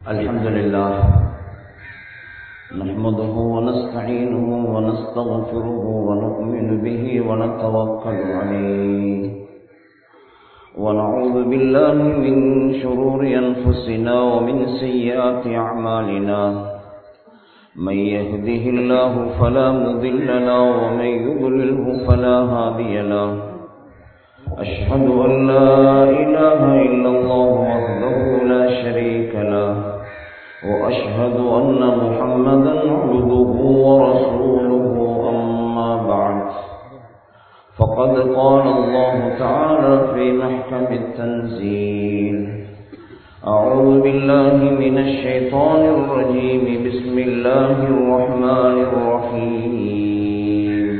الحمد لله نحمده ونستعينه ونستغفره ونؤمن به ونتوكل عليه ونعوذ بالله من شرور أنفسنا ومن سيئات أعمالنا من يهده الله فلا مضل له ومن يضلله فلا هادي له أشهد أن لا إله إلا الله وحده لا شريك له وأشهد أن محمدا عبده ورسوله أما بعد فقد قال الله تعالى في محكم التنزيل أعوذ بالله من الشيطان الرجيم بسم الله الرحمن الرحيم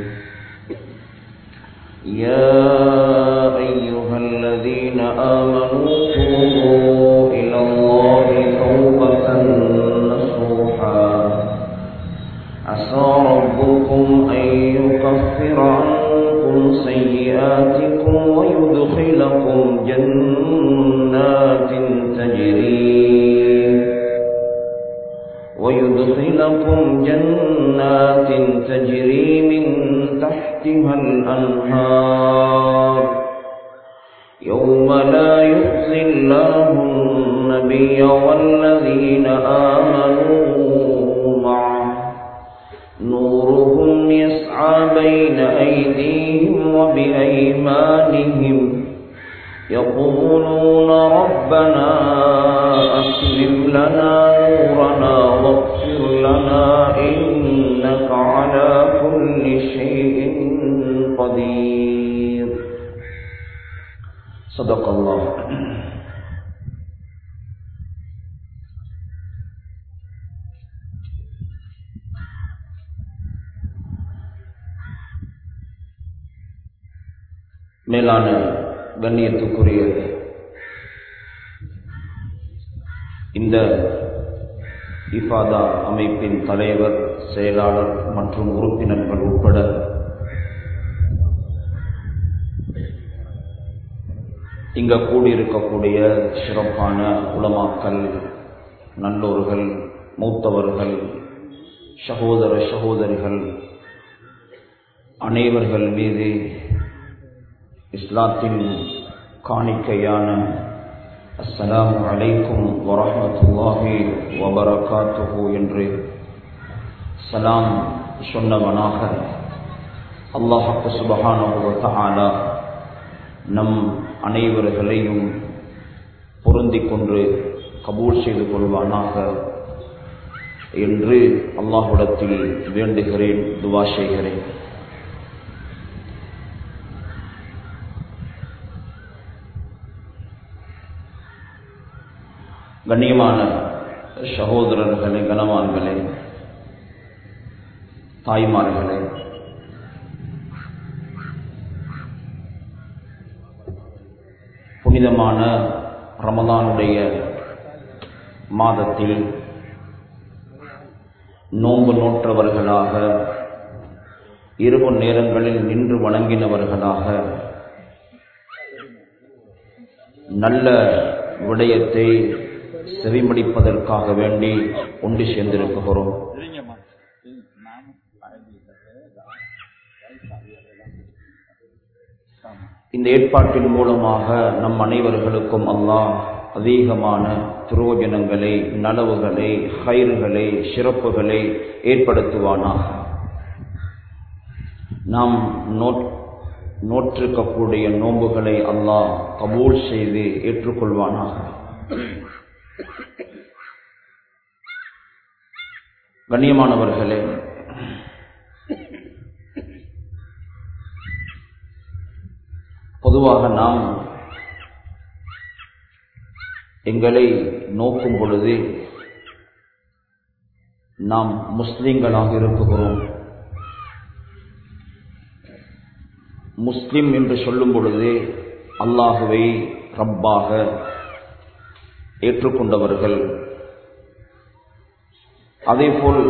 يا أيها الذين آمنوا توبوا إلى الله توبة نصوحا عسى ربكم أن يكفر عنكم سيئاتكم ويدخلكم جنات تجري ويدخلكم جنات تجري من تحتها الأنهار يوم لا يخزي الله النبي والذين آمنوا معه نورهم يسعى بين أيديهم وبأيمانهم يقولون ربنا أسلم لنا نورنا واغفر لنا إنك على كل شيء قدير صدق الله மேலான கண்ணியத்துக்குரிய இந்த இஃபாதா அமைப்பின் தலைவர் செயலாளர் மற்றும் உறுப்பினர்கள் உட்பட இங்க கூடியிருக்கக்கூடிய சிறப்பான உலமாக்கல் நல்லோர்கள் மூத்தவர்கள் சகோதர சகோதரிகள் அனைவர்கள் மீது இஸ்லாத்தின் காணிக்கையான அஸ்ஸலாமு அலைக்கும் வரஹமத்துல்லாஹி வபரகாத்துஹு என்று சலாம் சொன்னவனாக அல்லாஹு சுபஹானஹு தஆலா நம் அனைவர்களையும் பொருந்திக் கொண்டு கபூல் செய்து கொள்வானாக என்று அல்லாஹுடத்தில் வேண்டுகிறேன் துவா செய்கிறேன் கண்ணியமான சகோதரர்களே கனவான்களே தாய்மார்களே புனிதமான ரமதானுடைய மாதத்தில் நோன்பு நோற்றவர்களாக இரவு நேரங்களில் நின்று வணங்கினவர்களாக நல்ல விடயத்தை செவிமடிப்பதற்காக வேண்டி ஒன்று சேர்ந்திருக்கிறோம் இந்த ஏற்பாட்டின் மூலமாக நம் அனைவர்களுக்கும் அல்லாஹ் அதிகமான துரோஜனங்களை நலவுகளை ஹைர்களை சிறப்புகளை ஏற்படுத்துவானாக நாம் நோட் நோற்றிருக்கக்கூடிய நோன்புகளை அல்லாஹ் கபூல் செய்து ஏற்றுக்கொள்வானாக கண்ணியமானவர்களே பொதுவாக நாம் எங்களை நோக்கும் பொழுது நாம் முஸ்லிம்களாக இருக்குகிறோம் முஸ்லிம் என்று சொல்லும் பொழுது அல்லாஹுவை ரப்பாக ஏற்றுக்கொண்டவர்கள் அதேபோல்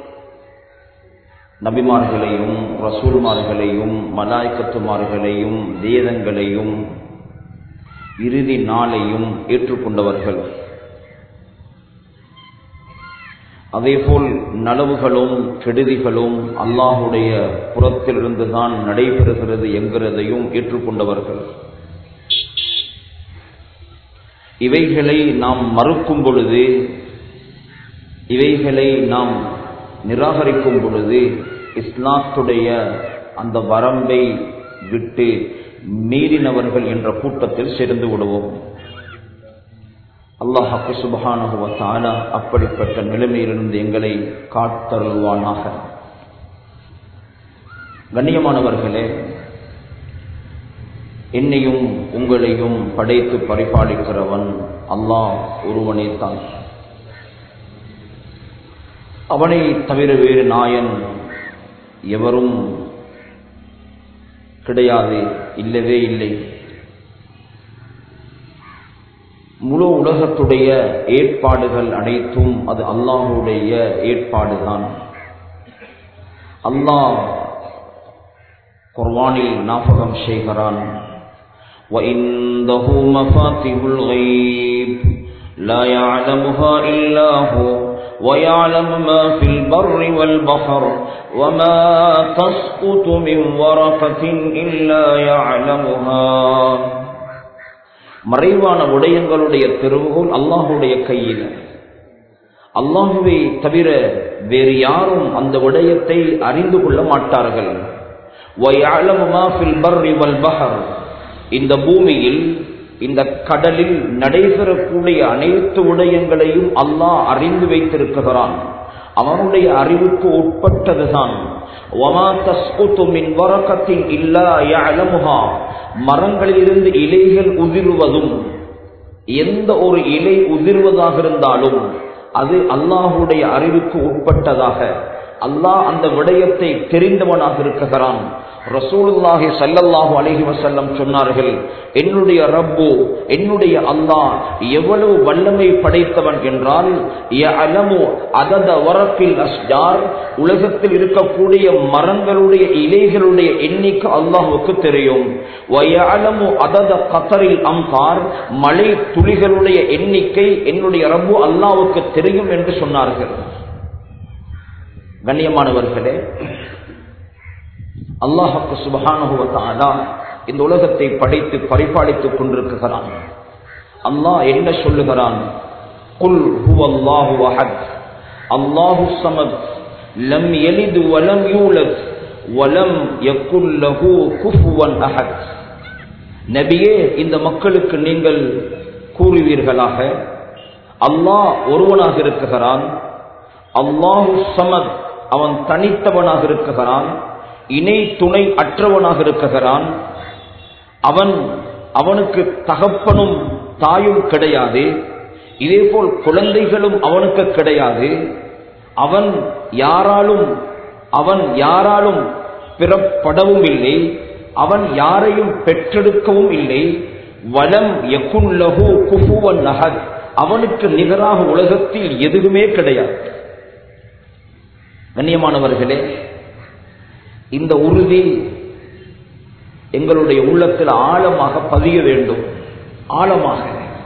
நபிமார்களையும் ரசூல்மார்களையும் மலாய்க்கத்துமார்களையும் வேதங்களையும் இறுதி நாளையும் ஏற்றுக்கொண்டவர்கள் அதேபோல் நலவுகளும் கெடுதிகளும் அல்லாஹுடைய புறத்திலிருந்து தான் நடைபெறுகிறது என்கிறதையும் ஏற்றுக்கொண்டவர்கள் இவைகளை நாம் மறுக்கும் பொழுது இவைகளை நாம் நிராகரிக்கும் பொழுது இஸ்லாத்துடைய அந்த வரம்பை விட்டு மீறினவர்கள் என்ற கூட்டத்தில் சேர்ந்து விடுவோம் அல்லாஹு சுபஹானுவத்தால அப்படிப்பட்ட நிலைமையிலிருந்து எங்களை காத்தருள்வானாக கண்ணியமானவர்களே என்னையும் உங்களையும் படைத்து பரிபாலிக்கிறவன் அல்லாஹ் ஒருவனே தான் அவனை தவிர வேறு நாயன் எவரும் கிடையாது இல்லவே இல்லை முழு உலகத்துடைய ஏற்பாடுகள் அனைத்தும் அது அல்லாஹுடைய ஏற்பாடுதான் அல்லாஹ் குர்வானில் ஞாபகம் செய்கிறான் وَإِنَّهُ مَفَاتِحُ الْغَيْبِ لَا يَعْلَمُهَا إِلَّا هُوَ وَيَعْلَمُ مَا فِي الْبَرِّ وَالْبَحْرِ وَمَا تَسْقُطُ مِنْ وَرَقَةٍ إِلَّا يَعْلَمُهَا மறைவான விடயங்களுடைய திருவுகோல் அல்லாஹுடைய கையில் அல்லாஹுவை தவிர வேறு யாரும் அந்த விடயத்தை அறிந்து கொள்ள மாட்டார்கள் இந்த பூமியில் இந்த கடலில் நடைபெறக்கூடிய அனைத்து விடயங்களையும் அல்லாஹ் அறிந்து வைத்திருக்கிறான் அவனுடைய அறிவுக்கு உட்பட்டதுதான் மரங்களிலிருந்து இலைகள் உதிர்வதும் எந்த ஒரு இலை உதிர்வதாக இருந்தாலும் அது அல்லாஹுடைய அறிவுக்கு உட்பட்டதாக அல்லாஹ் அந்த விடயத்தை தெரிந்தவனாக இருக்கிறான் ரசூலுல்லாஹி சல்லல்லாஹு அலைஹி வஸல்லம் சொன்னார்கள் என்னுடைய ரப்பு என்னுடைய அல்லாஹ் எவ்வளவு வல்லமை படைத்தவன் என்றால் யஅலமு அதத வரக்கில் அஸ்ஜார் உலகத்தில் இருக்கக்கூடிய மரங்களுடைய இலைகளுடைய எண்ணிக்கை அல்லாஹ்வுக்கு தெரியும் வயஅலமு அதத கத்தரில் அம்கார் மழை துளிகளுடைய எண்ணிக்கை என்னுடைய ரப்பு அல்லாஹ்வுக்கு தெரியும் என்று சொன்னார்கள் கண்ணியமானவர்களே அல்லாஹுக்கு சுபகானுபவத்தாலா இந்த உலகத்தை படைத்து பரிபாலித்துக் கொண்டிருக்கிறான் அல்லாஹ் என்ன சொல்லுகிறான் குல் ஹுவல்லாஹு அஹத் அல்லாஹு சமத் லம் எலிது வலம் யூலத் வலம் யக்குல் லஹு குஃபுவன் அஹத் நபியே இந்த மக்களுக்கு நீங்கள் கூறுவீர்களாக அல்லாஹ் ஒருவனாக இருக்கிறான் அல்லாஹு சமத் அவன் தனித்தவனாக இருக்கிறான் இணை துணை அற்றவனாக இருக்கிறான் அவன் அவனுக்கு தகப்பனும் தாயும் கிடையாது இதேபோல் குழந்தைகளும் அவனுக்கு கிடையாது அவன் யாராலும் அவன் யாராலும் பிறப்படவும் இல்லை அவன் யாரையும் பெற்றெடுக்கவும் இல்லை வலம் எக்குல்லகு குஃபுவன் நகத் அவனுக்கு நிகராக உலகத்தில் எதுவுமே கிடையாது கண்ணியமானவர்களே இந்த உறுதி எங்களுடைய உள்ளத்தில் ஆழமாக பதிய வேண்டும் ஆழமாக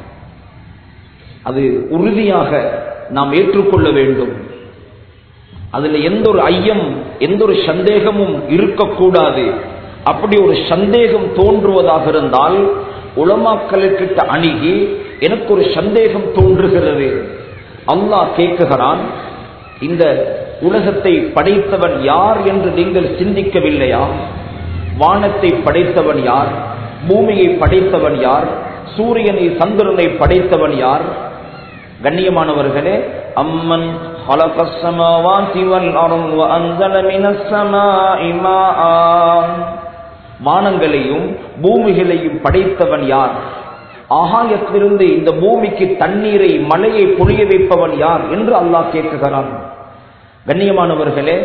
அது உறுதியாக நாம் ஏற்றுக்கொள்ள வேண்டும் அதுல எந்த ஒரு ஐயம் எந்த ஒரு சந்தேகமும் இருக்கக்கூடாது அப்படி ஒரு சந்தேகம் தோன்றுவதாக இருந்தால் உளமாக்களுக்கிட்ட அணுகி எனக்கு ஒரு சந்தேகம் தோன்றுகிறது அல்லாஹ் கேட்குகிறான் இந்த உலகத்தை படைத்தவன் யார் என்று நீங்கள் சிந்திக்கவில்லையா வானத்தை படைத்தவன் யார் பூமியை படைத்தவன் யார் சூரியனை சந்திரனை படைத்தவன் யார் கண்ணியமானவர்களே அம்மன் خلق السماوات والأرض وأنزل من السماء ماء வானங்களையும் பூமிகளையும் படைத்தவன் யார் ஆகாயத்திலிருந்து இந்த பூமிக்கு தண்ணீரை மலையை பொழிய வைப்பவன் யார் என்று அல்லாஹ் கேட்குகிறான் கண்ணியமானவர்களே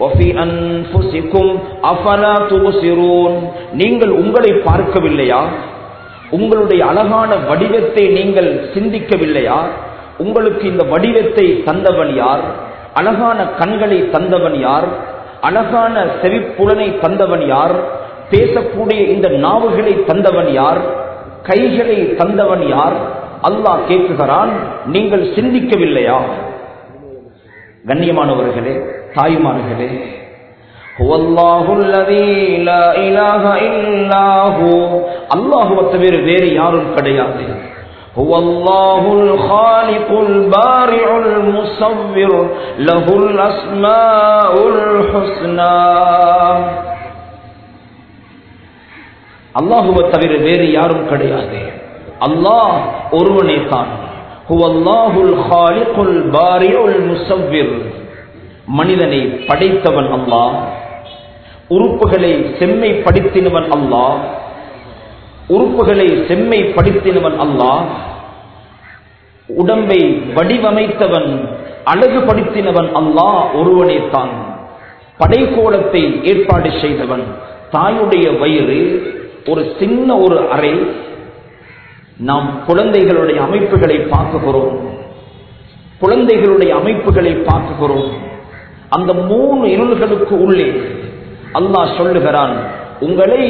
நீங்கள் உங்களை பார்க்கவில்லையா உங்களுடைய அழகான வடிவத்தை நீங்கள் சிந்திக்கவில்லையா உங்களுக்கு இந்த வடிவத்தை தந்தவன் யார் அழகான கண்களை தந்தவன் யார் அழகான செவிப்புலனை தந்தவன் யார் பேசக்கூடிய இந்த நாவுகளை தந்தவன் யார் கைகளை தந்தவன் யார் அல்லாஹ் கேட்குகிறான் நீங்கள் சிந்திக்கவில்லையா கண்ணியமானவர்களே தாய்மார்களே هو الله الذي لا إله إلا هو அல்லாஹ் தவிர வேறு யாரும் கிடையாது هو الله الخالق البارع المصور له الأسماء الحسنى அல்லாஹுவை தவிர வேறு யாரும் கிடையாது அல்லாஹ் ஒருவனே தான் ஹுவல்லாஹுல் ஹாலிகுல் பாரியுல் முஸவ்விர் மனிதனை படைத்தவன் அல்லாஹ் உறுப்புகளை செம்மைப்படுத்தினவன் அல்லாஹ் உறுப்புகளை செம்மைப்படுத்தினவன் அல்லாஹ் உடம்பை வடிவமைத்தவன் அழகுபடுத்தினவன் அல்லாஹ் ஒருவனே தான் படைக்கோலத்தை ஏற்பாடு செய்தவன் தாயுடைய வயிறு ஒரு சின்ன ஒரு அறை நாம் குழந்தைகளுடைய அமைப்புகளை பார்க்குகிறோம் குழந்தைகளுடைய அமைப்புகளை பார்க்குகிறோம் அந்த மூணு இருள்களுக்கு உள்ளே அல்லாஹ் சொல்லுகிறான் உங்களை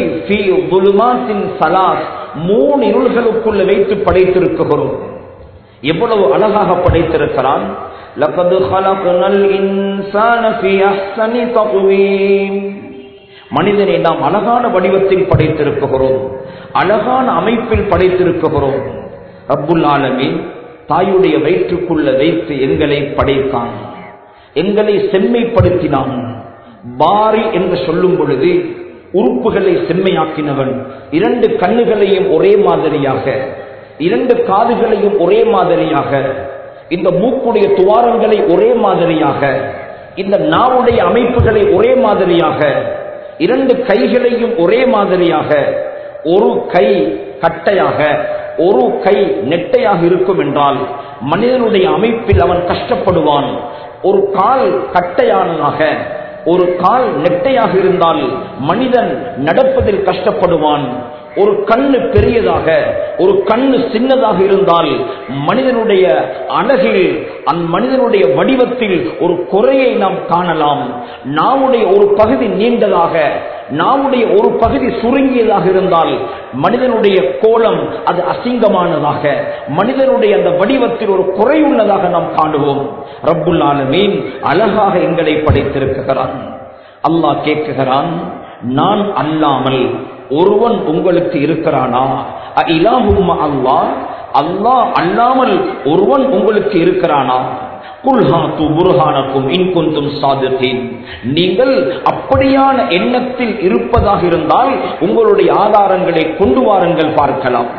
சலாஸ் மூணு இருள்களுக்குள்ள வைத்து படைத்திருக்கிறோம் எவ்வளவு அழகாக படைத்திருக்கிறான் لقد خلقنا الإنسان في أحسن تقويم மனிதனை நாம் அழகான வடிவத்தில் படைத்திருக்கிறோம் அழகான அமைப்பில் படைத்திருக்கிறோம் ரப்புல் ஆலமீன் தாயுடைய வயிற்றுக்குள்ள வைத்து எங்களை படைத்தான் எங்களை செம்மைப்படுத்தினான் பாரி என்று சொல்லும் பொழுது உறுப்புகளை செம்மையாக்கினவன் இரண்டு கண்ணுகளையும் ஒரே மாதிரியாக இரண்டு காதுகளையும் ஒரே மாதிரியாக இந்த மூக்குடைய துவாரங்களை ஒரே மாதிரியாக இந்த நாவுடைய அமைப்புகளை ஒரே மாதிரியாக இரண்டு கைகளையும் ஒரே மாதிரியாக ஒரு கை கட்டையாக ஒரு கை நெட்டையாக இருக்கும் என்றால் மனிதனுடைய அமைப்பில் அவன் கஷ்டப்படுவான் ஒரு கால் கட்டையானதாக ஒரு கால் நெட்டையாக இருந்தால் மனிதன் நடப்பதில் கஷ்டப்படுவான் ஒரு கண்ணு பெரியதாக ஒரு கண்ணு சின்னதாக இருந்தால் மனிதனுடைய அழகில் அந்த மனிதனுடைய வடிவத்தில் ஒரு குறையை நாம் காணலாம் நாவுடைய ஒரு பகுதி நீண்டதாக நாவுடைய ஒரு பகுதி சுருங்கியதாக இருந்தால் மனிதனுடைய கோலம் அது அசிங்கமானதாக மனிதனுடைய அந்த வடிவத்தில் ஒரு குறை உள்ளதாக நாம் காணுவோம் ரப்புல் ஆலமீன் அழகாக எங்களை படைத்திருக்கிறான் அல்லாஹ் கேட்குகிறான் நான் அல்லாமல் ஒருவன் உங்களுக்கு இருக்கிறானா இலாஹும் அல்லாஹ் அல்லாஹ் அல்லாமல் ஒருவன் உங்களுக்கு இருக்கிறானா குல்ஹாத்து புருஹானக்கும் இன்கொந்தும் சாதித்தேன் நீங்கள் அப்படியான எண்ணத்தில் இருப்பதாக இருந்தால் உங்களுடைய ஆதாரங்களை கொண்டு வாருங்கள் பார்க்கலாம்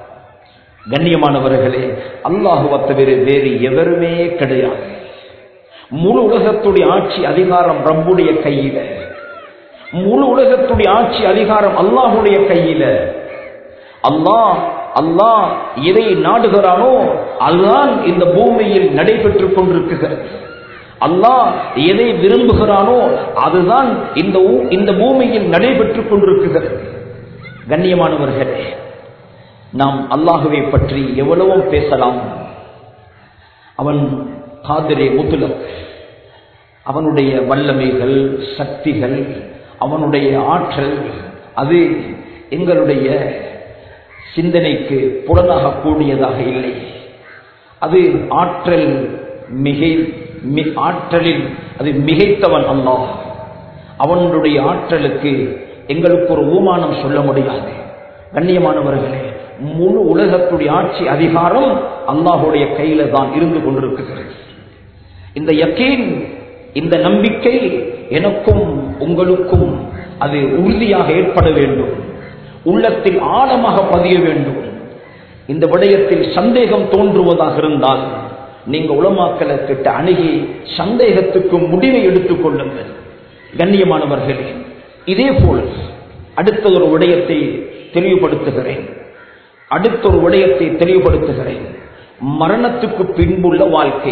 கண்ணியமானவர்களே அல்லாஹுவ தவிர வேறு எவருமே கிடையாது முழு உலகத்துடைய ஆட்சி அதிகாரம் ரப்புடைய கையில முழு உலகத்துடைய ஆட்சி அதிகாரம் அல்லாஹுடைய கையில அல்லாஹ் அல்லாஹ் எதை நாடுகிறானோ அதுதான் இந்த பூமியில் நடைபெற்றுக் கொண்டிருக்கிறது அல்லாஹ் எதை விரும்புகிறானோ அதுதான் இந்த ஊ- இந்த பூமியில் நடைபெற்றுக் கொண்டிருக்கிறது கண்ணியமானவர்களே நாம் அல்லாஹுவை பற்றி எவ்வளவோ பேசலாம் அவன் காதிரே முத்துலக் அவனுடைய வல்லமைகள் சக்திகள் அவனுடைய ஆற்றல் அது எங்களுடைய சிந்தனைக்கு புலனாக கூடியதாக இல்லை அது ஆற்றல் மிகை மி- ஆற்றலில் அது மிகைத்தவன் அல்லாஹ் அவனுடைய ஆற்றலுக்கு எங்களுக்கு ஒரு ஊமானம் சொல்ல முடியாது கண்ணியமானவர்களே முழு உலகத்துடைய ஆட்சி அதிகாரம் அல்லாஹுடைய கையில தான் இருந்து கொண்டிருக்கிறது இந்த யக்கீன் இந்த நம்பிக்கை எனக்கும் உங்களுக்கும் அது உறுதியாக ஏற்பட வேண்டும் உள்ளத்தில் ஆழமாக பதிய வேண்டும் இந்த விடயத்தில் சந்தேகம் தோன்றுவதாக இருந்தால் நீங்க உலமாக்களை கிட்ட அணுகி சந்தேகத்துக்கு முடிவை எடுத்துக் கொள்ளுங்கள் கண்ணியமானவர்களே இதே போல் அடுத்த ஒரு விடயத்தை தெளிவுபடுத்துகிறேன் அடுத்த ஒரு விடயத்தை தெளிவுபடுத்துகிறேன் மரணத்துக்கு பின்புள்ள வாழ்க்கை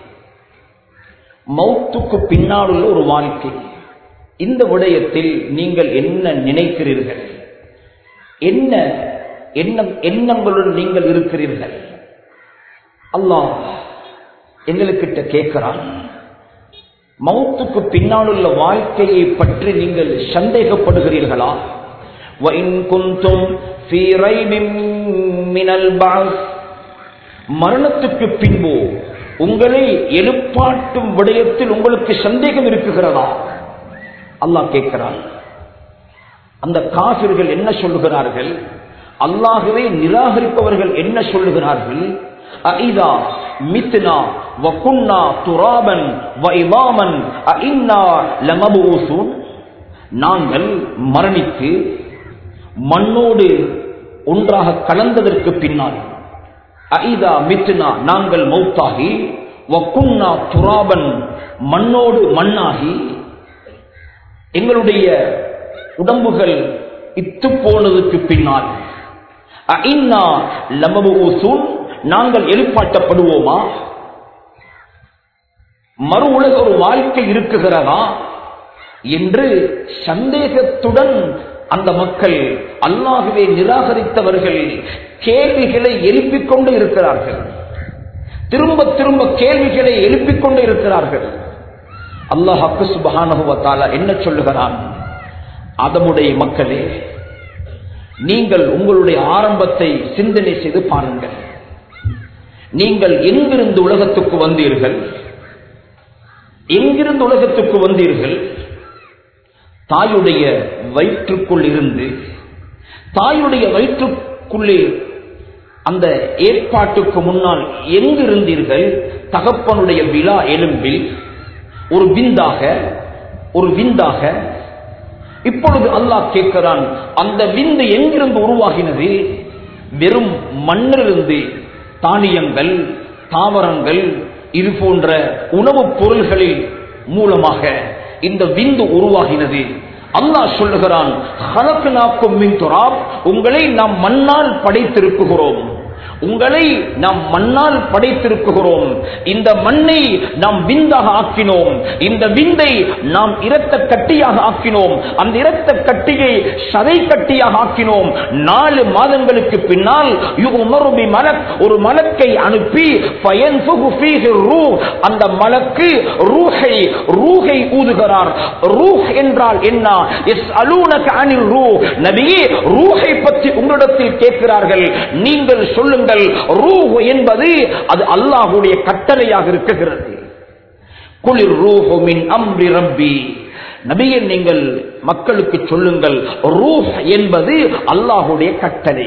மௌத்துக்கு பின்னால் உள்ள ஒரு வாழ்க்கை இந்த விடயத்தில் நீங்கள் என்ன நினைக்கிறீர்கள் என்ன எண்ணம் எண்ணங்களுடன் நீங்கள் இருக்கிறீர்கள் அல்லாஹ் எங்களுக்கிட்ட கேட்கிறான் மௌத்துக்கு பின்னால் உள்ள வாழ்க்கையை பற்றி நீங்கள் சந்தேகப்படுகிறீர்களா وَإِن كُنتُمْ فِي رَيْبٍ مِّنَ الْبَعْثِ மரணத்துக்கு பின்பு உங்களை எழுப்பாட்டும் விடயத்தில் உங்களுக்கு சந்தேகம் இருக்குகிறதா அல்லாஹ் கேட்கிறான் அந்த காபிர்கள் என்ன சொல்லுகிறார்கள் அல்லாகவே நிராகரிப்பவர்கள் என்ன சொல்லுகிறார்கள் அஇதா மித்னா வகுன்னா துராபன் வைமாமன் அஇன்னா லமபூசூன் நாங்கள் மரணித்து மண்ணோடு ஒன்றாக கலந்ததற்கு பின்னால் ஐதா மித்னா நாங்கள் மௌத்தாகி வக்குன்னா துராபன் மண்ணோடு மண்ணாகி எங்களுடைய உடம்புகள் இத்து போனதுக்கு பின்னால் அஇன்னா லமபூசூன் நாங்கள் எழுப்பாட்டப்படுவோமா மறு உலக ஒரு வாழ்க்கை இருக்குகிறதா என்று சந்தேகத்துடன் அந்த மக்கள் அல்லாகவே நிராகரித்தவர்கள் கேள்விகளை எழுப்பிக் கொண்டு இருக்கிறார்கள் திரும்ப திரும்ப கேள்விகளை எழுப்பிக் கொண்டு இருக்கிறார்கள் அல்லாஹ் சுபகானுவத்தால என்ன சொல்லுகிறான் அதமுடைய மக்களே நீங்கள் உங்களுடைய ஆரம்பத்தை சிந்தனை செய்து பாருங்கள் நீங்கள் எங்கிருந்து உலகத்துக்கு வந்தீர்கள் எங்கிருந்து உலகத்துக்கு வந்தீர்கள் தாயுடைய வயிற்றுக்குள் இருந்து தாயுடைய வயிற்றுக்குள்ளே அந்த ஏற்பாட்டுக்கு முன்னால் எங்கிருந்தீர்கள் தகப்பனுடைய விழா எலும்பில் ஒரு விந்தாக ஒரு விந்தாக இப்பொழுது அல்லாஹ் கேட்கிறான் அந்த விந்து எங்கிருந்து உருவாகினது வெறும் மண்ணிலிருந்து தானியங்கள் தாவரங்கள் இது போன்ற உணவுப் பொருள்களில் மூலமாக இந்த விந்து உருவாகினது அல்லாஹ் சொல்லுகிறான் உங்களை நாம் மண்ணால் படைத்திருக்குகிறோம் உங்களை நாம் மண்ணால் படைத்திருக்குகிறோம் இந்த மண்ணை நாம் விந்தாக ஆக்கினோம் இந்த விந்தை நாம் இரத்த கட்டியாக ஆக்கினோம் அந்த இரத்த கட்டியை சதை கட்டியாக ஆக்கினோம் நாலு மாதங்களுக்கு பின்னால் மலக் ஒரு மலக்கை அனுப்பி அந்த மலக்கு ரூஹை ரூஹை ஊதுகிறார் ரூஹ் என்றால் என்ன எஸ் அலூனக அனில் ரூ நபியே ரூஹை பற்றி உங்களிடத்தில் கேட்கிறார்கள் நீங்கள் சொல்லுங்கள் ரூஹ் என்பது அது அல்லாஹுடைய கட்டளையாக இருக்குகிறது குளிர் ரூஹு மின் அம்ரி ரப்பி நபியை நீங்கள் மக்களுக்கு சொல்லுங்கள் ரூஹ் என்பது அல்லாஹுடைய கட்டளை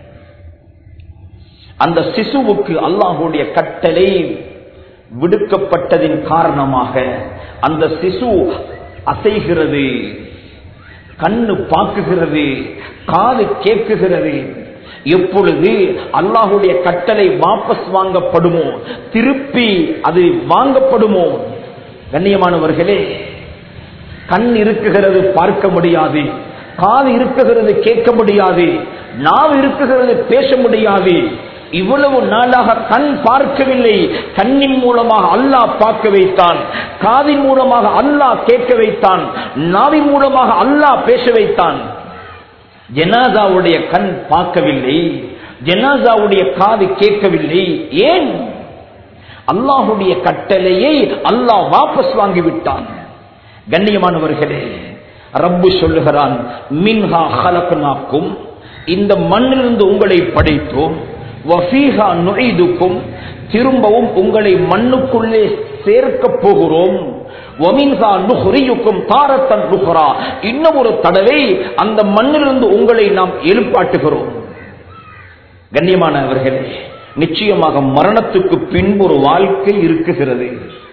அந்த சிசுவுக்கு அல்லாஹுடைய கட்டளை விடுக்கப்பட்டதின் காரணமாக அந்த சிசு அசைகிறது கண்ணு பார்க்குகிறது காது கேட்குகிறது எப்பொழுது அல்லாஹுடைய கட்டளை வாபஸ் வாங்கப்படுமோ திருப்பி அது வாங்கப்படுமோ கண்ணியமானவர்களே கண் இருக்குகிறது பார்க்க முடியாது காது இருக்குகிறது கேட்க முடியாது நாவு இருக்குகிறது பேச முடியாது இவ்வளவு நாளாக கண் பார்க்கவில்லை கண்ணின் மூலமாக அல்லாஹ் பார்க்க வைத்தான் காதின் மூலமாக அல்லாஹ் கேட்க வைத்தான் நாவின் மூலமாக அல்லாஹ் பேச வைத்தான் ஜனாதாவுடைய கண் பார்க்கவில்லை ஜனாதாவுடைய காது கேட்கவில்லை ஏன் அல்லாஹுடைய கட்டளையை அல்லாஹ் வாபஸ் வாங்கிவிட்டான் கண்ணியமானவர்களே ரப்பு சொல்லுகிறான் மின்ஹா ஹலக்னாக்கும் இந்த மண்ணிலிருந்து உங்களை படைத்தோம் வஃபீஹா நுழைதுக்கும் திரும்பவும் உங்களை மண்ணுக்குள்ளே சேர்க்க போகிறோம் ஒமின்ஹா நுஹ்ரியுக்கும் தாரத்தன் நுஹ்ரா இன்னும் ஒரு தடவை அந்த மண்ணிலிருந்து உங்களை நாம் எழுப்பாட்டுகிறோம் கண்ணியமானவர்களே நிச்சயமாக மரணத்துக்கு பின்பு ஒரு வாழ்க்கை இருக்குகிறது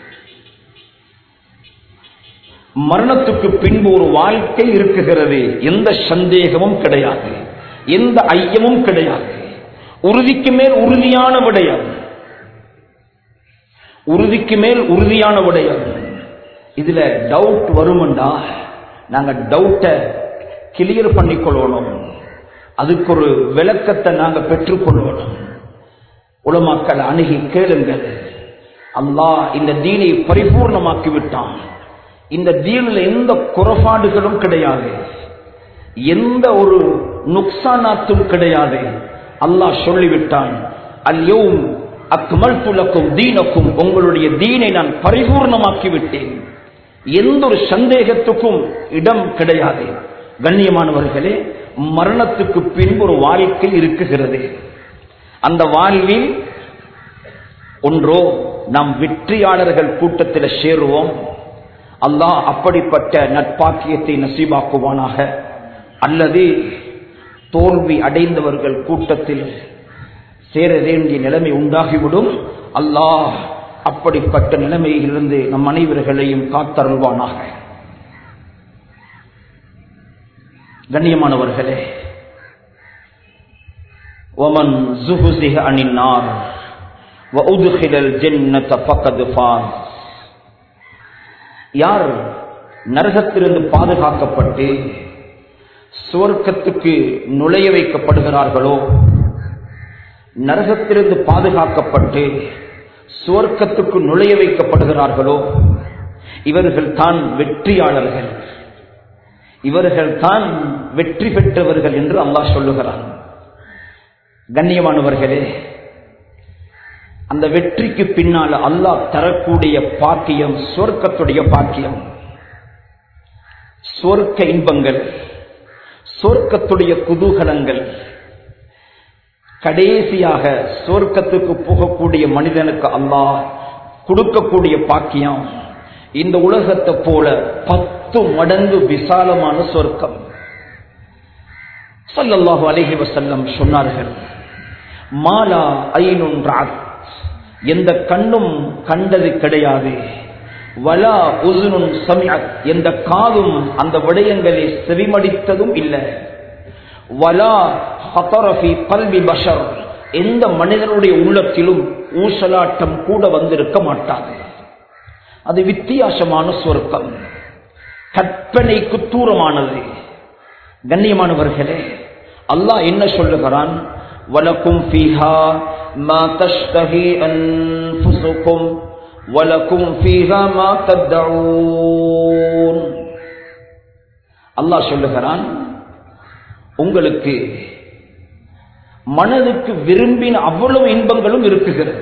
மரணத்துக்கு பின்பு ஒரு வாழ்க்கை இருக்குகிறது எந்த சந்தேகமும் கிடையாது எந்த ஐயமும் கிடையாது உறுதிக்கு மேல் உறுதியான விடயம் உறுதிக்கு மேல் உறுதியான விடயம் இதுல டவுட் வருமெண்டா நாங்க டவுட்டை கிளியர் பண்ணிக்கொள்ளணும் அதுக்கு ஒரு விளக்கத்தை நாங்க பெற்றுக்கொள்ளணும் உலமாக்கள் அணுகி கேளுங்கள் அல்லாஹ் இந்த தீனை பரிபூர்ணமாக்கி விட்டான் இந்த தீனில் எந்த குறைபாடுகளும் கிடையாது எந்த ஒரு நுக்சானாத்தும் கிடையாது அல்லாஹ் சொல்லிவிட்டான் அல்யோம் அக்மல் துலக்கும் தீனக்கும் உங்களுடைய தீனை நான் பரிபூர்ணமாக்கி விட்டேன் எந்த ஒரு சந்தேகத்துக்கும் இடம் கிடையாது கண்ணியமானவர்களே மரணத்துக்கு பின்பு ஒரு வாழ்க்கை இருக்குகிறது அந்த வாழ்வில் ஒன்றோ நாம் வெற்றியாளர்கள் கூட்டத்தில் சேருவோம் அல்லாஹ் அப்படிப்பட்ட நட்பாக்கியத்தை நசீபாக்குவானாக அல்லது தோல்வி அடைந்தவர்கள் கூட்டத்தில் சேர வேண்டிய நிலைமை உண்டாகிவிடும் அல்லாஹ் அப்படிப்பட்ட நிலைமையிலிருந்து நம் அனைவர்களையும் காத்தருள்வானாக கண்ணியமானவர்களே ومن زهزه عن النار وأدخل الجنة فقد فاز யார் நரகத்திலிருந்து பாதுகாக்கப்பட்டு சுவர்க்கத்துக்கு நுழைய வைக்கப்படுகிறார்களோ நரகத்திலிருந்து பாதுகாக்கப்பட்டு சுவர்க்கத்துக்கு நுழைய வைக்கப்படுகிறார்களோ இவர்கள் தான் வெற்றியாளர்கள் இவர்கள் தான் வெற்றி பெற்றவர்கள் என்று அல்லாஹ் சொல்லுகிறான் கண்ணியமானவர்களே அந்த வெற்றிக்கு பின்னால் அல்லாஹ் தரக்கூடிய பாக்கியம் சொர்க்கத்துடைய பாக்கியம் சொர்க்க இன்பங்கள் சொர்க்கத்துடைய குதூகலங்கள் கடைசியாக சொர்க்கத்துக்கு போகக்கூடிய மனிதனுக்கு அல்லாஹ் கொடுக்கக்கூடிய பாக்கியம் இந்த உலகத்தை போல பத்து மடங்கு விசாலமான சொர்க்கம் சல்லல்லாஹு அலைஹி வஸல்லம் சொன்னார்கள் மாலா ஐனுன் ராத் எந்த கண்ணும் கண்டது கிடையாது வலா உசுனுன் சமியத் எந்த காதும் அந்த விடயங்களை செவிமடித்ததும் இல்லை வலா ஹதரஃபி கல்வி பஷர் எந்த மனிதனுடைய உள்ளத்திலும் ஊசலாட்டம் கூட வந்திருக்க மாட்டாது அது வித்தியாசமான சொர்க்கம் கற்பனைக்கு தூரமானது கண்ணியமானவர்களே அல்லாஹ் என்ன சொல்லுகிறான் வலக்கும் ஃபீஹா மா தஷ்தஹி அன்ஃபுசுக்கும் வலக்கும் ஃபீஹா மா தத்தஊன் அல்லாஹ் சொல்லுகிறான் உங்களுக்கு மனதுக்கு விரும்பின அவ்வளவு இன்பங்களும் இருக்குகிறது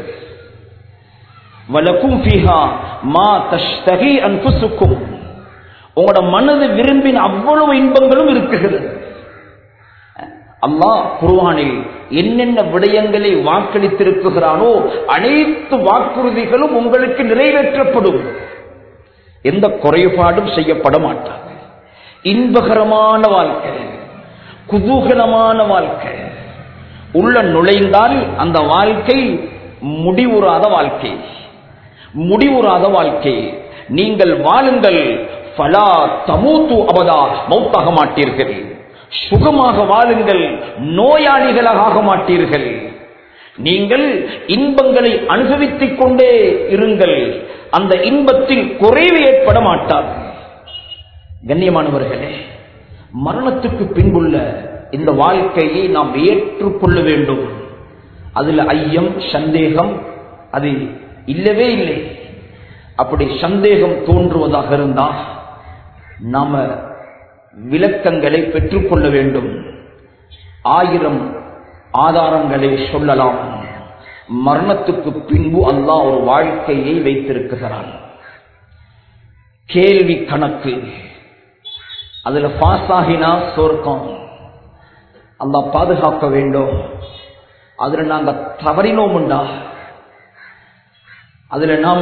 வலக்கும் ஃபீஹா மா தஷ்தஹி அன்ஃபுசுக்கும் உங்களோட மனது விரும்பின அவ்வளவு இன்பங்களும் இருக்குகிறது அல்லாஹ் குர்வானில் என்னென்ன விடயங்களை வாக்களித்திருக்குகிறானோ அனைத்து வாக்குறுதிகளும் உங்களுக்கு நிறைவேற்றப்படும் எந்த குறைபாடும் செய்யப்பட மாட்டாங்க இன்பகரமான வாழ்க்கை குதூகலமான வாழ்க்கை உள்ள நுழைந்தால் அந்த வாழ்க்கை முடிவுறாத வாழ்க்கை முடிவுறாத வாழ்க்கை நீங்கள் வாழுங்கள் பலா தமூத்து அபதா மௌத்தாக மாட்டீர்கள் சுகமாக வாழுங்கள் நோயாளிகளாக ஆக மாட்டீர்கள் நீங்கள் இன்பங்களை அனுபவித்துக் கொண்டே இருங்கள் அந்த இன்பத்தில் குறைவு ஏற்பட மாட்டார் கண்ணியமானவர்களே மரணத்துக்கு பின்புள்ள இந்த வாழ்க்கையை நாம் ஏற்றுக்கொள்ள வேண்டும் அதுல ஐயம் சந்தேகம் அது இல்லவே இல்லை அப்படி சந்தேகம் தோன்றுவதாக இருந்தால் நாம விளக்கங்களை பெற்றுக்கொள்ள வேண்டும் ஆயிரம் ஆதாரங்களை சொல்லலாம் மரணத்துக்கு பின்பு அல்லாஹ் ஒரு வாழ்க்கையை வைத்திருக்கிறான் கேள்வி கணக்கு அதுல பாஸ் ஆகினா சொர்க்கம் அல்லாஹ் பாதுகாக்க வேண்டும் அதுல நாங்க தவறினோம்டா அதுல நாம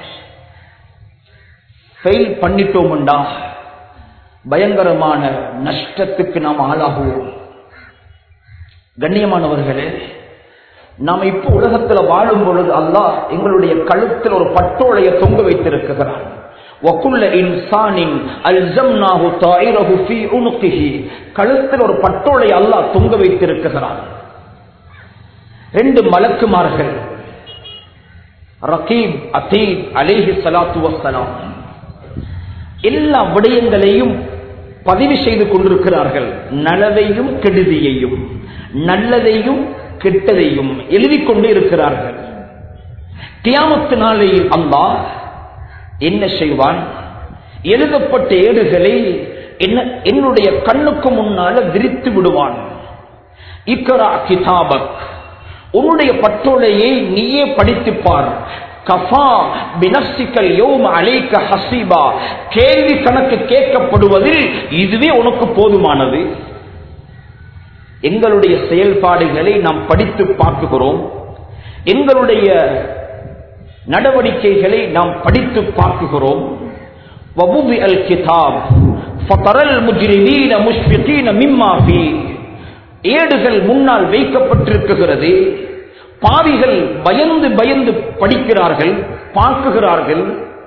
ஃபெயில் பண்ணிட்டோம்டா பயங்கரமான நஷ்டத்துக்கு நாம் ஆளாகுவோம் கண்ணியமானவர்களே நாம் இப்போ உலகத்துல வாழும் பொழுது அல்லாஹ் எங்களுடைய கழுத்தில் ஒரு பட்டோளைய தொங்க வைத்திருக்கிறான் وَكُلَّ إِنسَانٍ أَلْزَمْنَاهُ طَائِرَهُ فِي عُنُقِهِ கழுத்தில் ஒரு பட்டோலை அல்லாஹ் தொங்க வைத்திருக்கிறான் ரெண்டு மலக்குமார்கள் ரகீப் அதீப் அலேஹி சலாத்து வசலாம் எல்லா விடயங்களையும் பதிவு செய்து கொண்டிருக்கிறார்கள் நலவையும் கெடுதியையும் நல்லதையும் கெட்டதையும் எழுதிக் கொண்டு இருக்கிறார்கள் தியாமத்து நாளையில் அல்லாஹ் என்ன செய்வான் எழுதப்பட்ட ஏடுகளை என்ன என்னுடைய கண்ணுக்கு முன்னால விரித்து விடுவான் இக்கரா கிதாபக் உன்னுடைய பட்டோலையை நீயே படித்துப்பார் கஃபா பினப்சிக்கல் யோம் அலைக்க ஹசீபா கேள்வி கணக்கு கேட்கப்படுவதில் இதுவே உனக்கு போதுமானது எங்களுடைய செயல்பாடுகளை நாம் படித்து பார்க்குகிறோம் எங்களுடைய நடவடிக்கைகளை நாம் படித்து பார்க்குகிறோம் وَوُضِعَ الْكِتَابُ فَتَرَى الْمُجْرِمِينَ مُشْفِقِينَ مِمَّا فِيهِ ஏடுகள் முன்னால் வைக்கப்பட்டிருக்கிறது பாவிகள் பயந்து பயந்து படிக்கிறார்கள் பார்க்குகிறார்கள்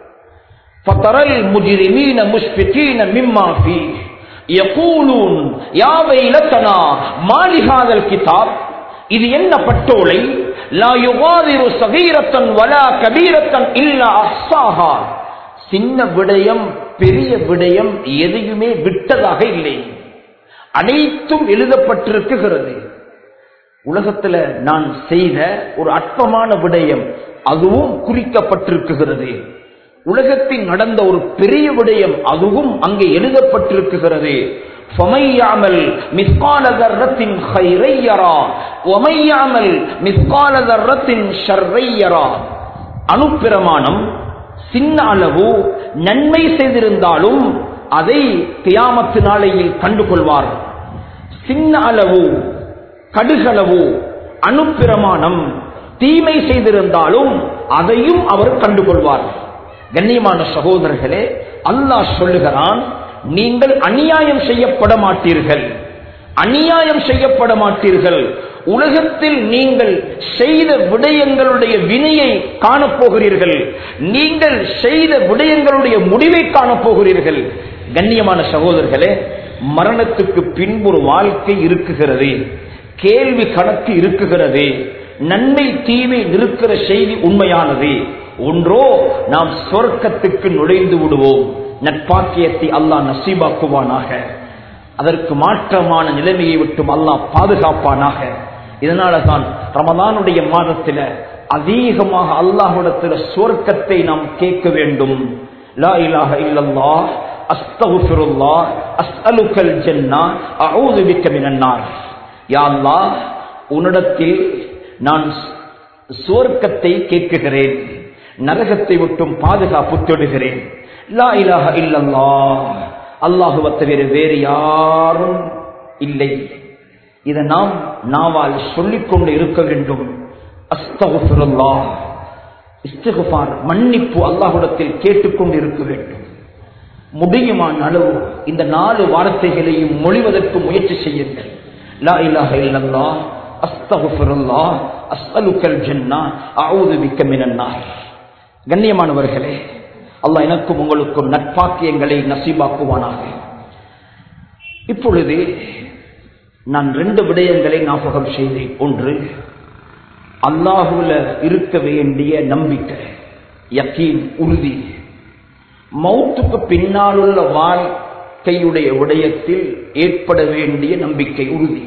فَتَرَى الْمُجْرِمِينَ مُشْفِقِينَ مِمَّا فِيهِ يَقُولُونَ يَا وَيْلَتَنَا مَا لِهَذَا الْكِتَابِ இது என்ன பட்டோலை லா யுகாதிரு சகீரத்தன் வலா கபீரத்தன் இல்லா அஹ்சாஹா சின்ன விடயம் பெரிய விடயம் எதையுமே விட்டதாக இல்லை அனைத்தும் எழுதப்பட்டிருக்குகிறது உலகத்துல நான் செய்த ஒரு அற்பமான விடயம் அதுவும் குறிக்கப்பட்டிருக்குகிறது உலகத்தில் நடந்த ஒரு பெரிய விடயம் அதுவும் அங்கே எழுதப்பட்டிருக்குகிறது فَمَن يَعْمَلْ مِثْقَالَ ذَرَّةٍ خَيْرًا يَرَهُ وَمَن يَعْمَلْ مِثْقَالَ ذَرَّةٍ شَرًّا يَرَهُ அணுப்பிரமாணம் சின்ன அளவு நன்மை செய்திருந்தாலும் அதை கியாமத்து நாளையில் கண்டுகொள்வார் சின்ன அளவு கடுகளவு அணுப்பிரமாணம் தீமை செய்திருந்தாலும் அதையும் அவர் கண்டுகொள்வார் கண்ணியமான சகோதரர்களே அல்லாஹ் சொல்லுகிறான் நீங்கள் அநியாயம் செய்யப்பட மாட்டீர்கள் அநியாயம் செய்யப்பட மாட்டீர்கள் உலகத்தில் நீங்கள் செய்த விடயங்களுடைய வினையை காணப்போகிறீர்கள் நீங்கள் செய்த விடயங்களுடைய முடிவை காணப்போகிறீர்கள் கண்ணியமான சகோதரர்களே மரணத்துக்கு பின்பு ஒரு வாழ்க்கை இருக்குகிறது கேள்வி கணக்கு இருக்குகிறது நன்மை தீமை நிற்கிற செய்தி உண்மையானது ஒன்றோ நாம் சொர்க்கத்துக்கு நுழைந்து விடுவோம் நட்பாக்கியத்தை அல்லாஹ் நசீபாக்குவானாக அதற்கு மாற்றமான நிலைமையை விட்டும் அல்லாஹ் பாதுகாப்பானாக இதனால தான் ரமதானுடைய மாதத்தில் அதிகமாக அல்லாஹ்விடத்தில் சுவர்க்கத்தை நாம் கேட்க வேண்டும் லா இலாஹ இல்லல்லாஹ் அஸ்தகுஃபிருல்லாஹ் அஸ்அலுக்கல் ஜன்னா அஊது பிக்க மினன் நார் யா அல்லாஹ் உன்னிடத்தில் நான் சுவர்க்கத்தை கேட்குகிறேன் நரகத்தை விட்டும் பாதுகாப்பு தேடுகிறேன் லா இலாஹ இல்லல்லாஹ் அல்லாஹுவை தவிர வேறு யாரும் இல்லை இதை நாம் நாவால் சொல்லிக்கொண்டு இருக்க வேண்டும் அஸ்தகுஃபிருல்லாஹ் இஸ்திகுஃபார் மன்னிப்பு அல்லாஹ்விடத்தில் கேட்டுக்கொண்டு இருக்க வேண்டும் முடியுமான அளவு இந்த நாலு வார்த்தைகளையும் மொழிவதற்கு முயற்சி செய்யுங்கள் லா இலாஹ இல்லல்லாஹ் அஸ்தகுஃபிருல்லாஹ் அஸ்அலுக்கல் ஜன்னா அஊது பிக்க மினன் நார் கண்ணியமானவர்களே அல்லாஹ் எனக்கும் உங்களுக்கும் நட்பாக்கியங்களை நசீபாக்குவானாக இப்பொழுது நான் ரெண்டு விடயங்களை ஞாபகம் செய்தேன் ஒன்று அல்லாஹுல இருக்க வேண்டிய நம்பிக்கை யக்கீன் உறுதி மௌத்துக்கு பின்னாலுள்ள வாழ்க்கையுடைய விடயத்தில் ஏற்பட வேண்டிய நம்பிக்கை உறுதி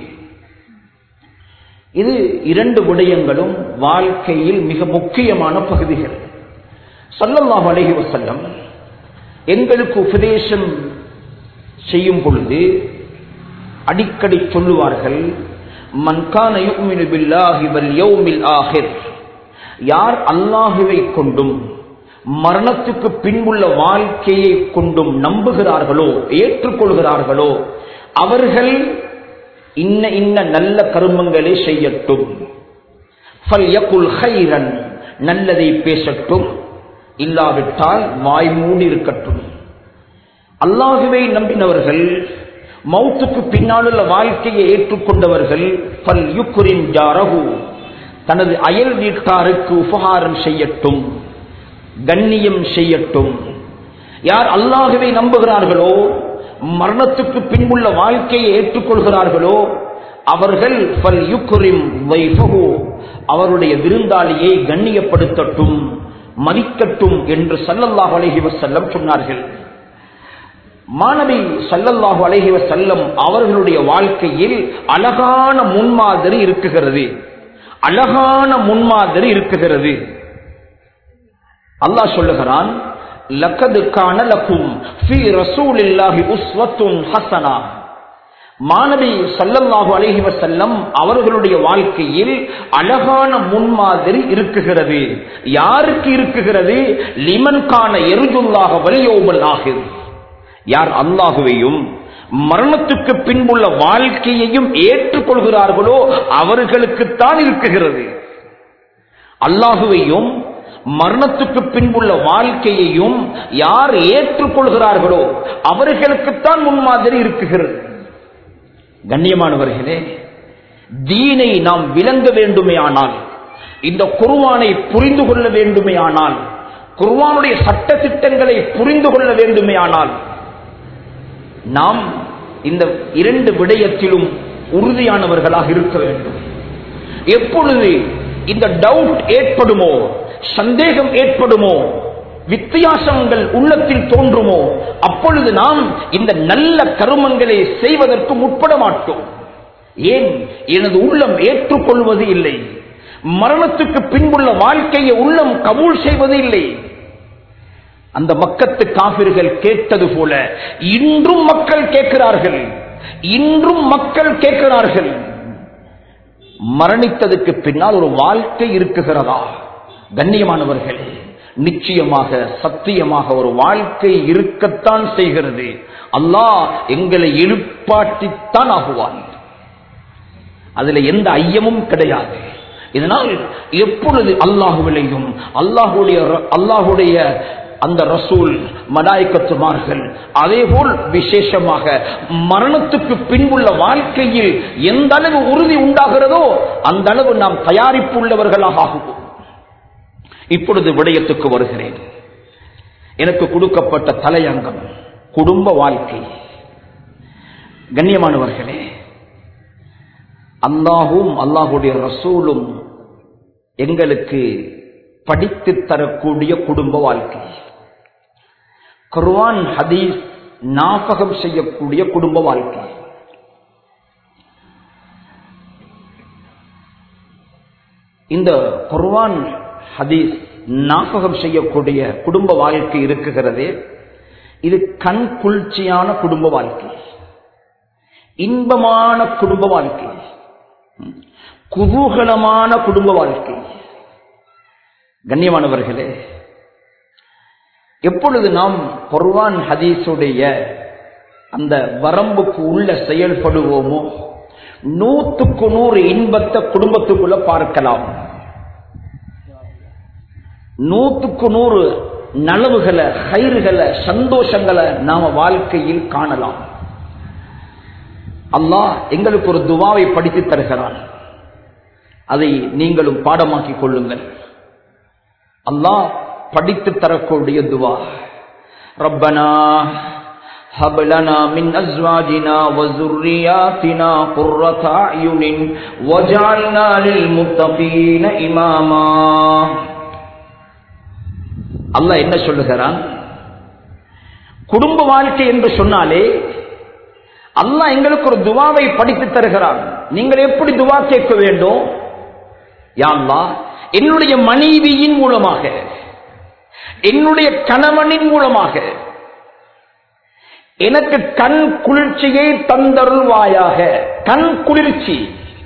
இது இரண்டு விடயங்களும் வாழ்க்கையில் மிக முக்கியமான பகுதிகள் சல்லல்லாஹு அலைஹி வஸல்லம் எங்களுக்கு உபதேசம் செய்யும் பொழுது அடிக்கடி சொல்லுவார்கள் மன்கான யுமினு பில்லாஹி வல் யௌமில் ஆஹிர் யார் அல்லாஹுவை கொண்டும் மரணத்துக்கு பின்புள்ள வாழ்க்கையை கொண்டும் நம்புகிறார்களோ ஏற்றுக்கொள்கிறார்களோ அவர்கள் இன்ன இன்ன நல்ல கருமங்களை செய்யட்டும் ஃபல்யகுல் ஹைரன் நல்லதை பேசட்டும் இல்லாவிட்டால் வாய் மூடி இருக்கட்டும் அல்லாஹுவை நம்பினவர்கள் மௌத்துக்கு பின்னாலுள்ள வாழ்க்கையை ஏற்றுக்கொண்டவர்கள் பல் யுக்குரின் ஜாரகு தனது அயல் வீட்டாருக்கு உபகாரம் செய்யட்டும் கண்ணியம் செய்யட்டும் யார் அல்லாஹுவை நம்புகிறார்களோ மரணத்துக்கு பின்புள்ள வாழ்க்கையை ஏற்றுக்கொள்கிறார்களோ அவர்கள் பல் யுக்குரிம் வைஃபகு அவருடைய விருந்தாளியை கண்ணியப்படுத்தட்டும் மதிக்கட்டும் என்று சல்லல்லாஹு அலைஹி வஸல்லம் சொன்னார்கள் மாணவி சல்லல்லாஹு அலைஹி வஸல்லம் அவர்களுடைய வாழ்க்கையில் அழகான முன்மாதிரி இருக்குகிறது அழகான முன்மாதிரி இருக்குகிறது அல்லாஹ் சொல்லுகிறான் லக்கது கான லக்கும் ஃபீ ரசூலில்லாஹி உஸ்வத்துன் ஹஸனா மாணவி சல்லல்லாஹு அலைஹி வஸல்லம் அவர்களுடைய வாழ்க்கையில் அழகான முன்மாதிரி இருக்குகிறது யாருக்கு இருக்குகிறது லிமன் கான எருஜுல்லாக வலியோமல் ஆகிறது யார் அல்லாஹுவையும் மரணத்துக்கு பின்புள்ள வாழ்க்கையையும் ஏற்றுக்கொள்கிறார்களோ அவர்களுக்குத்தான் இருக்குகிறது அல்லாஹுவையும் மரணத்துக்கு பின்புள்ள வாழ்க்கையையும் யார் ஏற்றுக்கொள்கிறார்களோ அவர்களுக்குத்தான் முன்மாதிரி இருக்குகிறது கண்ணியமானவர்களே தீனை நாம் விளங்க வேண்டுமே ஆனால் இந்த குருவானை புரிந்து கொள்ள வேண்டுமே ஆனால் குருவானுடைய சட்ட திட்டங்களை புரிந்து கொள்ள வேண்டுமே ஆனால் நாம் இந்த இரண்டு விடயத்திலும் உறுதியானவர்களாக இருக்க வேண்டும் எப்பொழுது இந்த டவுட் ஏற்படுமோ சந்தேகம் ஏற்படுமோ வித்தியாசங்கள் உள்ளத்தில் தோன்றுமோ அப்பொழுது நாம் இந்த நல்ல கருமங்களை செய்வதற்கு முற்பட மாட்டோம் ஏன் எனது உள்ளம் ஏற்றுக்கொள்வது இல்லை மரணத்துக்கு பின்புள்ள வாழ்க்கையை உள்ளம் கபூல் செய்வது இல்லை அந்த மக்கத்து காபிர்கள் கேட்டது போல இன்றும் மக்கள் கேட்கிறார்கள் இன்றும் மக்கள் கேட்கிறார்கள் மரணித்ததுக்கு பின்னால் ஒரு வாழ்க்கை இருக்குகிறதா கண்ணியமானவர்களே நிச்சயமாக சத்தியமாக ஒரு வாழ்க்கை இருக்கத்தான் செய்கிறது அல்லாஹ் எங்களை எழுப்பாட்டித்தான் ஆகுவான் அதுல எந்த ஐயமும் கிடையாது இதனால் எப்பொழுது அல்லாஹுவிலையும் அல்லாஹுடைய அல்லாஹுடைய அந்த ரசூல் மலாய்க்கத்துமார்கள் அதேபோல் விசேஷமாக மரணத்துக்கு பின்புள்ள வாழ்க்கையில் எந்த அளவு உறுதி உண்டாகிறதோ அந்த அளவு நாம் தயாரிப்பு உள்ளவர்களாக ஆகுவோம் இப்பொழுது விடயத்துக்கு வருகிறேன் எனக்கு கொடுக்கப்பட்ட தலையங்கம் குடும்ப வாழ்க்கை கண்ணியமானவர்களே அல்லாஹும் அல்லாஹுடைய ரசூலும் எங்களுக்கு படித்து தரக்கூடிய குடும்ப வாழ்க்கை குர்வான் ஹதீஸ் நாபகம் செய்யக்கூடிய குடும்ப வாழ்க்கை இந்த குர்வான் ஹதீஸ் நாபகம் செய்யக்கூடிய குடும்ப வாழ்க்கை இருக்குகிறது இது கண் குளிர்ச்சியான குடும்ப வாழ்க்கை இன்பமான குடும்ப வாழ்க்கை குதூகலமான குடும்ப வாழ்க்கை கண்ணியமானவர்களே எப்பொழுது நாம் பொர்வான் ஹதீஸுடைய அந்த வரம்புக்கு உள்ள செயல்படுவோமோ நூத்துக்கு நூறு இன்பத்தை குடும்பத்துக்குள்ள பார்க்கலாம் நூத்துக்கு நூறு நலவுகளை கயிறுகளை சந்தோஷங்களை நாம வாழ்க்கையில் காணலாம் அல்லாஹ் எங்களுக்கு ஒரு துவாவை படித்து தருகிறான் அதை நீங்களும் பாடமாக்கிக் கொள்ளுங்கள் அல்லாஹ் படித்து தரக்கூடிய துவா ரப்பனா هب لنا من أزواجنا وذرياتنا قرة أعين وجعلنا للمتقين إماما அல்லாஹ் என்ன சொல்லுகிறான் குடும்ப வாழ்க்கை என்று சொன்னாலே அல்லாஹ் எங்களுக்கு ஒரு துவாவை படித்து தருகிறான் நீங்கள் எப்படி துவா கேட்க வேண்டும் யாழ்லா என்னுடைய மனைவியின் மூலமாக என்னுடைய கணவனின் மூலமாக எனக்கு கண் குளிர்ச்சியை தந்தருள்வாயாக கண் குளிர்ச்சி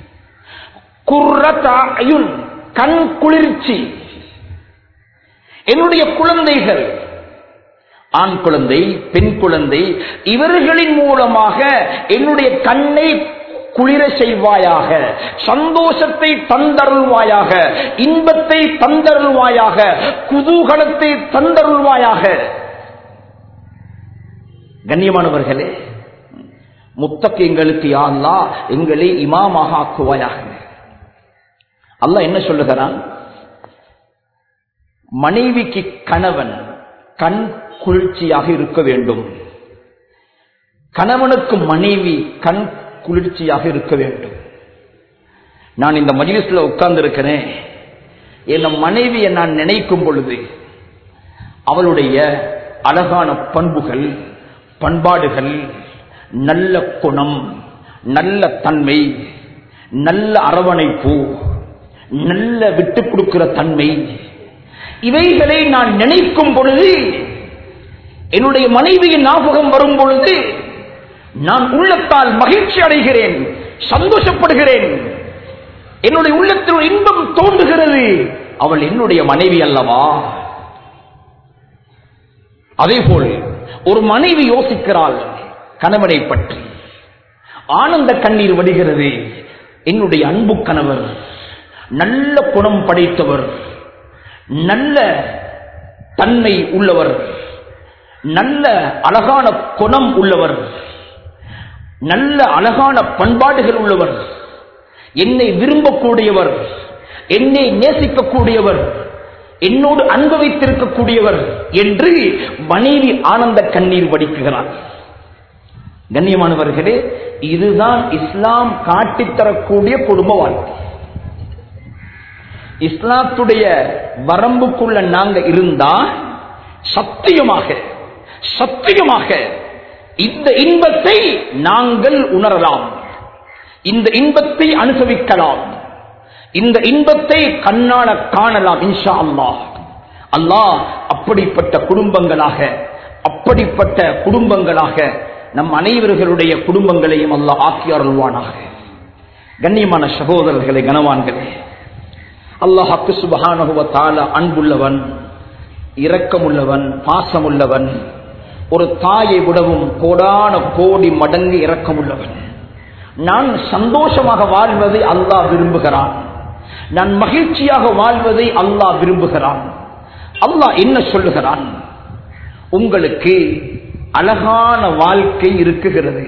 குர்ரதாயுன் கண் குளிர்ச்சி என்னுடைய குழந்தைகள் ஆண் குழந்தை பெண் குழந்தை இவர்களின் மூலமாக என்னுடைய கண்ணை குளிர செய்வாயாக சந்தோஷத்தை தந்தருள்வாயாக இன்பத்தை தந்தருள்வாயாக குதூகலத்தை தந்தருள்வாயாக கண்ணியமானவர்களே முத்தக்கு எங்களுக்கு யாழ்லா எங்களை இமாமாக ஆக்குவாயாக அல்ல என்ன சொல்லுகிறான் மனைவிக்கு கணவன் கண் குளிர்ச்சியாக இருக்க வேண்டும் கணவனுக்கு மனைவி கண் குளிர்ச்சியாக இருக்க வேண்டும் நான் இந்த மஜிலிஸ்ல உட்கார்ந்து இருக்கிறேன் என் மனைவியை நான் நினைக்கும் பொழுது அவளுடைய அழகான பண்புகள் பண்பாடுகள் நல்ல குணம் நல்ல தன்மை நல்ல அரவணைப்பு நல்ல விட்டு கொடுக்கிற தன்மை இவைகளை நான் நினைக்கும் பொழுது என்னுடைய மனைவியின் ஞாபகம் வரும் பொழுது நான் உள்ளத்தால் மகிழ்ச்சி அடைகிறேன் சந்தோஷப்படுகிறேன் என்னுடைய உள்ளத்தில் ஒரு இன்பம் தோன்றுகிறது அவள் என்னுடைய மனைவி அல்லவா அதே போல் ஒரு மனைவி யோசிக்கிறாள் கணவனை பற்றி ஆனந்த கண்ணீர் வடிகிறது என்னுடைய அன்பு கணவர் நல்ல குணம் படைத்தவர் நல்ல தன்மை உள்ளவர் நல்ல அழகான குணம் உள்ளவர் நல்ல அழகான பண்பாடுகள் உள்ளவர் என்னை விரும்பக்கூடியவர் என்னை நேசிக்கக்கூடியவர் என்னோடு அனுபவித்திருக்கக்கூடியவர் என்று மனைவி ஆனந்த கண்ணீர் வடிக்குகிறார் கண்ணியமானவர்களே இதுதான் இஸ்லாம் காட்டித்தரக்கூடிய குடும்ப வாழ்க்கை இஸ்லாத்துடைய வரம்புக்குள்ள நாங்க இருந்தா சத்தியமாக சத்தியமாக இந்த இன்பத்தை நாங்கள் உணரலாம் இந்த இன்பத்தை அனுபவிக்கலாம் இந்த இன்பத்தை கண்ணால காணலாம் இன்ஷா அல்லாஹ் அல்லாஹ் அப்படிப்பட்ட குடும்பங்களாக அப்படிப்பட்ட குடும்பங்களாக நம் அனைவர்களுடைய குடும்பங்களையும் அல்லாஹ் ஆக்கி அருள்வானாக கண்ணியமான சகோதரர்களே கனவான்களே அல்லாஹாக்கு சுபகானுவ தால அன்புள்ளவன் இரக்கமுள்ளவன் பாசமுள்ளவன் ஒரு தாயை விடவும் கோடான கோடி மடங்கு இரக்கமுள்ளவன் நான் சந்தோஷமாக வாழ்வதை அல்லாஹ் விரும்புகிறான் நான் மகிழ்ச்சியாக வாழ்வதை அல்லாஹ் விரும்புகிறான் அல்லாஹ் என்ன சொல்லுகிறான் உங்களுக்கு அழகான வாழ்க்கை இருக்குகிறது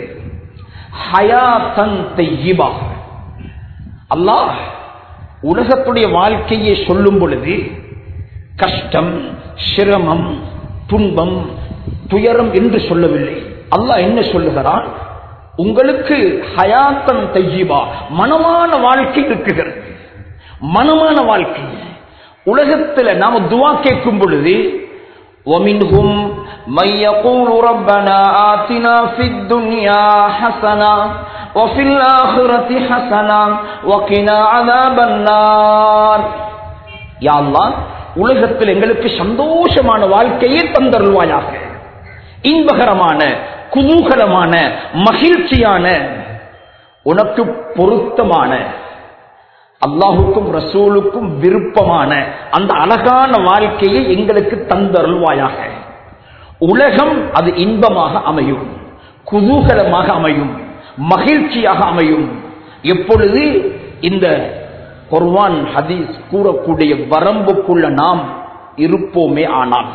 ஹயாத்தன் தையிபா அல்லாஹ் உலகத்துடைய வாழ்க்கையை சொல்லும் பொழுது கஷ்டம் சிரமம் துன்பம் துயரம் என்று சொல்லவில்லை அல்லாஹ் என்ன சொல்லுகிறான் உங்களுக்கு ஹயாத்தன் தையிபா மனமான வாழ்க்கை இருக்குகிறது மனமான வாழ்க்கை உலகத்தில் நாம துவா கேட்கும் பொழுது ومنهم من يقول ربنا آتنا في الدنيا حسنة وفي الآخرة حسنة وقنا عذاب النار يا الله உலகத்தில் எங்களுக்கு சந்தோஷமான வாழ்க்கையை தந்தருள்வாயாக இன்பகரமான குதூகலமான மகிழ்ச்சியான உனக்கு பொருத்தமான அல்லாஹுக்கும் ரசூலுக்கும் விருப்பமான அந்த அழகான வாழ்க்கையை எங்களுக்கு தந்தருள்வாயாக உலகம் அது இன்பமாக அமையும் குதூகலமாக அமையும் மகிழ்ச்சியாக அமையும் எப்பொழுது இந்த குர்வான் ஹதீஸ் கூறக்கூடிய வரம்புக்குள்ள நாம் இருப்போமே ஆனால்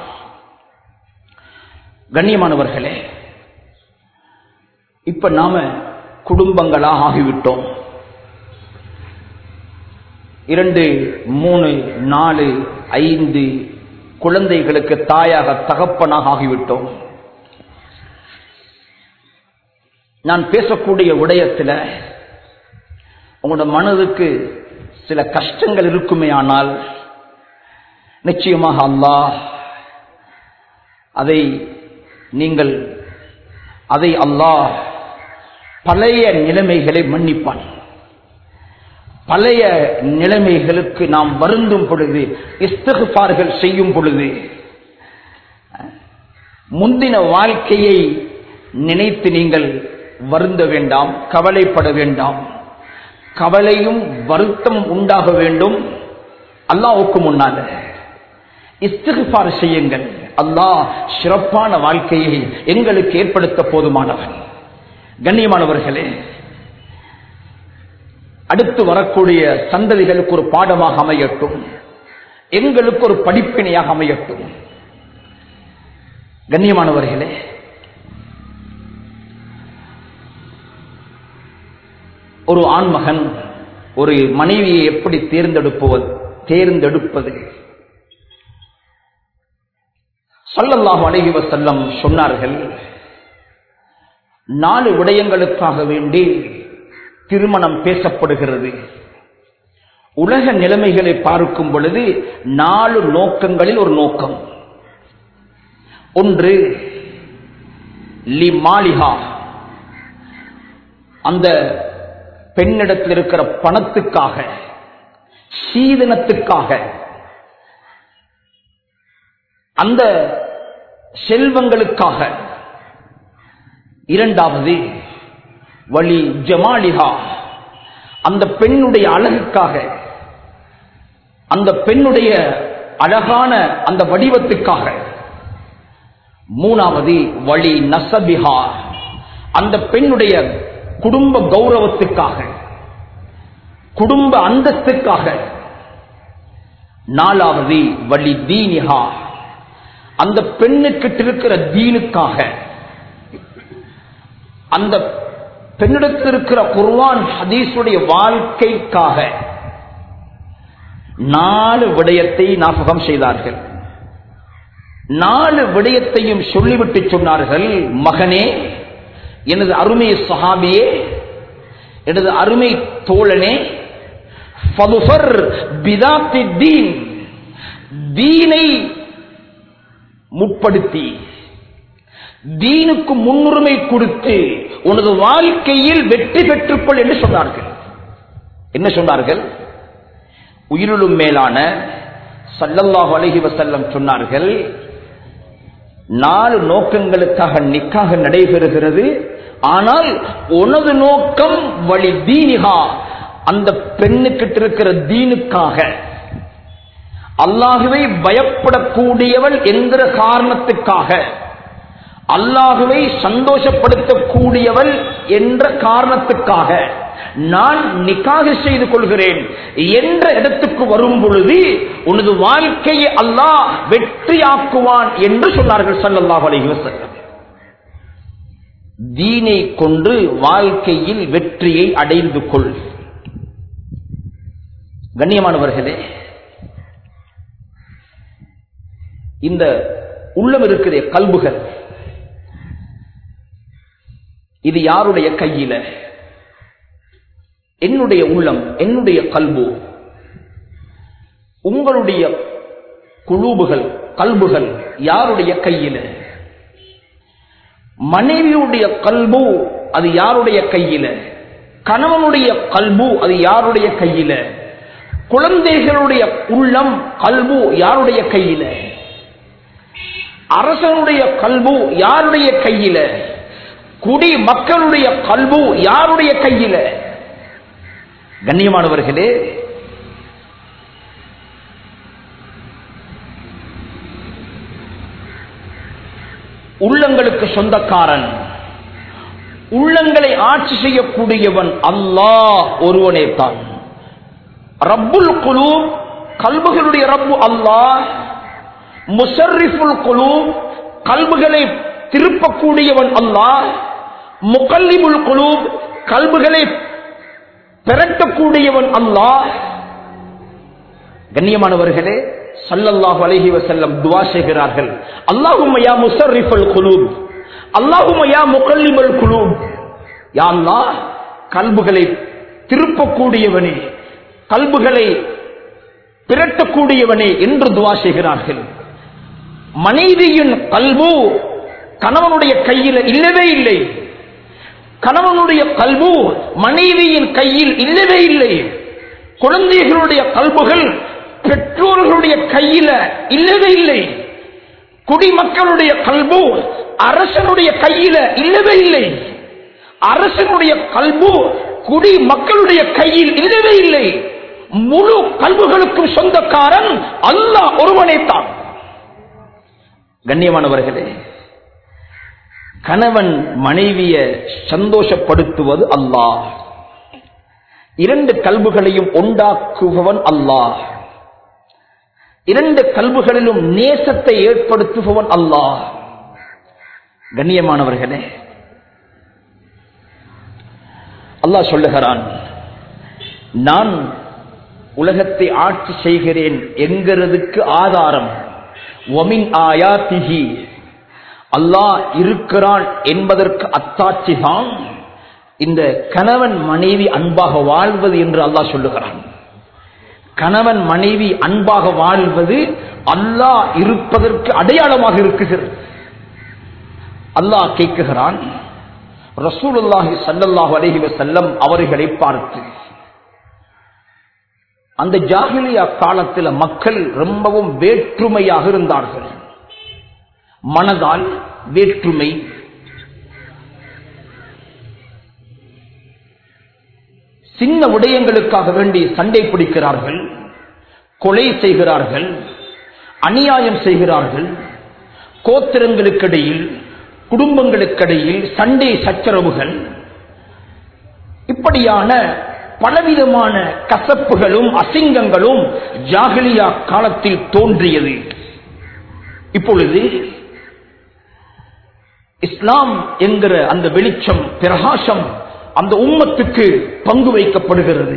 கண்ணியமானவர்களே இப்ப நாம குடும்பங்களாக ஆகிவிட்டோம் இரண்டு மூணு நாலு ஐந்து குழந்தைகளுக்கு தாயாக தகப்பனாக ஆகிவிட்டோம் நான் பேசக்கூடிய விடயத்தில் உங்களோட மனதுக்கு சில கஷ்டங்கள் இருக்குமே ஆனால் நிச்சயமாக அல்லாஹ் அதை நீங்கள் அதை அல்லாஹ் பழைய நிலைமைகளை மன்னிப்பான் பழைய நிலைமைகளுக்கு நாம் வருந்தும் பொழுது இஸ்தகுபார்கள் செய்யும் பொழுது முந்தின வாழ்க்கையை நினைத்து நீங்கள் வருந்த வேண்டாம் கவலைப்பட வேண்டாம் கவலையும் வருத்தம் உண்டாக வேண்டும் அல்லாவுக்கு முன்னால இஸ்திகுபார் செய்யுங்கள் அல்லாஹ் சிறப்பான வாழ்க்கையை எங்களுக்கு ஏற்படுத்த போதுமானவன் கண்ணியமானவர்களே அடுத்து வரக்கூடிய சந்ததிகளுக்கு ஒரு பாடமாக அமையட்டும் எங்களுக்கு ஒரு படிப்பினையாக அமையட்டும் கண்ணியமானவர்களே ஒரு ஆண்மகன் ஒரு மனைவியை எப்படி தேர்ந்தெடுப்பது தேர்ந்தெடுப்பது சல்லல்லாஹு அலைஹி வஸல்லம் சொன்னார்கள் நாலு விடயங்களுக்காக வேண்டி திருமணம் பேசப்படுகிறது உலக நிலைமைகளை பார்க்கும் பொழுது நாலு நோக்கங்களில் ஒரு நோக்கம் ஒன்று லி மாளிகா அந்த பெண்ணிடத்தில் இருக்கிற பணத்துக்காக சீதனத்துக்காக அந்த செல்வங்களுக்காக இரண்டாவது வழி ஜமாலிகா அந்த பெண்ணுடைய அழகுக்காக அந்த பெண்ணுடைய அழகான அந்த வடிவத்துக்காக மூணாவது வழி நசபிஹா அந்த பெண்ணுடைய குடும்ப கௌரவத்துக்காக குடும்ப அந்தஸ்துக்காக நாலாவது வழி தீனிகா அந்த பெண்ணுக்கிட்ட இருக்கிற தீனுக்காக அந்த பெண்ணிடத்தில் இருக்கிற குர்வான் ஹதீஸுடைய வாழ்க்கைக்காக நாலு விடயத்தை ஞாபகம் செய்தார்கள் நாலு விடயத்தையும் சொல்லிவிட்டு சொன்னார்கள் மகனே எனது அருமை சஹாபியே எனது அருமை தோழனே ஃபதுஃபர் பிதாத்தி தீன் தீனை முற்படுத்தி தீனுக்கு முன்னுரிமை கொடுத்து உனது வாழ்க்கையில் வெற்றி பெற்றுக்கொள் என்று சொன்னார்கள் என்ன சொன்னார்கள் உயிரிலும் மேலான சல்லல்லாஹு அலைஹி வஸல்லம் சொன்னார்கள் நாலு நோக்கங்களுக்காக நிக்காக நடைபெறுகிறது ஆனால் உனது நோக்கம் வழி தீனிகா அந்த பெண்ணுக்கிட்ட இருக்கிற தீனுக்காக அல்லாஹுவை பயப்படக்கூடியவள் என்கிற காரணத்துக்காக அல்லாஹுவை சந்தோஷப்படுத்தக்கூடியவள் என்ற காரணத்துக்காக நான் நிக்காக செய்து கொள்கிறேன் என்ற இடத்துக்கு வரும் பொழுது உனது வாழ்க்கையை அல்லாஹ் வெற்றியாக்குவான் என்று சொன்னார்கள் சல்லல்லாஹு அலைஹி வஸல்லம் தீனை கொண்டு வாழ்க்கையில் வெற்றியை அடைந்து கொள் கண்ணியமானவர்களே இந்த உள்ளம் இருக்கிற கல்புகள் இது யாருடைய கையில என்னுடைய உள்ளம் என்னுடைய கல்பு உங்களுடைய குழுபுகள் கல்புகள் யாருடைய கையில மனைவியுடைய கல்பு அது யாருடைய கையில கணவனுடைய கல்பு அது யாருடைய கையில குழந்தைகளுடைய உள்ளம் கல்பு யாருடைய கையில அரசனுடைய கல்பு யாருடைய கையில குடி மக்களுடைய கல்பு யாருடைய கையில கண்ணியமானவர்களே உள்ளங்களுக்கு சொந்தக்காரன் உள்ளங்களை ஆட்சி செய்யக்கூடியவன் அல்லாஹ் ஒருவனே தான் ரப்புல் குழு கல்புகளுடைய ரப்பு அல்லாஹ் முசர்ரிஃபுல் குழு கல்புகளை திருப்பக்கூடியவன் அல்லாஹ் முகல்லிபுல் குழு கல்புகளை பெரட்டக்கூடியவன் அல்லாஹ் கண்ணியமானவர்களே சல்லல்லாஹு அலைஹி வஸல்லம் துவா செய்கிறார்கள் அல்லாஹும்ம யா முஸர்ரிஃபல் குலூப் அல்லாஹும்ம யா முகல்லிபல் குலூப் யா அல்லாஹ் கல்புகளை திருப்பக்கூடியவனே கல்புகளை பிரட்டக்கூடியவனே என்று துவா செய்கிறார்கள் மனைவியின் கல்பு கணவனுடைய கையில் இல்லவே இல்லை கணவனுடைய கல்பு மனைவியின் கையில் இல்லவே இல்லை குழந்தைகளுடைய கல்புகள் பெற்றோர்களுடைய கையில இல்லவே இல்லை குடிமக்களுடைய கல்பு அரசனுடைய கையில இல்லவே இல்லை அரசனுடைய கல்பு குடி மக்களுடைய கையில் இல்லவே இல்லை முழு கல்புகளுக்கும் சொந்தக்காரன் அல்லாஹ் ஒருவனே தான் கண்ணியமானவர்களே கணவன் மனைவிய சந்தோஷப்படுத்துவது அல்லாஹ் இரண்டு கல்புகளையும் உண்டாக்குபவன் அல்லாஹ் இரண்டு கல்புகளிலும் நேசத்தை ஏற்படுத்துபவன் அல்லாஹ் கண்ணியமானவர்களே அல்லாஹ் சொல்லுகிறான் நான் உலகத்தை ஆட்சி செய்கிறேன் என்கிறதுக்கு ஆதாரம் ஒமின் ஆயாத்திகி அல்லாஹ் இருக்கிறான் என்பதற்கு அத்தாட்சி தான் இந்த கணவன் மனைவி அன்பாக வாழ்வது என்று அல்லாஹ் சொல்லுகிறான் கணவன் மனைவி அன்பாக வாழ்வது அல்லாஹ் இருப்பதற்கு அடையாளமாக இருக்குகிறது அல்லாஹ் கேட்குகிறான் ரசூலுல்லாஹி சல்லல்லாஹு அலைஹி வஸல்லம் அவர்களை பார்த்து அந்த ஜாகிலியா காலத்தில் மக்கள் ரொம்பவும் வேற்றுமையாக இருந்தார்கள் மனதால் வேற்றுமை சின்ன விடயங்களுக்காக வேண்டி சண்டை பிடிக்கிறார்கள் கொலை செய்கிறார்கள் அநியாயம் செய்கிறார்கள் கோத்திரங்களுக்கிடையில் குடும்பங்களுக்கிடையில் சண்டை சச்சரவுகள் இப்படியான பலவிதமான கசப்புகளும் அசிங்கங்களும் ஜாகிலியா காலத்தில் தோன்றியது இப்பொழுது இஸ்லாம் என்கிற அந்த வெளிச்சம் பிரகாசம் அந்த உம்மத்துக்கு பங்கு வைக்கப்படுகிறது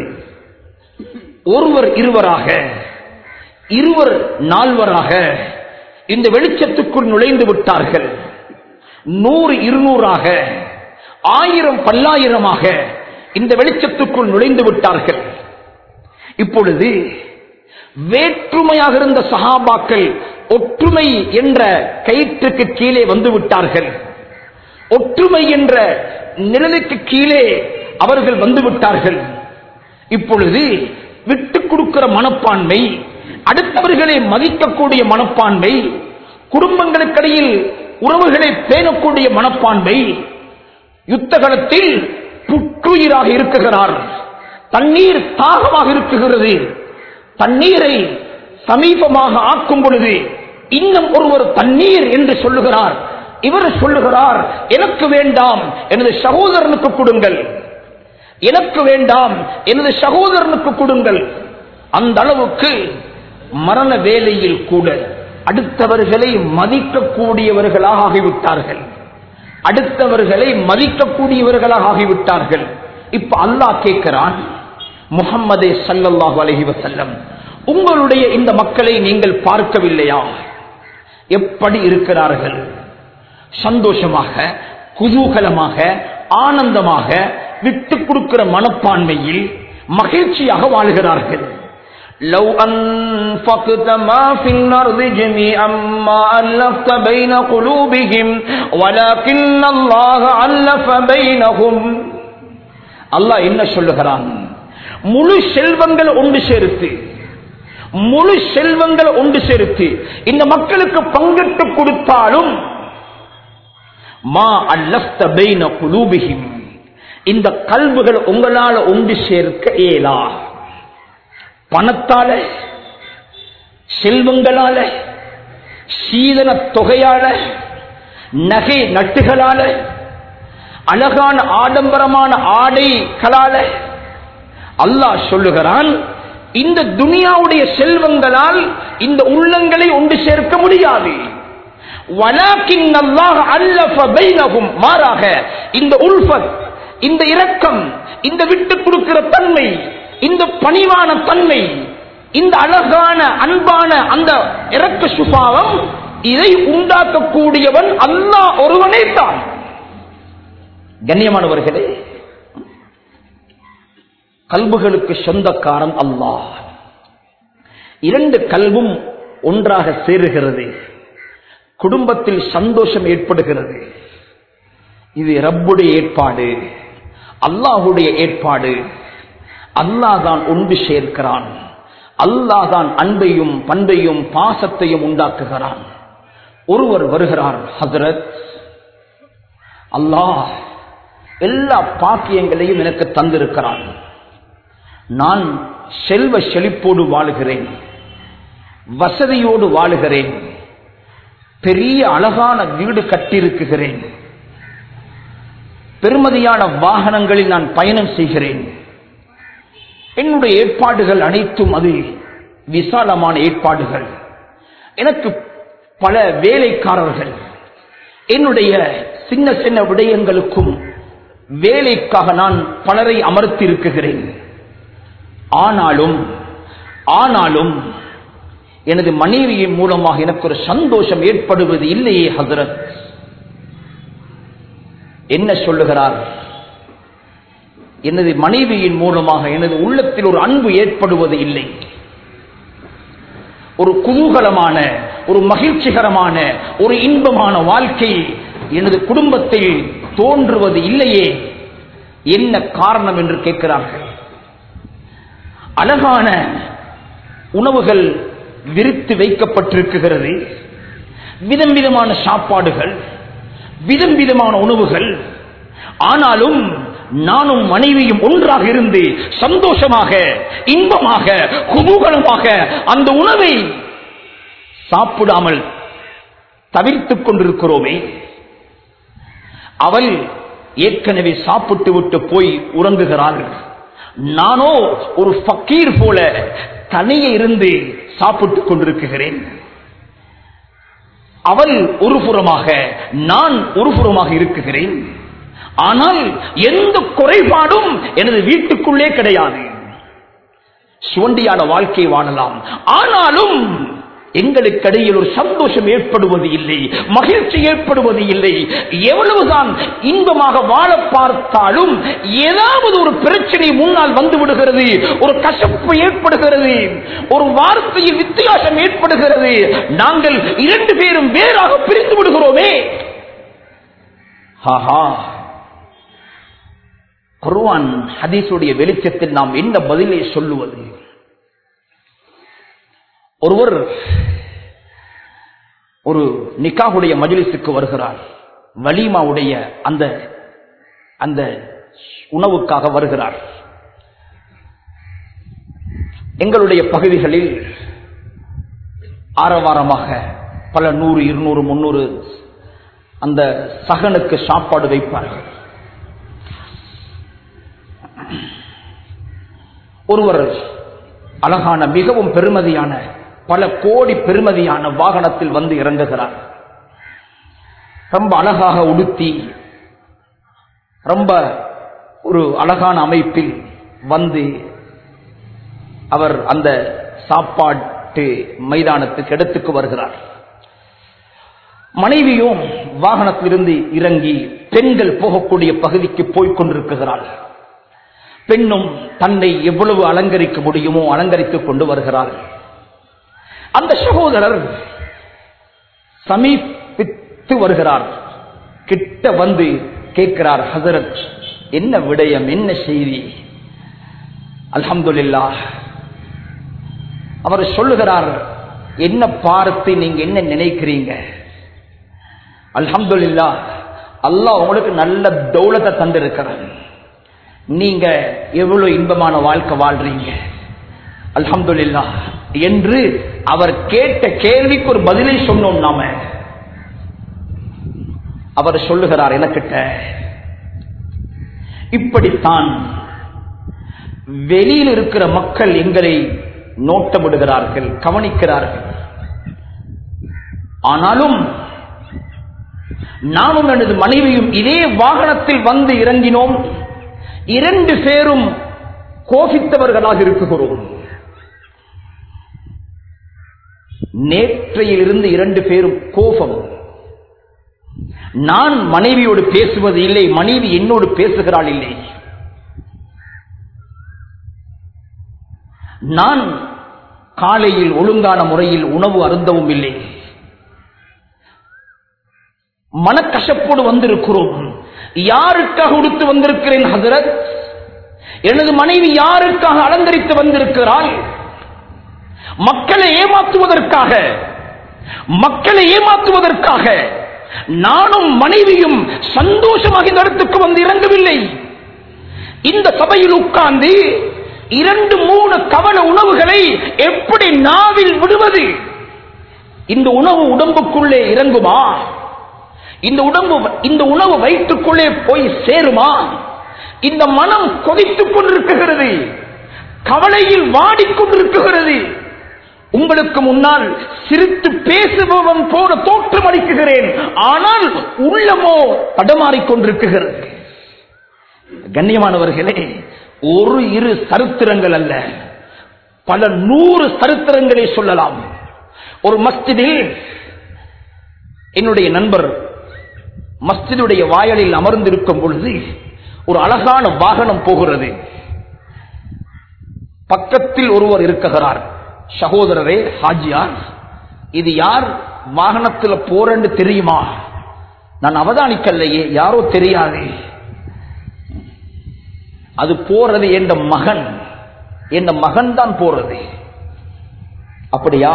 ஒருவர் இருவராக இருவர் நால்வராக இந்த வெளிச்சத்துக்குள் நுழைந்து விட்டார்கள் நூறு இருநூறாக ஆயிரம் பல்லாயிரமாக இந்த வெளிச்சத்துக்குள் நுழைந்து விட்டார்கள் இப்பொழுது வேற்றுமையாக இருந்த சகாபாக்கள் ஒற்றுமை என்ற கயிற்றுக்கு கீழே வந்து விட்டார்கள் ஒற்றுமை என்ற நிழலுக்கு கீழே அவர்கள் வந்து விட்டார்கள் இப்பொழுது விட்டுக் கொடுக்கிற மனப்பான்மை அடுத்தவர்களை மதிக்கக்கூடிய மனப்பான்மை குடும்பங்களுக்கிடையில் உறவுகளை பேணக்கூடிய மனப்பான்மை யுத்த களத்தில் புற்றுயிராக இருக்குகிறார் தண்ணீர் தாகமாக இருக்குகிறது தண்ணீரை சமீபமாக ஆக்கும் பொழுது இன்னும் ஒருவர் தண்ணீர் என்று சொல்லுகிறார் இவர் சொல்லுகிறார் எனக்கு வேண்டாம் எனது சகோதரனுக்கு கொடுங்கள் எனக்கு வேண்டாம் எனது சகோதரனுக்கு கொடுங்கள் அந்த அளவுக்கு மரண வேலையில் கூட அடுத்தவர்களை மதிக்கக்கூடியவர்களாக ஆகிவிட்டார்கள் அடுத்தவர்களை மதிக்கக்கூடியவர்களாக ஆகிவிட்டார்கள் இப்ப அல்லாஹ் கேட்கிறான் முகம்மதே சல்லல்லாஹு அலைஹி வஸல்லம் உங்களுடைய இந்த மக்களை நீங்கள் பார்க்கவில்லையா எப்படி இருக்கிறார்கள் சந்தோஷமாக குதூகலமாக ஆனந்தமாக விட்டுக் கொடுக்கிற மனப்பான்மையில் மகிழ்ச்சியாக வாழ்கிறார்கள் لو أنفقت ما في الأرض جميعا ما ألفت بين قلوبهم ولكن الله ألف بينهم அல்லாஹ் என்ன சொல்லுகிறான் முழு செல்வங்கள் ஒன்று சேர்த்து முழு செல்வங்கள் ஒன்று சேர்த்து இந்த மக்களுக்கு பங்கிட்டு கொடுத்தாலும் மா அல்லஃப்த பைன குலூபிஹிம் இந்த கல்வுகள் உங்களால ஒன்று சேர்க்க இயலா பணத்தால செல்வங்களால சீதன தொகையால நகை நட்டுகளால அழகான ஆடம்பரமான ஆடைகளால அல்லாஹ் சொல்லுகிறான் இந்த துனியாவுடைய செல்வங்களால் இந்த உள்ளங்களை ஒன்று சேர்க்க முடியாது வலாக்கின் அல்லாஹ் அல்லஃப பைனஹும் மாறாக இந்த உல்ஃபத் இந்த இரக்கம் இந்த விட்டு கொடுக்கிற தன்மை இந்த பணிவான தன்மை இந்த அழகான அன்பான அந்த இரக்க சுபாவம் இதை உண்டாக்கக்கூடியவன் அல்லாஹ் ஒருவனே தான் கண்ணியமானவர்களே கல்புகளுக்கு சொந்தக்காரன் அல்லாஹ் இரண்டு கல்வும் ஒன்றாக சேருகிறது குடும்பத்தில் சந்தோஷம் ஏற்படுகிறது இது ரப்புடைய ஏற்பாடு அல்லாஹுடைய ஏற்பாடு அல்லாஹ் தான் ஒன்று சேர்க்கிறான் அல்லாஹ் தான் அன்பையும் பண்பையும் பாசத்தையும் உண்டாக்குகிறான் ஒருவர் வருகிறார் ஹசரத் அல்லாஹ் எல்லா பாக்கியங்களையும் எனக்கு தந்திருக்கிறான் நான் செல்வ செழிப்போடு வாழுகிறேன் வசதியோடு வாழுகிறேன் பெரிய அழகான வீடு கட்டியிருக்குகிறேன் பெருமதியான வாகனங்களில் நான் பயணம் செய்கிறேன் என்னுடைய ஏற்பாடுகள் அனைத்தும் அது விசாலமான ஏற்பாடுகள் எனக்கு பல வேலைக்காரர்கள் என்னுடைய சின்ன சின்ன விடயங்களுக்கும் வேலைக்காக நான் பலரை அமர்த்தியிருக்குகிறேன் ஆனாலும் ஆனாலும் எனது மனைவியின் மூலமாக எனக்கு ஒரு சந்தோஷம் ஏற்படுவது இல்லையே ஹசரத் என்ன சொல்லுகிறார் எனது மனைவியின் மூலமாக எனது உள்ளத்தில் ஒரு அன்பு ஏற்படுவது இல்லை ஒரு குதூகலமான ஒரு மகிழ்ச்சிகரமான ஒரு இன்பமான வாழ்க்கை எனது குடும்பத்தில் தோன்றுவது இல்லையே என்ன காரணம் என்று கேட்கிறார்கள் அழகான உணவுகள் விரித்து வைக்கப்பட்டிருக்கிறது விதம் விதமான சாப்பாடுகள் விதம் விதமான உணவுகள் ஆனாலும் நானும் மனைவியும் ஒன்றாக இருந்து சந்தோஷமாக இன்பமாக குதூகலமாக அந்த உணவை சாப்பிடாமல் தவிர்த்துக் கொண்டிருக்கிறோமே அவள் ஏற்கனவே சாப்பிட்டு விட்டு போய் உறங்குகிறாள் நானோ ஒரு ஃபக்கீர் போல தனியே இருந்து சாப்பிட்டுக் கொண்டிருக்கிறேன் அவள் ஒரு புறமாக நான் ஒரு புறமாக இருக்குகிறேன் ஆனால் எந்த குறைபாடும் எனது வீட்டுக்குள்ளே கிடையாது சுவண்டியான வாழ்க்கை வாழலாம் ஆனாலும் எங்களுக்கிடையில் ஒரு சந்தோஷம் ஏற்படுவது இல்லை மகிழ்ச்சி ஏற்படுவது இல்லை எவ்வளவுதான் இன்பமாக வாழ பார்த்தாலும் ஏதாவது ஒரு பிரச்சனை முன்னால் வந்து விடுகிறது ஒரு கசப்பு ஏற்படுகிறது ஒரு வார்த்தையில் வித்தியாசம் ஏற்படுகிறது நாங்கள் இரண்டு பேரும் வேறாக பிரிந்து விடுகிறோமே ஆஹா குர்ஆன் ஹதீஸுடைய வெளிச்சத்தில் நாம் என்ன பதிலை சொல்லுவது ஒருவர் ஒரு நிக்காவுடைய மஜ்லிஸுக்கு வருகிறார் வலிமாவுடைய அந்த அந்த உணவுக்காக வருகிறார் எங்களுடைய பகுதிகளில் ஆரவாரமாக பல நூறு இருநூறு முன்னூறு அந்த சகனுக்கு சாப்பாடு வைப்பார்கள் ஒருவர் அழகான மிகவும் பெருமதியான பல கோடி பெருமதியான வாகனத்தில் வந்து இறங்குகிறார் ரொம்ப அழகாக உடுத்தி ரொம்ப ஒரு அழகான அமைப்பில் வந்து அவர் அந்த சாப்பாட்டு மைதானத்துக்கு இடத்துக்கு வருகிறார் மனைவியும் வாகனத்திலிருந்து இறங்கி பெண்கள் போகக்கூடிய பகுதிக்கு போய்க் கொண்டிருக்கிறாள் பெண்ணும் தன்னை எவ்வளவு அலங்கரிக்க முடியுமோ அலங்கரித்துக் கொண்டு வருகிறாள் அந்த சகோதரர் சமீபித்து வருகிறார் கிட்ட வந்து கேட்கிறார் ஹசரத் என்ன விடயம் என்ன செய்தி அல்ஹம்துலில்லா அவர் சொல்லுகிறார் என்ன பார்த்து நீங்க என்ன நினைக்கிறீங்க அல்ஹம்துலில்லா அல்லாஹ் உங்களுக்கு நல்ல தௌலத்தை தந்திருக்கிறார் நீங்க எவ்வளவு இன்பமான வாழ்க்கை வாழ்றீங்க அல்ஹம்துலில்லா என்று அவர் கேட்ட கேள்விக்கு ஒரு பதிலை சொன்னோம் நாம அவர் சொல்லுகிறார் எனக்கிட்ட இப்படித்தான் வெளியில் இருக்கிற மக்கள் எங்களை நோட்டமிடுகிறார்கள் கவனிக்கிறார்கள் ஆனாலும் நானும் எனது மனைவியும் இதே வாகனத்தில் வந்து இறங்கினோம் இரண்டு பேரும் கோபித்தவர்களாக இருக்குகிறோம் நேற்றையிலிருந்து இரண்டு பேரும் கோபம் நான் மனைவியோடு பேசுவது இல்லை மனைவி என்னோடு பேசுகிறாள் இல்லை நான் காலையில் ஒழுங்கான முறையில் உணவு அருந்தவும் இல்லை மனக்கசப்போடு வந்திருக்கிறோம் யாருக்காக உடுத்து வந்திருக்கிறேன் ஹசரத் எனது மனைவி யாருக்காக அலங்கரித்து வந்திருக்கிறாள் மக்களை ஏமாற்றுவதற்காக மக்களை ஏமாற்றுவதற்காக நானும் மனைவியும் சந்தோஷமாக இந்த இடத்துக்கு வந்து இறங்கவில்லை இந்த சபையில் உட்கார்ந்து இரண்டு மூணு கவன உணவுகளை எப்படி நாவில் விடுவது இந்த உணவு உடம்புக்குள்ளே இறங்குமா இந்த உடம்பு இந்த உணவு வயிற்றுக்குள்ளே போய் சேருமா இந்த மனம் கொதித்துக் கொண்டிருக்கிறது கவலையில் வாடிக்கொண்டிருக்கிறது உங்களுக்கு முன்னால் சிரித்து பேசுபவன் போல தோற்றம் அளிக்குகிறேன் ஆனால் உள்ளமோ தடமாறிக் கொண்டிருக்கிறது கண்ணியமானவர்களே ஒரு இரு சரித்திரங்கள் அல்ல பல நூறு சரித்திரங்களை சொல்லலாம் ஒரு மஸ்ஜிதில் என்னுடைய நண்பர் மஸ்ஜிதுடைய வாயலில் அமர்ந்திருக்கும் பொழுது ஒரு அழகான வாகனம் போகிறது பக்கத்தில் ஒருவர் இருக்குகிறார் சகோதரரே ஹாஜியார் இது யார் வாகனத்தில் போறன்னு தெரியுமா நான் அவதானிக்கல்லையே யாரோ தெரியாது அது போறது என்ற மகன் என் மகன் தான் போறது அப்படியா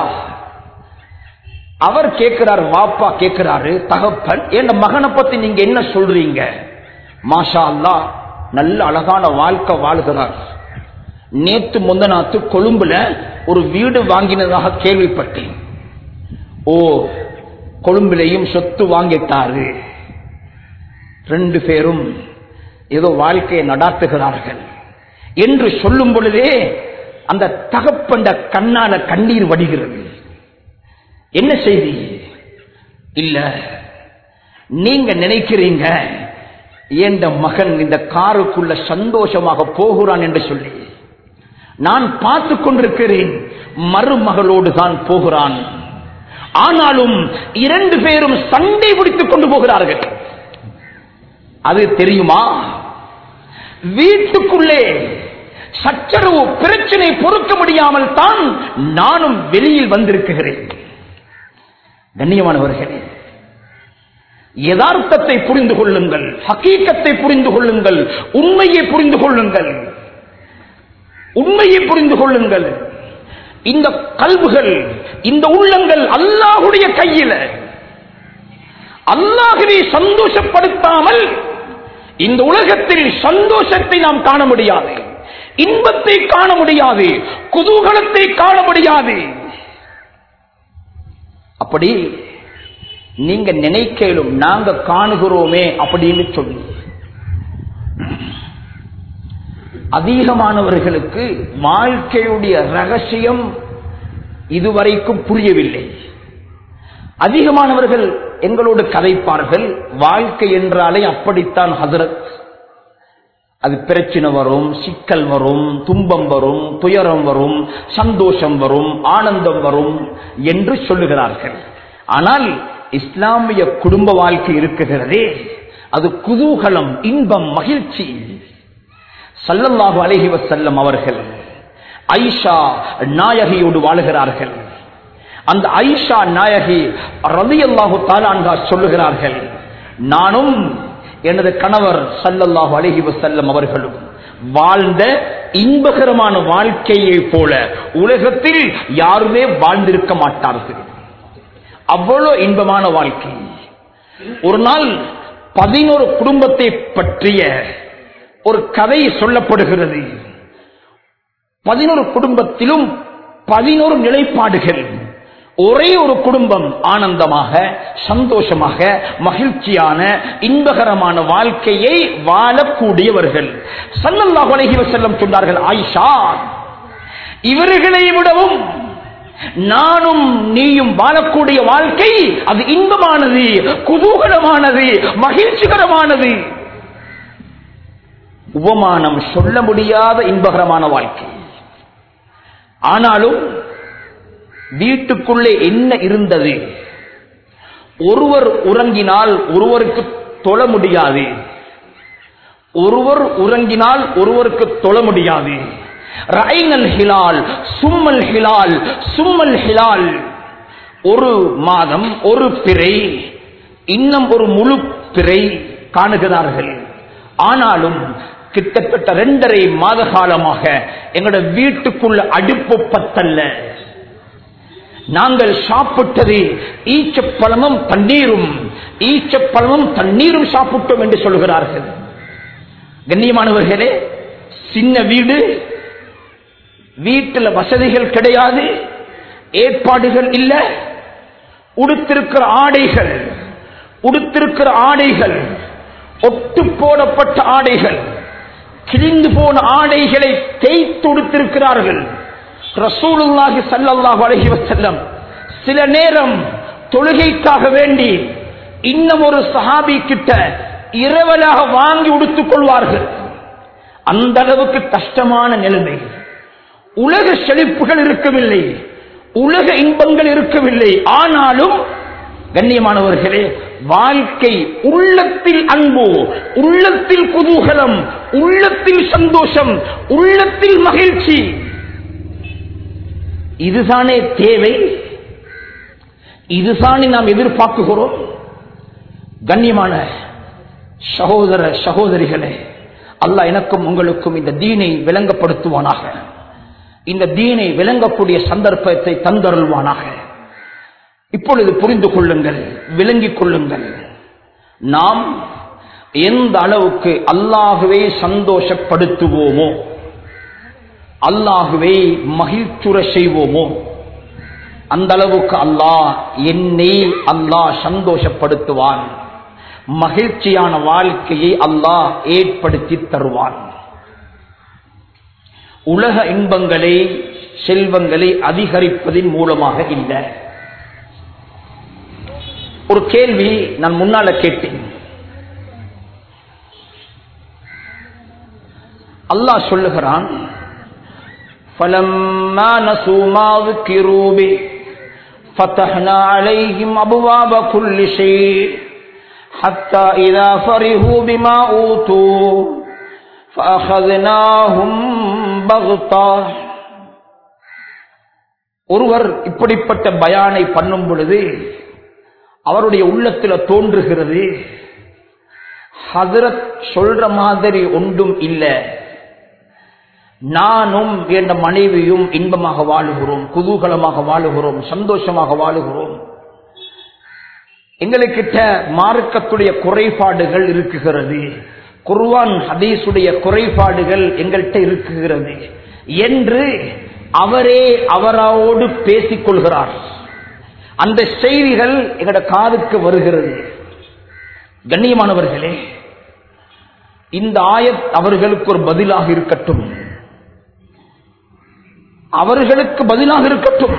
அவர் கேட்கிறார் வாப்பா கேட்கிறாரு தகப்பன் என் மகனை பத்தி நீங்க என்ன சொல்றீங்க மாஷா அல்லா நல்ல அழகான வாழ்க்கை வாழ்கிறார் நேத்து முந்தநாத்து கொழும்புல ஒரு வீடு வாங்கினதாக கேள்விப்பட்டேன் ஓ கொழும்பிலையும் சொத்து வாங்கிட்டாரு ரெண்டு பேரும் ஏதோ வாழ்க்கையை நடாத்துகிறார்கள் என்று சொல்லும் பொழுதே அந்த தகப்பண்ட கண்ணால கண்ணீர் வடிகிறது என்ன செய்தி இல்ல நீங்க நினைக்கிறீங்க என்ற மகன் இந்த காருக்குள்ள சந்தோஷமாக போகிறான் என்று சொல்லி நான் பார்த்து கொண்டிருக்கிறேன் மருமகளோடு தான் போகிறான் ஆனாலும் இரண்டு பேரும் சண்டை பிடித்துக் கொண்டு போகிறார்கள் அது தெரியுமா வீட்டுக்குள்ளே சச்சரவு பிரச்சனை பொறுக்க முடியாமல் தான் நானும் வெளியில் வந்திருக்கிறேன் கண்ணியமானவர்களே யதார்த்தத்தை புரிந்து கொள்ளுங்கள் ஹக்கீக்கத்தை புரிந்து கொள்ளுங்கள் உண்மையை புரிந்து கொள்ளுங்கள் உண்மையை புரிந்து கொள்ளுங்கள் இந்த கல்வுகள் இந்த உள்ளங்கள் அல்லாஹுடைய கையில் அல்லாஹுவை சந்தோஷப்படுத்தாமல் இந்த உலகத்தில் சந்தோஷத்தை நாம் காண முடியாது இன்பத்தை காண முடியாது குதூகலத்தை காண முடியாது அப்படி நீங்க நினைக்கலும் நாங்க காணுகிறோமே அப்படின்னு சொல்லி அதிகமானவர்களுக்கு வாழ்க்கையுடைய ரகசியம் இதுவரைக்கும் புரியவில்லை அதிகமானவர்கள் எங்களோடு கதைப்பார்கள் வாழ்க்கை என்றாலே அப்படித்தான் ஹசரத் அது பிரச்சனை வரும் சிக்கல் வரும் துன்பம் வரும் துயரம் வரும் சந்தோஷம் வரும் ஆனந்தம் வரும் என்று சொல்லுகிறார்கள் ஆனால் இஸ்லாமிய குடும்ப வாழ்க்கை இருக்குகிறதே அது குதூகலம் இன்பம் மகிழ்ச்சி சல்லல்லாஹு அலைஹி வஸல்லம் அவர்கள் ஐஷா நாயகியோடு வாழுகிறார்கள் அந்த ஐஷா நாயகி ரலியல்லாஹு தாலான்கா சொல்லுகிறார்கள் நானும் எனது கணவர் சல்லல்லாஹு அலைஹி வஸல்லம் அவர்களும் வாழ்ந்த இன்பகரமான வாழ்க்கையை போல உலகத்தில் யாருமே வாழ்ந்திருக்க மாட்டார்கள் அவ்வளவு இன்பமான வாழ்க்கை ஒரு நாள் பதினோரு குடும்பத்தை பற்றிய ஒரு கதை சொல்லப்படுகிறது பதினோரு குடும்பத்திலும் பதினோரு நிலைப்பாடுகள் ஒரே ஒரு குடும்பம் ஆனந்தமாக சந்தோஷமாக மகிழ்ச்சியான இன்பகரமான வாழ்க்கையை வாழக்கூடியவர்கள் சல்லல்லாஹு அலைஹி வஸல்லம் சொன்னார்கள் ஆயிஷா இவர்களை விடவும் நானும் நீயும் வாழக்கூடிய வாழ்க்கை அது இன்பமானது குதூகலமானது மகிழ்ச்சிகரமானது உபமானம் சொல்ல முடியாத இன்பகரமான வாழ்க்கை ஆனாலும் வீட்டுக்குள்ளே என்ன இருந்தது ஒருவர் உறங்கினால் ஒருவருக்கு தொழ முடியாது ஒருவர் உறங்கினால் ஒருவருக்கு தொழ முடியாது ரைனல் ஹிலால் சும்மல் ஹிலால் சும்மல் ஹிலால் ஒரு மாதம் ஒரு பிறை இன்னும் ஒரு முழு பிறை காணுகிறார்கள் ஆனாலும் கிட்டத்தட்ட ரெண்டரை மாத காலமாக எங்களோட வீட்டுக்குள்ள அடுப்பு பத்தல்ல நாங்கள் சாப்பிட்டது ஈச்சப்பழமும் தண்ணீரும் ஈச்சப்பழமும் தண்ணீரும் சாப்பிட்டோம் என்று சொல்கிறார்கள் கண்ணியமானவர்களே சின்ன வீடு வீட்டில் வசதிகள் கிடையாது ஏற்பாடுகள் இல்ல உடுத்திருக்கிற ஆடைகள் உடுத்திருக்கிற ஆடைகள் ஒட்டு போடப்பட்ட ஆடைகள் கிழிந்து போன ஆடைகளை தேய்த்து உடுத்திருக்கிறார்கள் ரசூலுல்லாஹி ஸல்லல்லாஹு அலைஹி வஸல்லம் சில நேரம் தொழுகைக்காக வேண்டி இன்னும் ஒரு சஹாபி கிட்ட இரவலாக வாங்கி உடுத்துக் கொள்வார்கள் அந்த அளவுக்கு கஷ்டமான நிலைமை உலக செழிப்புகள் இருக்கவில்லை உலக இன்பங்கள் இருக்கவில்லை ஆனாலும் கண்ணியமானவர்களே வாழ்க்கை உள்ளத்தில் அன்பு உள்ளத்தில் குதூகலம் உள்ளத்தில் சந்தோஷம் உள்ளத்தில் மகிழ்ச்சி இதுதானே தேவை இதுதானே நாம் எதிர்பார்க்குகிறோம் கண்ணியமான சகோதர சகோதரிகளே அல்லாஹ் எனக்கும் உங்களுக்கும் இந்த தீனை விளங்கப்படுத்துவானாக இந்த தீனை விளங்கக்கூடிய சந்தர்ப்பத்தை தந்தருள்வானாக இப்பொழுது புரிந்து கொள்ளுங்கள் விளங்கிக் கொள்ளுங்கள் நாம் எந்த அளவுக்கு அல்லாகவே சந்தோஷப்படுத்துவோமோ அல்லாகவே மகிழ்ச்சுர செய்வோமோ அந்த அளவுக்கு அல்லாஹ் என்னை அல்லாஹ் சந்தோஷப்படுத்துவான் மகிழ்ச்சியான வாழ்க்கையை அல்லாஹ் ஏற்படுத்தி தருவான் உலக இன்பங்களை செல்வங்களை அதிகரிப்பதின் மூலமாக இல்லை ஒரு கேள்வி நான் முன்னால கேட்டேன் அல்லாஹ் சொல்லுகிறான் فلما نسوا ما ذكروا به فتحنا عليهم أبواب كل شيء حتى إذا فرحوا بما أوتوا فأخذناهم بغتة ஒருவர் இப்படிப்பட்ட பயானை பண்ணும் பொழுது அவருடைய உள்ளத்துல தோன்றுகிறது ஹதரத் சொல்ற மாதிரி ஒன்றும் இல்லை நானும் என்ற மனைவியும் இன்பமாக வாழுகிறோம் குதூகலமாக வாழுகிறோம் சந்தோஷமாக வாழுகிறோம் எங்களுக்கிட்ட மார்க்கத்துடைய குறைபாடுகள் இருக்குகிறது குர்வான் ஹதீஸுடைய குறைபாடுகள் எங்கள்கிட்ட இருக்குகிறது என்று அவரே அவரோடு பேசிக் கொள்கிறார் அந்த செய்திகள் எங்கட காதுக்கு வருகிறது கண்ணியமானவர்களே இந்த ஆயத் அவர்களுக்கு ஒரு பதிலாக இருக்கட்டும் அவர்களுக்கு பதிலாக இருக்கட்டும்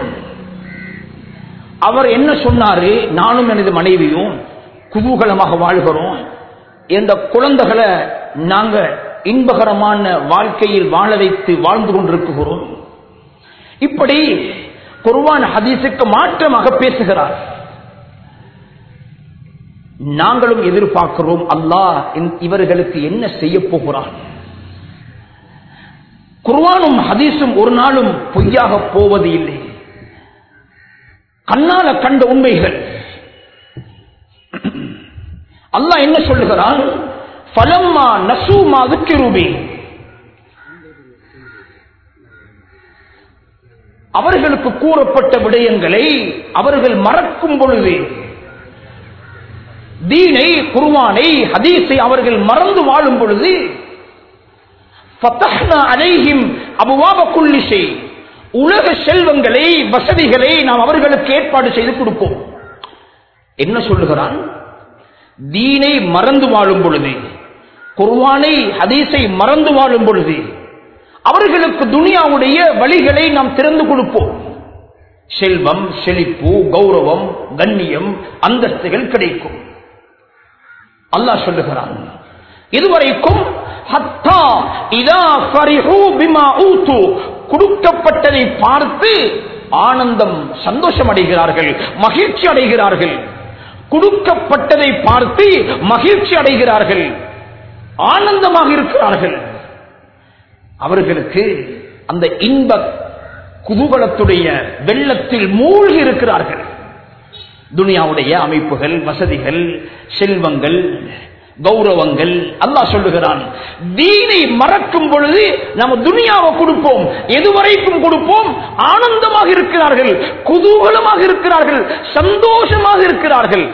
அவர் என்ன சொன்னாரு நானும் எனது மனைவியும் குதூகலமாக வாழ்கிறோம் இந்த குழந்தைகளை நாங்க இன்பகரமான வாழ்க்கையில் வாழ வைத்து வாழ்ந்து கொண்டிருக்கிறோம் இப்படி குர்வான் ஹதீஸுக்கு மாற்றமாக பேசுகிறார் நாங்களும் எதிர்பார்க்கிறோம் அல்லாஹ் இவர்களுக்கு என்ன செய்ய போகிறான் குர்வானும் ஹதீஸும் ஒரு நாளும் பொய்யாக போவது இல்லை கண்ணால கண்ட உண்மைகள் அல்லாஹ் என்ன சொல்லுகிறான் பலம்மா நசூமா துக்கிருபி அவர்களுக்கு கூறப்பட்ட விடயங்களை அவர்கள் மறக்கும் பொழுது தீனை குருவானை ஹதீஸை அவர்கள் மறந்து வாழும் பொழுது அலைஹிம் அபுவாபக்குள்ளிசை உலக செல்வங்களை வசதிகளை நாம் அவர்களுக்கு ஏற்பாடு செய்து கொடுப்போம் என்ன சொல்லுகிறான் தீனை மறந்து வாழும் பொழுது குர்வானை ஹதீஸை மறந்து வாழும் பொழுது அவர்களுக்கு துனியாவுடைய வழிகளை நாம் திறந்து கொடுப்போம் செல்வம் செழிப்பு கௌரவம் கண்ணியம் அந்தஸ்துகள் கிடைக்கும் அல்லாஹ் சொல்லுகிறான் இதுவரைக்கும் கொடுக்கப்பட்டதை பார்த்து ஆனந்தம் சந்தோஷம் அடைகிறார்கள் மகிழ்ச்சி அடைகிறார்கள் கொடுக்கப்பட்டதை பார்த்து மகிழ்ச்சி அடைகிறார்கள் ஆனந்தமாக இருக்கிறார்கள் அவர்களுக்கு அந்த இன்ப குதூகலத்துடைய வெள்ளத்தில் மூழ்கி இருக்கிறார்கள் துனியாவுடைய அமைப்புகள் வசதிகள் செல்வங்கள் கௌரவங்கள் அல்லாஹ் சொல்லுகிறான் தீனை மறக்கும் பொழுது நம்ம துனியாவை கொடுப்போம் எதுவரைக்கும் கொடுப்போம் ஆனந்தமாக இருக்கிறார்கள் குதூகலமாக இருக்கிறார்கள் சந்தோஷமாக இருக்கிறார்கள்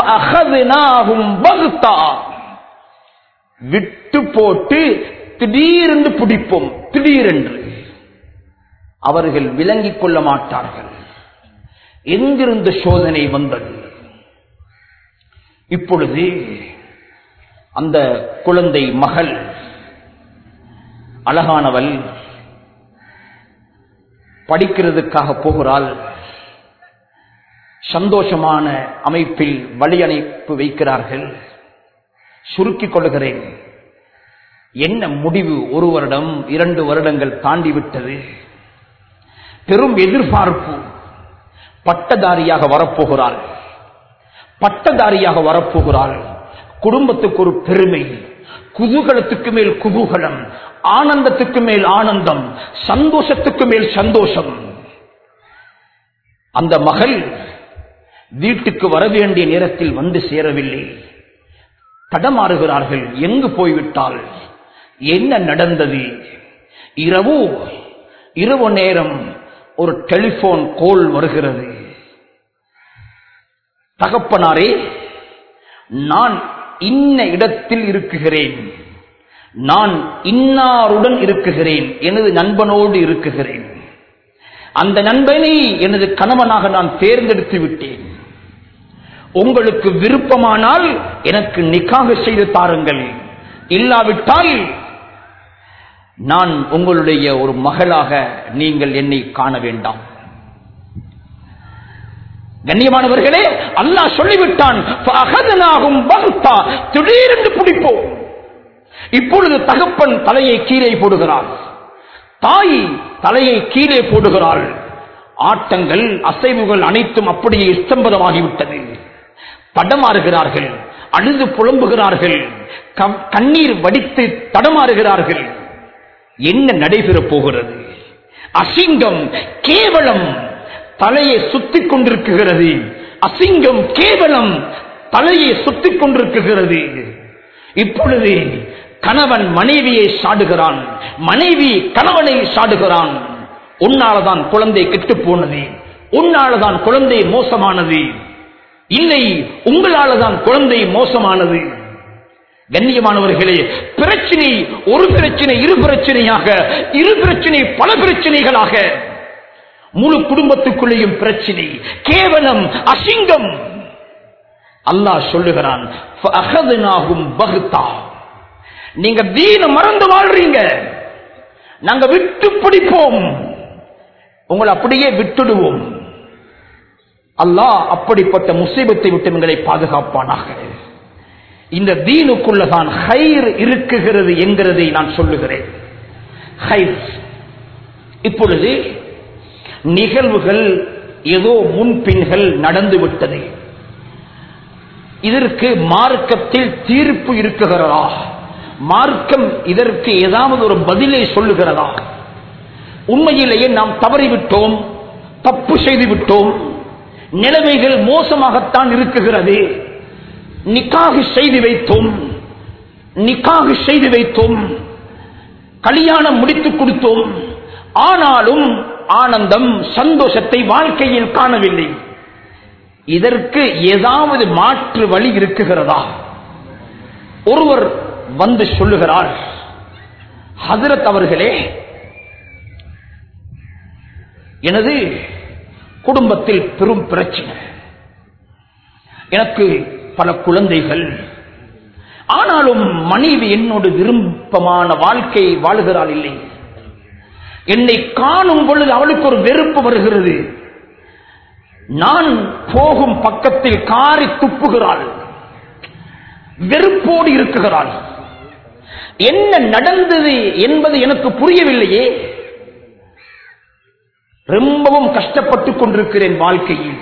விட்டு போட்டு திடீரென்று பிடிப்போம் திடீரென்று அவர்கள் விளங்கிக் கொள்ள மாட்டார்கள் எங்கிருந்து சோதனை வந்தது இப்பொழுது அந்த குழந்தை மகள் அழகானவள் படிக்கிறதுக்காக போகிறாள் சந்தோஷமான அமைப்பில் வழி அணைப்பு வைக்கிறார்கள் சுருக்கிக் கொள்கிறேன் என்ன முடிவு ஒரு வருடம் இரண்டு வருடங்கள் தாண்டிவிட்டது பெரும் எதிர்பார்ப்பு பட்டதாரியாக வரப்போகிறாள் பட்டதாரியாக வரப்போகிறாள் குடும்பத்துக்கு ஒரு பெருமை குதூகலத்துக்கு மேல் குதூகலம் ஆனந்தத்துக்கு மேல் ஆனந்தம் சந்தோஷத்துக்கு மேல் சந்தோஷம் அந்த மகள் வீட்டுக்கு வர வேண்டிய நேரத்தில் வந்து சேரவில்லை தடமாறுகிறார்கள் எங்கு போய்விட்டால் என்ன நடந்தது இரவு இரவு நேரம் ஒரு டெலிபோன் கோல் வருகிறது தகப்பனாரே நான் இன்ன இடத்தில் இருக்குகிறேன் நான் இன்னாருடன் இருக்குகிறேன் எனது நண்பனோடு இருக்குகிறேன் அந்த நண்பனை எனது கணவனாக நான் தேர்ந்தெடுத்து விட்டேன் உங்களுக்கு விருப்பமானால் எனக்கு நிக்காக செய்து தாருங்கள் இல்லாவிட்டால் நான் உங்களுடைய ஒரு மகளாக நீங்கள் என்னை காண வேண்டாம் கண்ணியமானவர்களே அல்லாஹ் சொல்லிவிட்டான் "ஃபஅகத்னாஹும் பக்தா", திடீரென்று பிடிப்போம் இப்பொழுது தகப்பன் தலையை கீழே போடுகிறார் தாய் தலையை கீழே போடுகிறாள் ஆட்டங்கள் அசைவுகள் அனைத்தும் அப்படியே இஸ்தம்பதமாகிவிட்டது தடமாறுகிறார்கள் அழுது புலம்புகிறார்கள் கம்- கண்ணீர் வடித்து தடமாறுகிறார்கள் என்ன நடைபெறப் போகிறது அசிங்கம் கேவலம் தலையை சுத்திக் கொண்டிருக்கிறது அசிங்கம் கேவலம் தலையை சுத்திக் கொண்டிருக்கிறது இப்பொழுது கணவன் மனைவியை சாடுகிறான் மனைவி கணவனை சாடுகிறான் உன்னாலதான் குழந்தை கெட்டு போனது உன்னாலதான் குழந்தை மோசமானது இல்லை உங்களாலதான் குழந்தை மோசமானது கண்ணியமானவர்களே பிரச்சனை ஒரு பிரச்சனை இரு பிரச்சனையாக இரு பிரச்சனை பல பிரச்சனைகளாக முழு குடும்பத்துக்குள்ளேயும் பிரச்சனை கேவலம் அசிங்கம் அல்லாஹ் சொல்லுகிறான் "ஃபஅகத்னாஹும் பக்தா." நீங்க தீன மறந்து வாழ்றீங்க நாங்க விட்டு பிடிப்போம் உங்களை அப்படியே விட்டுடுவோம் அல்லாஹ் அப்படிப்பட்ட முசீபத்தை விட்டு எங்களை பாதுகாப்பானாக இந்த தீனுக்குள்ளதான் ஹைர் இருக்குகிறது என்கிறதை நான் சொல்லுகிறேன் ஹைர் இப்பொழுது நிகழ்வுகள் ஏதோ முன்பின்கள் நடந்து விட்டது இதற்கு மார்க்கத்தில் தீர்ப்பு இருக்குகிறதா மார்க்கம் இதற்கு ஏதாவது ஒரு பதிலை சொல்லுகிறதா உண்மையிலேயே நாம் தவறிவிட்டோம் தப்பு செய்து விட்டோம் நிலைமைகள் மோசமாகத்தான் இருக்குகிறது நிக்காகு செய்து வைத்தோம் நிக்காகு செய்து வைத்தோம் கல்யாணம் முடித்துக் கொடுத்தோம் ஆனாலும் ஆனந்தம் சந்தோஷத்தை வாழ்க்கையில் காணவில்லை இதற்கு ஏதாவது மாற்று வழி இருக்குகிறதா ஒருவர் வந்து சொல்லுகிறார் ஹசரத் அவர்களே எனது குடும்பத்தில் பெரும் பிரச்சனை எனக்கு பல குழந்தைகள் ஆனாலும் மனைவி என்னோடு விருப்பமான வாழ்க்கை வாழுகிறாள் இல்லை என்னை காணும் பொழுது அவளுக்கு ஒரு வெறுப்பு வருகிறது நான் போகும் பக்கத்தில் காரி துப்புகிறாள் வெறுப்போடு இருக்குகிறாள் என்ன நடந்தது என்பது எனக்கு புரியவில்லையே ரொம்பவும் கஷ்டப்பட்டுக் கொண்டிருக்கிறேன் வாழ்க்கையில்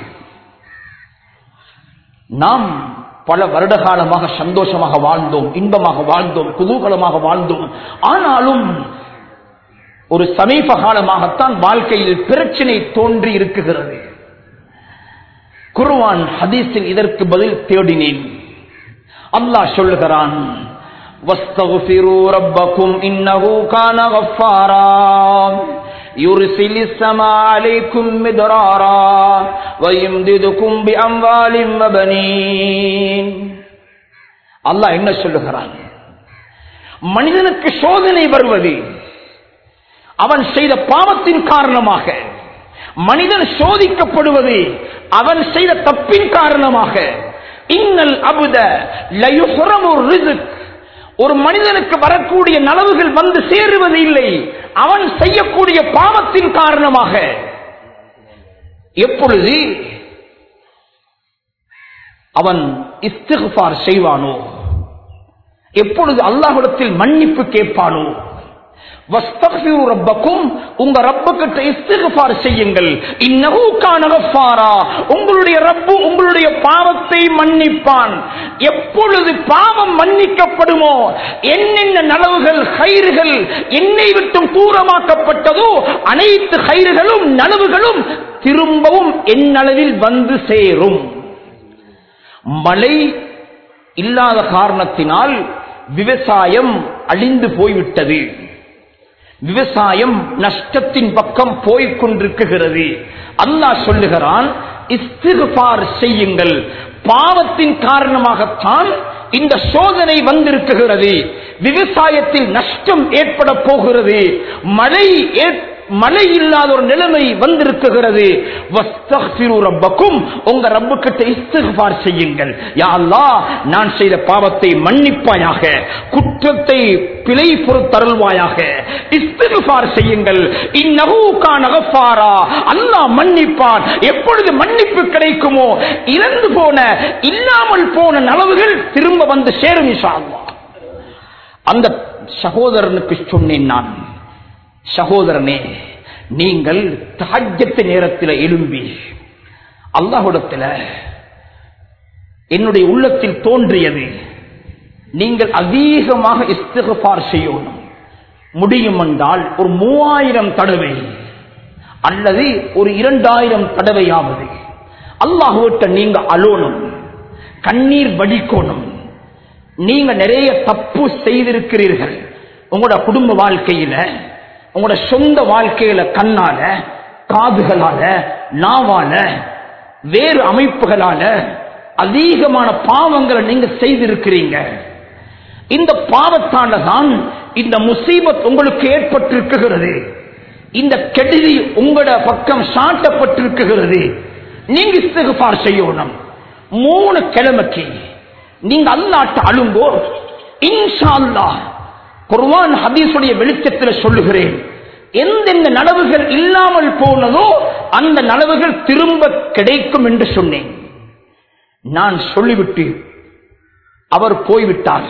நாம் பல வருட காலமாக சந்தோஷமாக வாழ்ந்தோம் இன்பமாக வாழ்ந்தோம் குதூகலமாக வாழ்ந்தோம் ஆனாலும் ஒரு சமீப காலமாகத்தான் வாழ்க்கையில் பிரச்சனை தோன்றி இருக்குகிறது குர்வான் ஹதீஸில் இதற்கு பதில் தேடினேன் அல்லாஹ் சொல்லுகிறான் واستغفروا ربكم إنه كان غفارا يرسل السماء عليكم مدرارا ويمددكم بأموال وبنين அல்லாஹ் என்ன சொல்லுகிறான் மனிதனுக்கு சோதனை வருவது அவன் செய்த பாவத்தின் காரணமாக மனிதன் சோதிக்கப்படுவது அவன் செய்த தப்பின் காரணமாக இன்னல் அபுத லயுஹ்ரமு ரிஸ்க் ஒரு மனிதனுக்கு வரக்கூடிய நலவுகள் வந்து சேருவது இல்லை அவன் செய்யக்கூடிய பாவத்தின் காரணமாக எப்பொழுது அவன் இஸ்திஃபார் செய்வானோ எப்பொழுது அல்லாஹ்விடத்தில் மன்னிப்பு கேட்பானோ வஸ்தக்ஃபிரு ரப்பக்கும் உங்க ரப்புக்கிட்ட இஸ்திக்ஃபார் செய்யுங்கள் இன்னஹு கான கஃபாரா உங்களுடைய ரப்பு உங்களுடைய பாவத்தை மன்னிப்பான் எப்பொழுது பாவம் மன்னிக்கப்படுமோ என்னென்ன நலவுகள் கயிறுகள் என்னை விட்டும் தூரமாக்கப்பட்டதோ அனைத்து கயிறுகளும் நலவுகளும் திரும்பவும் என்னளவில் வந்து சேரும் மழை இல்லாத காரணத்தினால் விவசாயம் அழிந்து போய்விட்டது விவசாயம் நஷ்டத்தின் பக்கம் போய்க் கொண்டிருக்கிறது அல்லாஹ் சொல்லுகிறான் இஸ்திஃபார் செய்யுங்கள் பாவத்தின் காரணமாகத்தான் இந்த சோதனை வந்திருக்கிறது விவசாயத்தில் நஷ்டம் ஏற்பட போகிறது மழை ஏற்- மழை இல்லாத ஒரு நிலைமை வந்திருக்குகிறது வஸ்தக்ஃபிரு ரப்பக்கும் உங்க ரப்பு கிட்ட இஸ்திக்பார் செய்யுங்கள் யா அல்லாஹ் நான் செய்த பாவத்தை மன்னிப்பாயாக குற்றத்தை பிழை பொறுத்தருள்வாயாக இஸ்திக்பார் செய்யுங்கள் இன்னஹு கான கஃபாரா அல்லாஹ் மன்னிப்பான் எப்பொழுது மன்னிப்பு கிடைக்குமோ இறந்து போன இல்லாமல் போன நலவுகள் திரும்ப வந்து சேரும் இன்ஷா அல்லாஹ் அந்த சகோதரனுக்கு சொன்னேன் நான் சகோதரனே நீங்கள் தஹஜ்ஜத்து நேரத்தில் எழும்பி அல்லாஹ்விடத்தில் என்னுடைய உள்ளத்தில் தோன்றியது நீங்கள் அதிகமாக இஸ்திகபார் செய்யணும் முடியும் என்றால் ஒரு மூவாயிரம் தடவை அல்லது ஒரு இரண்டாயிரம் தடவையாவது அல்லாஹுவிட்ட நீங்க அலோனும் கண்ணீர் வடிக்கணும் நீங்க நிறைய தப்பு செய்திருக்கிறீர்கள் உங்களோட குடும்ப வாழ்க்கையில உங்களோட சொந்த வாழ்க்கையில கண்ணால காதுகளால நாவால வேறு அமைப்புகளால அதிகமான பாவங்களை நீங்க செய்திருக்கிறீங்க இந்த பாவத்தால தான் இந்த முசீபத் உங்களுக்கு ஏற்பட்டிருக்குகிறது இந்த கெடுதி உங்களோட பக்கம் சாட்டப்பட்டிருக்குகிறது நீங்க இஸ்திகுபார் செய்யணும் மூணு கிழமைக்கு நீங்க அல்லாட்ட அழுங்கோ இன்ஷா அல்லாஹ் குர்வான் ஹதீஸுடைய வெளிச்சத்தில் சொல்லுகிறேன் எந்தெந்த நலவுகள் இல்லாமல் போனதோ அந்த நலவுகள் திரும்ப கிடைக்கும் என்று சொன்னேன் நான் சொல்லிவிட்டு அவர் போய்விட்டார்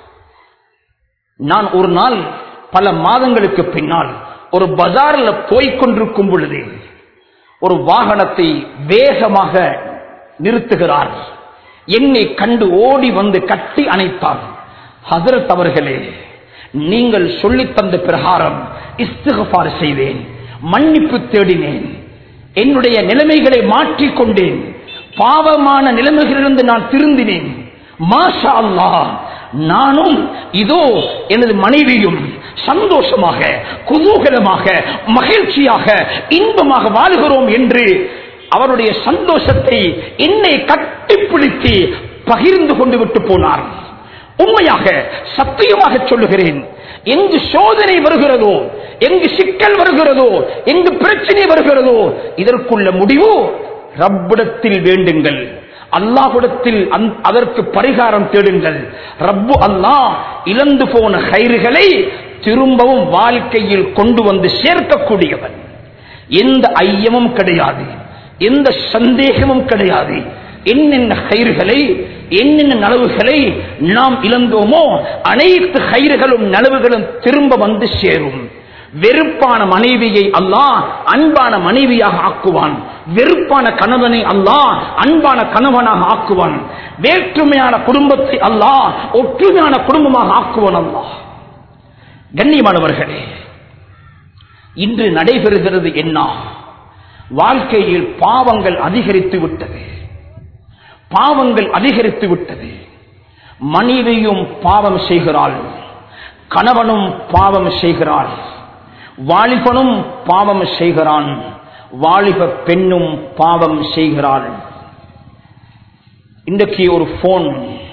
நான் ஒரு நாள் பல மாதங்களுக்கு பின்னால் ஒரு பஜார்ல போய்க் கொண்டிருக்கும் பொழுது ஒரு வாகனத்தை வேகமாக நிறுத்துகிறார் என்னை கண்டு ஓடி வந்து கட்டி அணைத்தார் ஹசரத் அவர்களே நீங்கள் சொல்லித் தந்த பிரகாரம் இஸ்திகபார் செய்தேன் மன்னிப்பு தேடினேன் என்னுடைய நிலைமைகளை மாற்றிக் கொண்டேன் பாவமான நிலைமைகளிலிருந்து நான் திருந்தினேன் மாஷா அல்லாஹ் நானும் இதோ எனது மனைவியும் சந்தோஷமாக குதூகலமாக மகிழ்ச்சியாக இன்பமாக வாழுகிறோம் என்று அவருடைய சந்தோஷத்தை என்னை கட்டிப்பிடித்து பகிர்ந்து கொண்டு விட்டு போனார் உண்மையாக சத்தியமாக சொல்லுகிறேன் எங்கு சோதனை வருகிறதோ எங்கு சிக்கல் வருகிறதோ எங்கு பிரச்சனை வருகிறதோ இதற்குள்ள முடிவு ரப்பிடத்தில் வேண்டுங்கள் அல்லாஹுடத்தில் அந்த- அதற்கு பரிகாரம் தேடுங்கள் ரப்பு அல்லாஹ் இழந்து போன கயிறுகளை திரும்பவும் வாழ்க்கையில் கொண்டு வந்து சேர்க்கக்கூடியவன் எந்த ஐயமும் கிடையாது எந்த சந்தேகமும் கிடையாது என்னென்ன கயிறுகளை என்னென்ன நலவுகளை நாம் இழந்தோமோ அனைத்து கயிறுகளும் நலவுகளும் திரும்ப வந்து சேரும் வெறுப்பான மனைவியை அல்லாஹ் அன்பான மனைவியாக ஆக்குவான் வெறுப்பான கணவனை அல்லாஹ் அன்பான கணவனாக ஆக்குவான் வேற்றுமையான குடும்பத்தை அல்லாஹ் ஒற்றுமையான குடும்பமாக ஆக்குவான் அல்லாஹ் கண்ணியமானவர்களே இன்று நடைபெறுகிறது என்ன வாழ்க்கையில் பாவங்கள் அதிகரித்து விட்டது பாவங்கள் அதிகரித்து விட்டது மனைவியும் பாவம் செய்கிறாள் கணவனும் பாவம் செய்கிறாள் வாலிபனும் பாவம் செய்கிறான் வாலிப பெண்ணும் பாவம் செய்கிறாள் இன்றைக்கு ஒரு போன்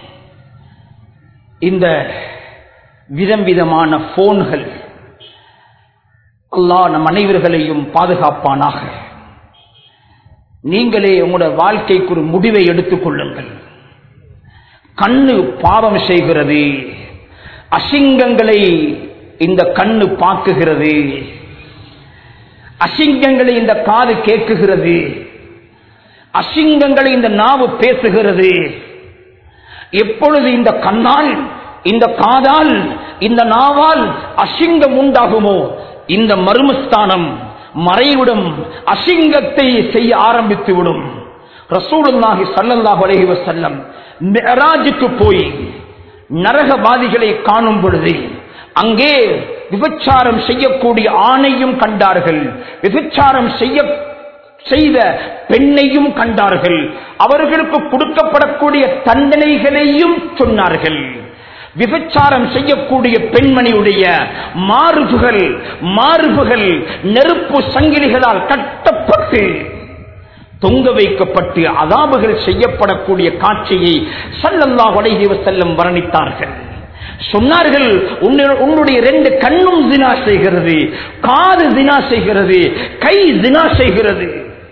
இந்த விதம் விதமான போன்கள் அல்லாஹ் நம் அனைவர்களையும் பாதுகாப்பானாக நீங்களே உங்களோட வாழ்க்கைக்கு ஒரு முடிவை எடுத்துக் கொள்ளுங்கள் கண்ணு பாவம் செய்கிறது அசிங்கங்களை இந்த கண்ணு பார்க்குகிறது அசிங்கங்களை இந்த காது கேட்குகிறது அசிங்கங்களை இந்த நாவு பேசுகிறது எப்பொழுது இந்த கண்ணால் இந்த காதால் இந்த நாவால் அசிங்கம் உண்டாகுமோ இந்த மர்மஸ்தானம் மறைவிடும் அசிங்கத்தை செய்ய ஆரம்பித்து விடும் ரசூலுல்லாஹி ஸல்லல்லாஹு அலைஹி வஸல்லம் மிஅராஜுக்கு போய் நரகவாதிகளை காணும் பொழுது அங்கே விபச்சாரம் செய்யக்கூடிய ஆணையும் கண்டார்கள் விபச்சாரம் செய்ய செய்த பெண்ணையும் கண்டார்கள் அவர்களுக்கு கொடுக்கப்படக்கூடிய தண்டனைகளையும் சொன்னார்கள் விபச்சாரம் செய்யக்கூடிய பெண்மணியுடைய மார்புகள் மார்புகள் நெருப்பு சங்கிலிகளால் கட்டப்பட்டு தொங்க வைக்கப்பட்டு அதாபுகள் செய்யப்படக்கூடிய காட்சியை சல்லல்லாஹு அலைஹி வஸல்லம் வர்ணித்தார்கள் சொன்னார்கள் உன்ன- உன்னுடைய ரெண்டு கண்ணும் தினா செய்கிறது காது தினா செய்கிறது கை தினா செய்கிறது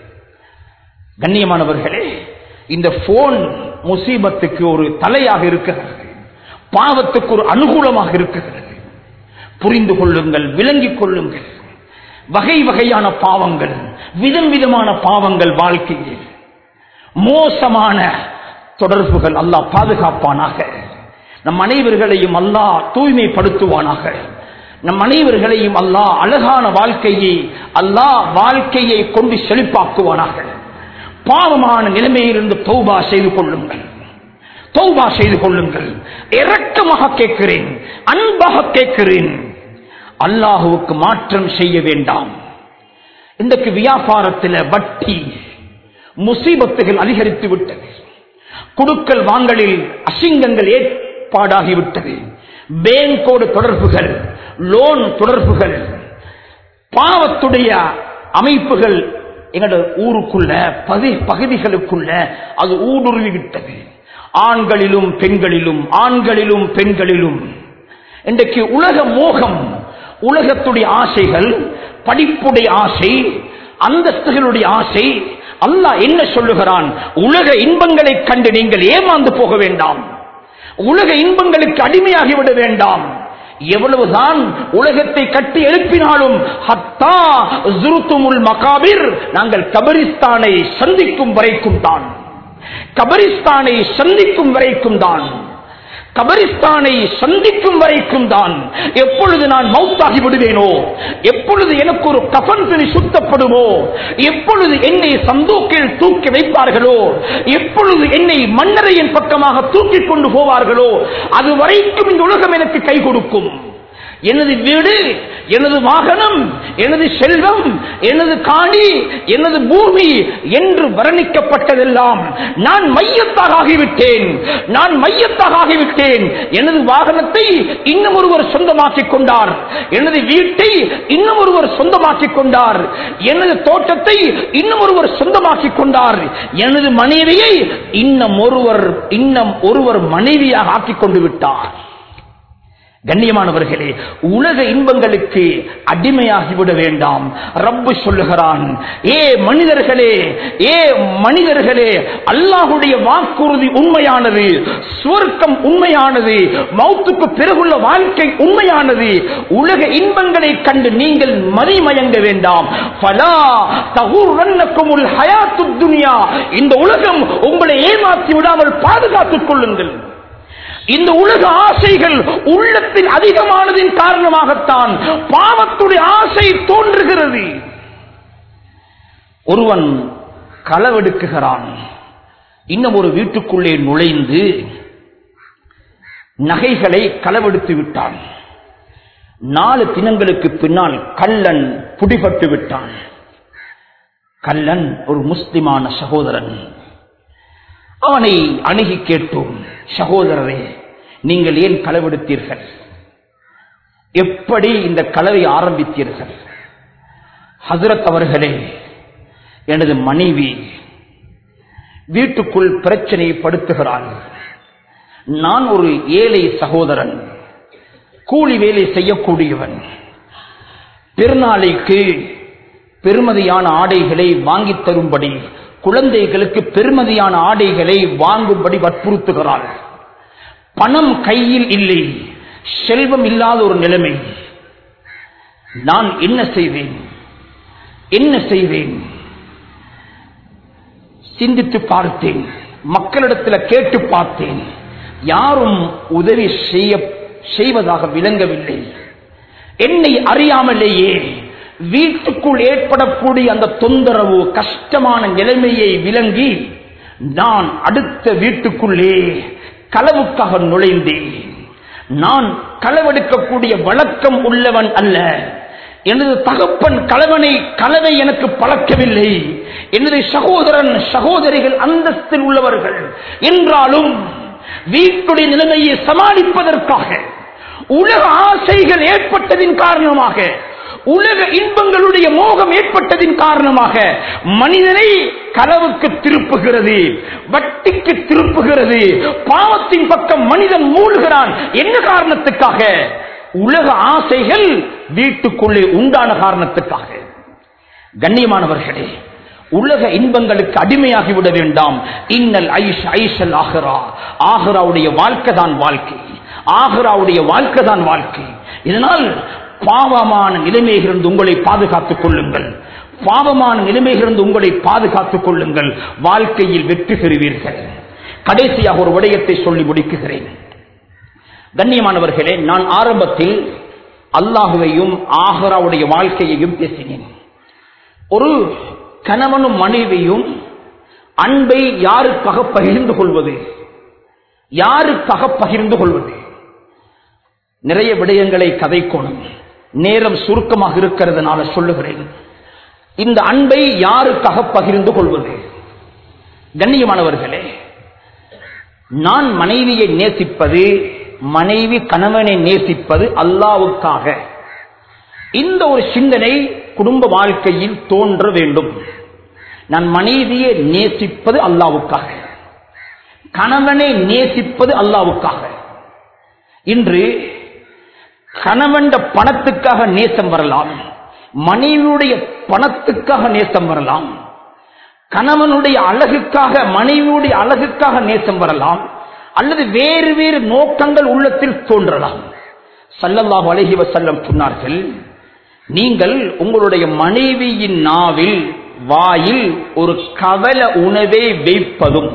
கண்ணியமானவர்களே இந்த போன் முசீபத்துக்கு ஒரு தலையாக இருக்கிறது பாவத்துக்கு ஒரு அனுகூலமாக இருக்கிறது புரிந்து கொள்ளுங்கள் விளங்கிக் கொள்ளுங்கள் வகை வகையான பாவங்கள் விதம் விதமான பாவங்கள் வாழ்க்கையில் மோசமான தொடர்புகள் அல்லாஹ் பாதுகாப்பானாக நம் அனைவர்களையும் அல்லாஹ் தூய்மைப்படுத்துவானாக நம் அனைவர்களையும் அல்லாஹ் அழகான வாழ்க்கையை அல்லாஹ் வாழ்க்கையை கொண்டு செழிப்பாக்குவானாக பாவமான நிலைமையிலிருந்து தௌபா செய்து கொள்ளுங்கள் தௌபா செய்து கொள்ளுங்கள் இரக்கமாக கேட்கிறேன் அன்பாக கேட்கிறேன் அல்லாஹுவுக்கு மாற்றம் செய்ய வேண்டாம் இன்றைக்கு வியாபாரத்தில் வட்டி முசீபத்துகள் அதிகரித்து விட்டது குடுக்கல் வாங்கலில் அசிங்கங்கள் ஏற்பாடாகிவிட்டது பேங்கோடு தொடர்புகள் லோன் தொடர்புகள் பாவத்துடைய அமைப்புகள் எங்களோட ஊருக்குள்ள பதி பகுதிகளுக்குள்ள அது ஊடுருவி விட்டது ஆண்களிலும் பெண்களிலும் ஆண்களிலும் பெண்களிலும் இன்றைக்கு உலக மோகம் உலகத்துடைய ஆசைகள் படிப்புடைய ஆசை அந்தஸ்துகளுடைய ஆசை அல்லாஹ் என்ன சொல்லுகிறான் உலக இன்பங்களை கண்டு நீங்கள் ஏமாந்து போக வேண்டாம் உலக இன்பங்களுக்கு அடிமையாகிவிட வேண்டாம் எவ்வளவுதான் உலகத்தை கட்டி எழுப்பினாலும் ஹத்தா ஜுருத்துமுல் மகாபிர் நாங்கள் கபரிஸ்தானை சந்திக்கும் வரைக்கும் தான் கபரிஸ்தானை சந்திக்கும் வரைக்கும் தான் கபரிஸ்தானை சந்திக்கும் வரைக்கும் தான் எப்பொழுது நான் மௌத்தாகி விடுவேனோ எப்பொழுது எனக்கு ஒரு கபன் துணி சுத்தப்படுமோ எப்பொழுது என்னை சந்தூக்கில் தூக்கி வைப்பார்களோ எப்பொழுது என்னை மன்னரையின் பக்கமாக தூக்கிக் கொண்டு போவார்களோ அது வரைக்கும் இந்த உலகம் எனக்கு கை கொடுக்கும் எனது வீடு எனது வாகனம் எனது செல்வம் எனது காணி எனது பூமி என்று வர்ணிக்கப்பட்டதெல்லாம் நான் மையத்தாக ஆகிவிட்டேன் நான் மையத்தாக ஆகிவிட்டேன் எனது வாகனத்தை இன்னும் ஒருவர் சொந்தமாக்கிக் கொண்டார் எனது வீட்டை இன்னும் ஒருவர் சொந்தமாக்கிக் கொண்டார் எனது தோட்டத்தை இன்னும் ஒருவர் சொந்தமாக்கிக் கொண்டார் எனது மனைவியை இன்னும் ஒருவர் இன்னும் ஒருவர் மனைவியாக ஆக்கிக் கொண்டு விட்டார் கண்ணியமானவர்களே உலக இன்பங்களுக்கு அடிமையாகிவிட வேண்டாம் ரப்பு சொல்லுகிறான் ஏ மனிதர்களே ஏ மனிதர்களே அல்லாஹுடைய வாக்குறுதி உண்மையானது சுவர்க்கம் உண்மையானது மௌத்துக்கு பிறகுள்ள வாழ்க்கை உண்மையானது உலக இன்பங்களை கண்டு நீங்கள் மதிமயங்க வேண்டாம் பலா தகுரன்னக்குமுல் ஹயாத்து துனியா இந்த உலகம் உங்களை ஏமாற்றி விடாமல் பாதுகாத்துக் கொள்ளுங்கள் இந்த உலக ஆசைகள் உள்ளத்தில் அதிகமானதின் காரணமாகத்தான் பாவத்துடைய ஆசை தோன்றுகிறது ஒருவன் களவெடுக்குகிறான் இன்னும் ஒரு வீட்டுக்குள்ளே நுழைந்து நகைகளை களவெடுத்து விட்டான் நாலு தினங்களுக்கு பின்னால் கள்ளன் புடிபட்டு விட்டான் கள்ளன் ஒரு முஸ்லிமான சகோதரன் அவனை அணுகி கேட்டோம் சகோதரரே நீங்கள் ஏன் களவெடுத்தீர்கள் எப்படி இந்த களவை ஆரம்பித்தீர்கள் ஹசரத் அவர்களே எனது மனைவி வீட்டுக்குள் பிரச்சனையை படுத்துகிறாள் நான் ஒரு ஏழை சகோதரன் கூலி வேலை செய்யக்கூடியவன் பெருநாளைக்கு பெருமதியான ஆடைகளை வாங்கித் தரும்படி குழந்தைகளுக்கு பெருமதியான ஆடைகளை வாங்கும்படி வற்புறுத்துகிறாள் பணம் கையில் இல்லை செல்வம் இல்லாத ஒரு நிலைமை நான் என்ன செய்வேன் என்ன செய்வேன் சிந்தித்து பார்த்தேன் மக்களிடத்தில் கேட்டு பார்த்தேன் யாரும் உதவி செய்ய செய்வதாக விளங்கவில்லை என்னை அறியாமலேயே வீட்டுக்குள் ஏற்படக்கூடிய அந்த தொந்தரவு கஷ்டமான நிலைமையை விளங்கி நான் அடுத்த வீட்டுக்குள்ளே களவுக்காக நுழைந்தேன் நான் களவெடுக்கக்கூடிய வழக்கம் உள்ளவன் அல்ல எனது தகப்பன் கலவனை கலவை எனக்கு பழக்கவில்லை எனது சகோதரன் சகோதரிகள் அந்தஸ்தில் உள்ளவர்கள் என்றாலும் வீட்டுடைய நிலைமையை சமாளிப்பதற்காக உலக ஆசைகள் ஏற்பட்டதின் காரணமாக உலக இன்பங்களுடைய மோகம் ஏற்பட்டதின் காரணமாக மனிதனை களவுக்கு திருப்புகிறது வட்டிக்கு திருப்புகிறது பாவத்தின் பக்கம் மனிதன் மூழ்கிறான் என்ன காரணத்துக்காக உலக ஆசைகள் வீட்டுக்குள்ளே உண்டான காரணத்துக்காக கண்ணியமானவர்களே உலக இன்பங்களுக்கு அடிமையாகி விட வேண்டாம் இன்னல் ஐஷ் ஐஷல் ஆஹரா ஆஹராவுடைய வாழ்க்கை தான் வாழ்க்கை ஆஹராவுடைய வாழ்க்கை தான் வாழ்க்கை இதனால் பாவமான நிலைமையிலிருந்து உங்களை பாதுகாத்துக் கொள்ளுங்கள் பாவமான நிலைமையிலிருந்து உங்களை பாதுகாத்துக் கொள்ளுங்கள் வாழ்க்கையில் வெற்றி பெறுவீர்கள் கடைசியாக ஒரு விடயத்தை சொல்லி முடிக்குகிறேன் கண்ணியமானவர்களே நான் ஆரம்பத்தில் அல்லாஹுவையும் ஆஹராவுடைய வாழ்க்கையையும் பேசினேன் ஒரு கணவனும் மனைவியும் அன்பை யாருக்காக பகிர்ந்து கொள்வது யாருக்காக பகிர்ந்து கொள்வது நிறைய விடயங்களை கதைக்கோணும் நேரம் சுருக்கமாக இருக்கிறதுனால சொல்லுகிறேன் இந்த அன்பை யாருக்காக பகிர்ந்து கொள்வது கண்ணியமானவர்களே நான் மனைவியை நேசிப்பது மனைவி கணவனை நேசிப்பது அல்லாவுக்காக இந்த ஒரு சிந்தனை குடும்ப வாழ்க்கையில் தோன்ற வேண்டும் நான் மனைவியை நேசிப்பது அல்லாவுக்காக கணவனை நேசிப்பது அல்லாவுக்காக இன்று கணவன் பணத்துக்காக நேசம் வரலாம் மனைவியுடைய பணத்துக்காக நேசம் வரலாம் கணவனுடைய அழகுக்காக மனைவியுடைய அழகுக்காக நேசம் வரலாம் அல்லது வேறு வேறு நோக்கங்கள் உள்ளத்தில் தோன்றலாம் சல்லல்லாஹு அலைஹி வஸல்லம் சொன்னார்கள் நீங்கள் உங்களுடைய மனைவியின் நாவில் வாயில் ஒரு கவல உணவை வைப்பதும்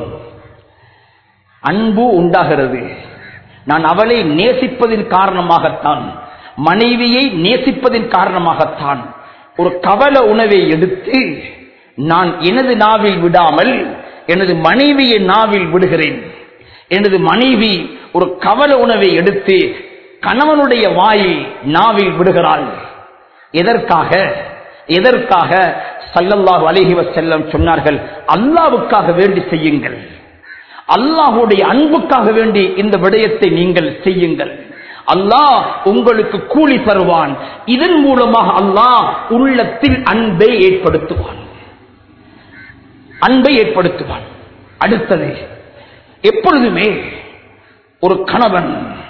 அன்பு உண்டாகிறது நான் அவளை நேசிப்பதின் காரணமாகத்தான் மனைவியை நேசிப்பதின் காரணமாகத்தான் ஒரு கவல உணவை எடுத்து நான் எனது நாவில் விடாமல் எனது மனைவியை நாவில் விடுகிறேன் எனது மனைவி ஒரு கவல உணவை எடுத்து கணவனுடைய வாயில் நாவில் விடுகிறாள் எதற்காக எதற்காக சல்லல்லாஹு அலைஹி வஸல்லம் சொன்னார்கள் அல்லாவுக்காக வேண்டி செய்யுங்கள் அல்லாஹுடைய அன்புக்காக வேண்டி இந்த விடயத்தை நீங்கள் செய்யுங்கள் அல்லாஹ் உங்களுக்கு கூலி தருவான் இதன் மூலமாக அல்லாஹ் உள்ளத்தில் அன்பை ஏற்படுத்துவான் அன்பை ஏற்படுத்துவான் அடுத்தது எப்பொழுதுமே ஒரு கணவன்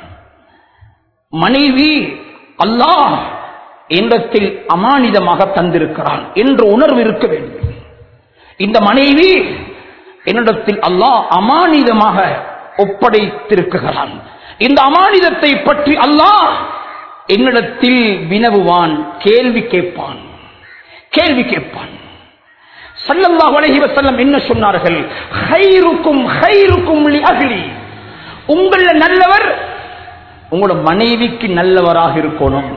மனைவி அல்லாஹ் என்னத்தில் அமானிதமாக தந்திருக்கிறான் என்ற உணர்வு இருக்க வேண்டும் இந்த மனைவி என்னிடத்தில் அல்லாஹ் அமானிதமாக ஒப்படைத்திருக்கிறான் இந்த அமானிதத்தை பற்றி அல்லாஹ் என்னிடத்தில் வினவுவான் கேள்வி கேட்பான் கேள்வி கேட்பான் சல்லல்லாஹு அலைஹி வஸல்லம் என்ன சொன்னார்கள் ஹைருக்கும் ஹைருக்கும் லி அஹ்லி உங்கள நல்லவர் உங்களோட மனைவிக்கு நல்லவராக இருக்கணும்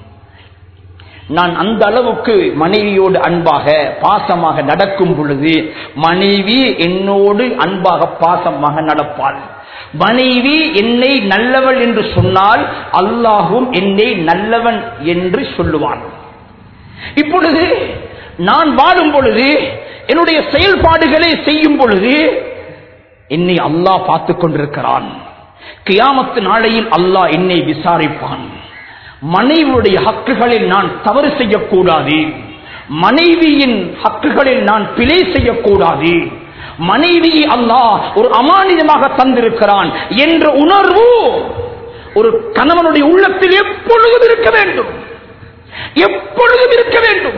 நான் அந்த அளவுக்கு மனைவியோடு அன்பாக பாசமாக நடக்கும் பொழுது மனைவி என்னோடு அன்பாக பாசமாக நடப்பாள் மனைவி என்னை நல்லவள் என்று சொன்னால் அல்லாஹும் என்னை நல்லவன் என்று சொல்லுவான் இப்பொழுது நான் வாழும் பொழுது என்னுடைய செயல்பாடுகளை செய்யும் பொழுது என்னை அல்லாஹ் பார்த்துக் கொண்டிருக்கிறான் கியாமத்து நாளையில் அல்லாஹ் என்னை விசாரிப்பான் மனைவியுடைய ஹக்குகளில் நான் தவறு செய்யக்கூடாது மனைவியின் ஹக்குகளில் நான் பிழை செய்யக்கூடாது மனைவியை அல்லாஹ் ஒரு அமானிதமாக தந்திருக்கிறான் என்ற உணர்வு ஒரு கணவனுடைய உள்ளத்தில் எப்பொழுதும் இருக்க வேண்டும் எப்பொழுதும் இருக்க வேண்டும்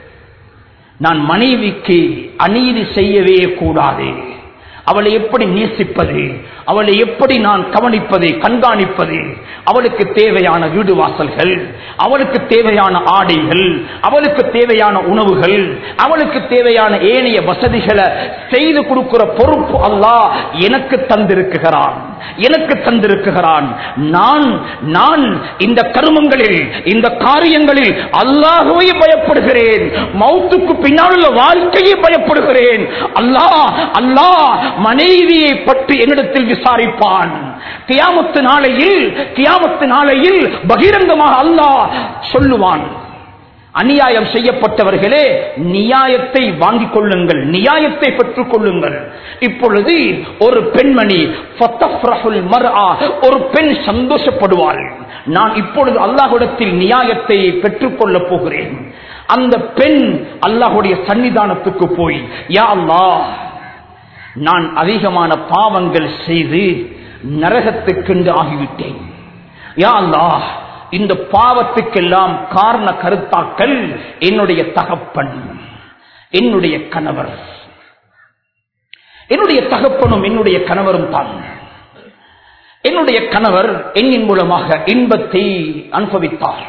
நான் மனைவிக்கு அநீதி செய்யவே கூடாது அவளை எப்படி நேசிப்பது அவளை எப்படி நான் கவனிப்பது கண்காணிப்பது அவளுக்கு தேவையான வீடு வாசல்கள் அவளுக்கு தேவையான ஆடைகள் அவளுக்கு தேவையான உணவுகள் அவளுக்கு தேவையான ஏனைய வசதிகளை செய்து கொடுக்கிற பொறுப்பு அல்லாஹ் எனக்கு தந்திருக்குகிறான் எனக்கு தந்திருக்குகிறான் நான் நான் இந்த கருமங்களில் இந்த காரியங்களில் அல்லாஹுவை பயப்படுகிறேன் மௌத்துக்கு பின்னால் உள்ள வாழ்க்கையை பயப்படுகிறேன் அல்லாஹ் அல்லாஹ் மனைவியை பற்றி என்னிடத்தில் விசாரிப்பான் கியாமத்து நாளையில் கியாமத்து நாளையில் பகிரங்கமாக அல்லாஹ் சொல்லுவான் அநியாயம் செய்யப்பட்டவர்களே நியாயத்தை வாங்கிக் கொள்ளுங்கள் நியாயத்தை பெற்றுக் கொள்ளுங்கள் இப்பொழுது ஒரு பெண்மணி ஃபத்தஃப்ரஹுல் மர்ஆ, ஒரு பெண் சந்தோஷப்படுவாள் நான் இப்பொழுது அல்லாஹ்விடத்தில் நியாயத்தை பெற்றுக் கொள்ளப் போகிறேன் அந்த பெண் அல்லாஹுடைய சன்னிதானத்துக்கு போய் யா அல்லாஹ் நான் அதிகமான பாவங்கள் செய்து நரகத்துக்கென்று ஆகிவிட்டேன் யா அல்லாஹ் இந்த பாவத்துக்கெல்லாம் காரண கருத்தாக்கள் என்னுடைய தகப்பன் என்னுடைய கணவர் என்னுடைய தகப்பனும் என்னுடைய கணவரும் தான் என்னுடைய கணவர் எண்ணின் மூலமாக இன்பத்தை அனுபவித்தார்